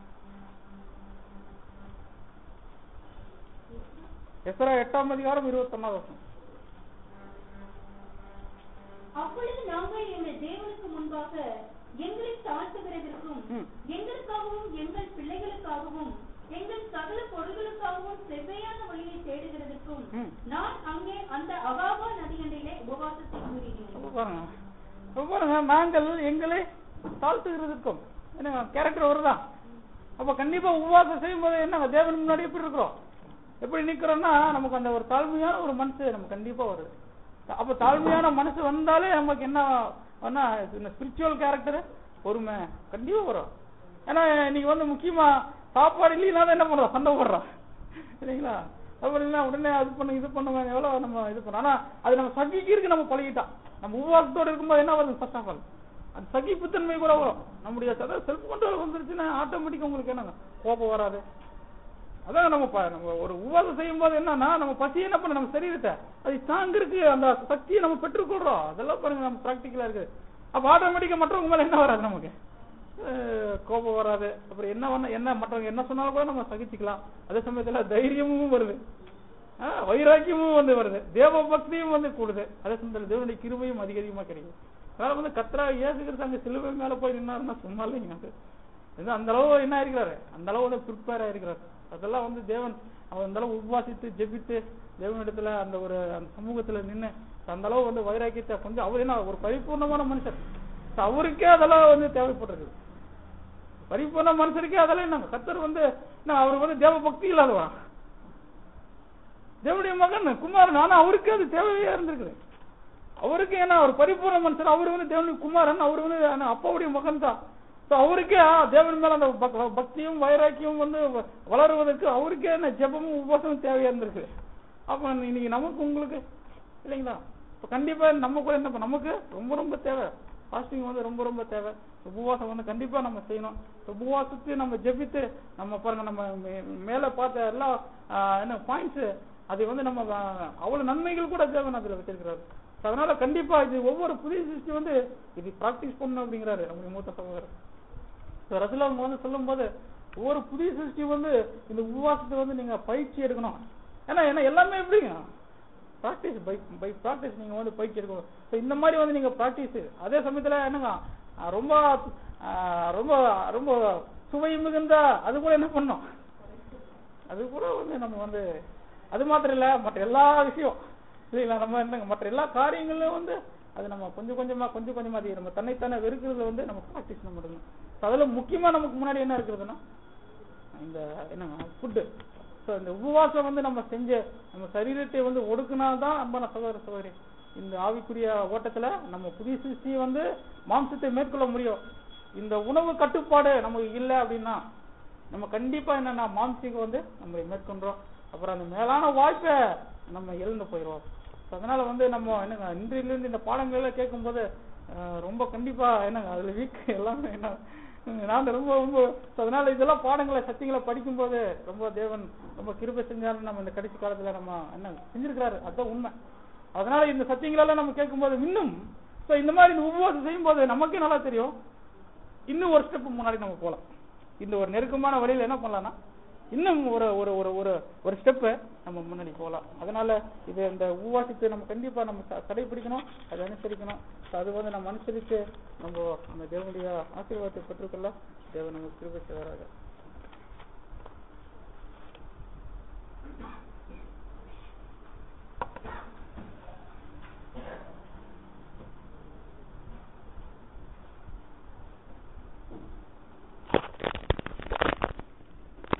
எஸ்ரா எட்டாம் அதிகாரம் இருபத்தி ஒன்னாவது வசனம் அப்பொழுது நாங்கள் எங்கள் தேவனுக்கு முன்பாக எங்களை தாழ்த்துகிறதற்கும் ம். எங்களுக்காகவும் எங்கள் பிள்ளைகளுக்காகவும் எங்கள் சகல பொருள்களுக்காகவும் செவ்வையான வழியை தேடுகிறதற்கும் ம். நான் அங்கே அந்த அகாபா நதியண்டையிலே உபவாசத்தை கூறினேன் அப்ப பாருங்க அப்ப பாருங்க நாங்கள் எங்களை தாழ்த்துகிறதுக்கும் என்ன கேரக்டர் வருதா அப்ப கண்டிப்பா உபவாசம் செய்யும் போது என்ன தேவன் முன்னாடி எப்படி இருக்கிறோம் எப்படி நிக்கிறோம்னா நமக்கு அந்த ஒரு தாழ்மையான ஒரு மனசு நமக்கு கண்டிப்பா வருது அப்ப தாழ்மையான மனசு வந்தாலே நமக்கு என்ன ஸ்பிரிச்சுவல் கேரக்டர் பொறுமை கண்டிப்பா வரும் ஏன்னா இன்னைக்கு வந்து முக்கியமா சாப்பாடு இல்லைன்னா தான் என்ன பண்றோம் சண்டை போடுறோம் இல்லைங்களா சாப்பாடு இல்லைன்னா உடனே அது பண்ணு இது பண்ணுவேன் எவ்வளவு நம்ம இது பண்ணோம் ஆனா அது நம்ம சகிக்கிறதுக்கு நம்ம பழகிட்டோம் நம்ம உபவாசத்தோட இருக்கும்போது என்ன வருது ஃபர்ஸ்ட் ஆஃப் ஆல் அந்த சகிப்புத்தன்மை கூட வரும் நம்முடைய செல்ஃப் கண்ட்ரோல் வந்துருச்சுன்னா ஆட்டோமேட்டிக்கா உங்களுக்கு என்னங்க கோபம் வராது அதான் நம்ம ப- நம்ம ஒரு உபவாசம் செய்யும் போது என்னன்னா நம்ம பசி என்ன பண்ண நம்ம சரீரத்தை அது தாங்கிறதுக்கு அந்த சக்தியை நம்ம பெற்றுக்கொள்றோம் அதெல்லாம் பாருங்க நம்ம பிராக்டிக்கலா இருக்குது அப்ப ஆட்டோமேட்டிக்கா மற்றவங்க மேல என்ன வராது நமக்கு அஹ் கோபம் வராது அப்புறம் என்ன பண்ண என்ன மற்றவங்க என்ன சொன்னாலும் கூட நம்ம சகிச்சுக்கலாம் அதே சமயத்துல தைரியமும் வருது ஆஹ் வைராக்கியமும் வந்து வருது தேவ பக்தியும் வந்து கூடுது அதே சமயத்துல தேவனுடைய கிருபையும் அதிக அதிகமா கிடைக்கும் அதனால வந்து கத்ரா ஏசுகிறது அங்க சிலுவை மேல போய் நின்னாருன்னா சும்மா இல்லைங்க அது இது அந்த அளவு என்ன இருக்கிறாரு அந்த அளவு வந்து ப்ரிப்பேர் ஆயிருக்கிறாரு அதெல்லாம் வந்து தேவன் அவர் அந்த அளவு உபவாசித்து ஜெபித்து தேவனிடத்துல அந்த ஒரு அந்த சமூகத்துல நின்னு அந்த அளவு வந்து வைராக்கியத்தை கொஞ்சம் அவர் என்ன ஒரு பரிபூர்ணமான மனுஷர் So அவருக்கே அதெல்லாம் வந்து தேவைப்படுறது பரிபூர்ண மனுஷருக்கே அதெல்லாம் என்ன கத்தர் வந்து என்ன அவர் வந்து தேவ பக்தி இல்லாதவா தேவனுடைய மகன் குமாரன் ஆனா அவருக்கு அது தேவையா இருந்திருக்குது அவருக்கு ஏன்னா அவர் பரிபூர்ண மனுஷன் அவர் வந்து தேவனுடைய குமாரன் அவர் வந்து ஆனா அப்பாவுடைய மகன் தான் So அவருக்கே ஆ, தேவன் மேல அந்த பக்- பக்தியும் வைராக்கியமும் வந்து வ- வளருவதற்கு அவருக்கே என்ன ஜெபமும் உபவாசமும் தேவையா இருந்திருக்கு அப்ப இன்னைக்கு நமக்கு உங்களுக்கு இல்லைங்களா இப்ப கண்டிப்பா நம்ம கூட என்ன பண்ண- நமக்கு ரொம்ப ரொம்ப தேவை ஃபாஸ்டிங் வந்து ரொம்ப ரொம்ப தேவை உபவாசம் வந்து கண்டிப்பா நம்ம செய்யணும் உபவாசத்தை நம்ம ஜெபித்து நம்ம பாருங்க நம்ம மே- மேல பார்த்த எல்லா ஆ, என்ன பாயிண்ட்ஸ் அது வந்து நம்ம ஆ, அவ்வளவு நன்மைகள் கூட தேவன் அதுல வச்சிருக்கிறாரு So அதனால கண்டிப்பா இது ஒவ்வொரு புதிய சிருஷ்டி வந்து இது பிராக்டிஸ் பண்ணணும் அப்படிங்கிறாரு நம்முடைய மூத்த சகோதரர் So ரசூல் அவங்க வந்து சொல்லும்போது ஒவ்வொரு புதிய சிருஷ்டி வந்து இந்த உபவாசத்தை வந்து நீங்க பயிற்சி எடுக்கணும் ஏன்னா ஏன்னா எல்லாமே எப்படிங்க ப்ராக்டிஸ் பை பை ப்ராக்டிஸ் நீங்க வந்து பயிற்சி எடுக்கணும் ஸோ இந்த மாதிரி வந்து நீங்க ப்ராக்டிஸ் அதே சமயத்துல என்னங்க ஆஹ் ரொம்ப ஆஹ் ரொம்ப ரொம்ப சுவை மிகுந்த அது கூட என்ன பண்ணணும் அது கூட வந்து நம்ம வந்து அது மாத்திரம் இல்ல மற்ற எல்லா விஷயம் இல்லைங்களா நம்ம என்னங்க மற்ற எல்லா காரியங்களும் வந்து அது நம்ம கொஞ்சம் கொஞ்சமா கொஞ்சம் கொஞ்சமா அது நம்ம தன்னைத்தானே வெறுக்கிறதுல வந்து நம்ம ப்ராக்டிஸ் நம்ம எடுக்கணும் So அதுல முக்கியமா நமக்கு முன்னாடி என்ன இருக்கிறதுன்னா இந்த என்னங்க ஃபுட்டு ஸோ இந்த உபவாசம் வந்து நம்ம செஞ்ச நம்ம சரீரத்தை வந்து ஒடுக்குனால்தான் அன்பான சகோதர சகோதரி இந்த ஆவிக்குரிய ஓட்டத்துல நம்ம புதிய சிருஷ்டி வந்து மாம்சத்தை மேற்கொள்ள முடியும் இந்த உணவு கட்டுப்பாடு நமக்கு இல்லை அப்படின்னா நம்ம கண்டிப்பா என்னன்னா மாம்சிக்கு வந்து நம்ம மேற்கொண்டோம் அப்புறம் அந்த மேலான வாய்ப்பை நம்ம இழந்து போயிடுவோம் So அதனால வந்து நம்ம என்னங்க இன்றையிலிருந்து இந்த பாடங்கள் எல்லாம் கேட்கும்போது அஹ், ரொம்ப கண்டிப்பா என்னங்க அதுல வீக் எல்லாமே என்ன உம், நான் ரொம்ப ரொம்ப so அதனால இதெல்லாம் பாடங்களை சத்தியங்களை படிக்கும்போது ரொம்ப தேவன் ரொம்ப கிருபை செஞ்சாலும் நம்ம இந்த கடைசி காலத்துல நம்ம என்ன செஞ்சிருக்கிறாரு அதுதான் உண்மை அதனால இந்த சத்தியங்களெல்லாம் நம்ம கேட்கும்போது இன்னும் so இந்த மாதிரி இந்த உபவாசம் செய்யும்போது நமக்கே நல்லா தெரியும் இன்னும் ஒரு ஸ்டெப் முன்னாடி நம்ம போலாம் இந்த ஒரு நெருக்கமான வழியில என்ன பண்ணலாம்னா இன்னும் ஒரு ஒரு ஒரு ஒரு ஒரு ஸ்டெப் நம்ம முன்னாடி போகலாம் அதனால இது இந்த உபவாசத்தை நம்ம கண்டிப்பா நம்ம க- கடைபிடிக்கணும் அதை அனுசரிக்கணும் So அது வந்து நம்ம அனுசரித்து நம்ம அந்த தேவனுடைய ஆசீர்வாதத்தை பெற்றுக்கொள்ள தேவன் நமக்கு கிருபை செய்வாராக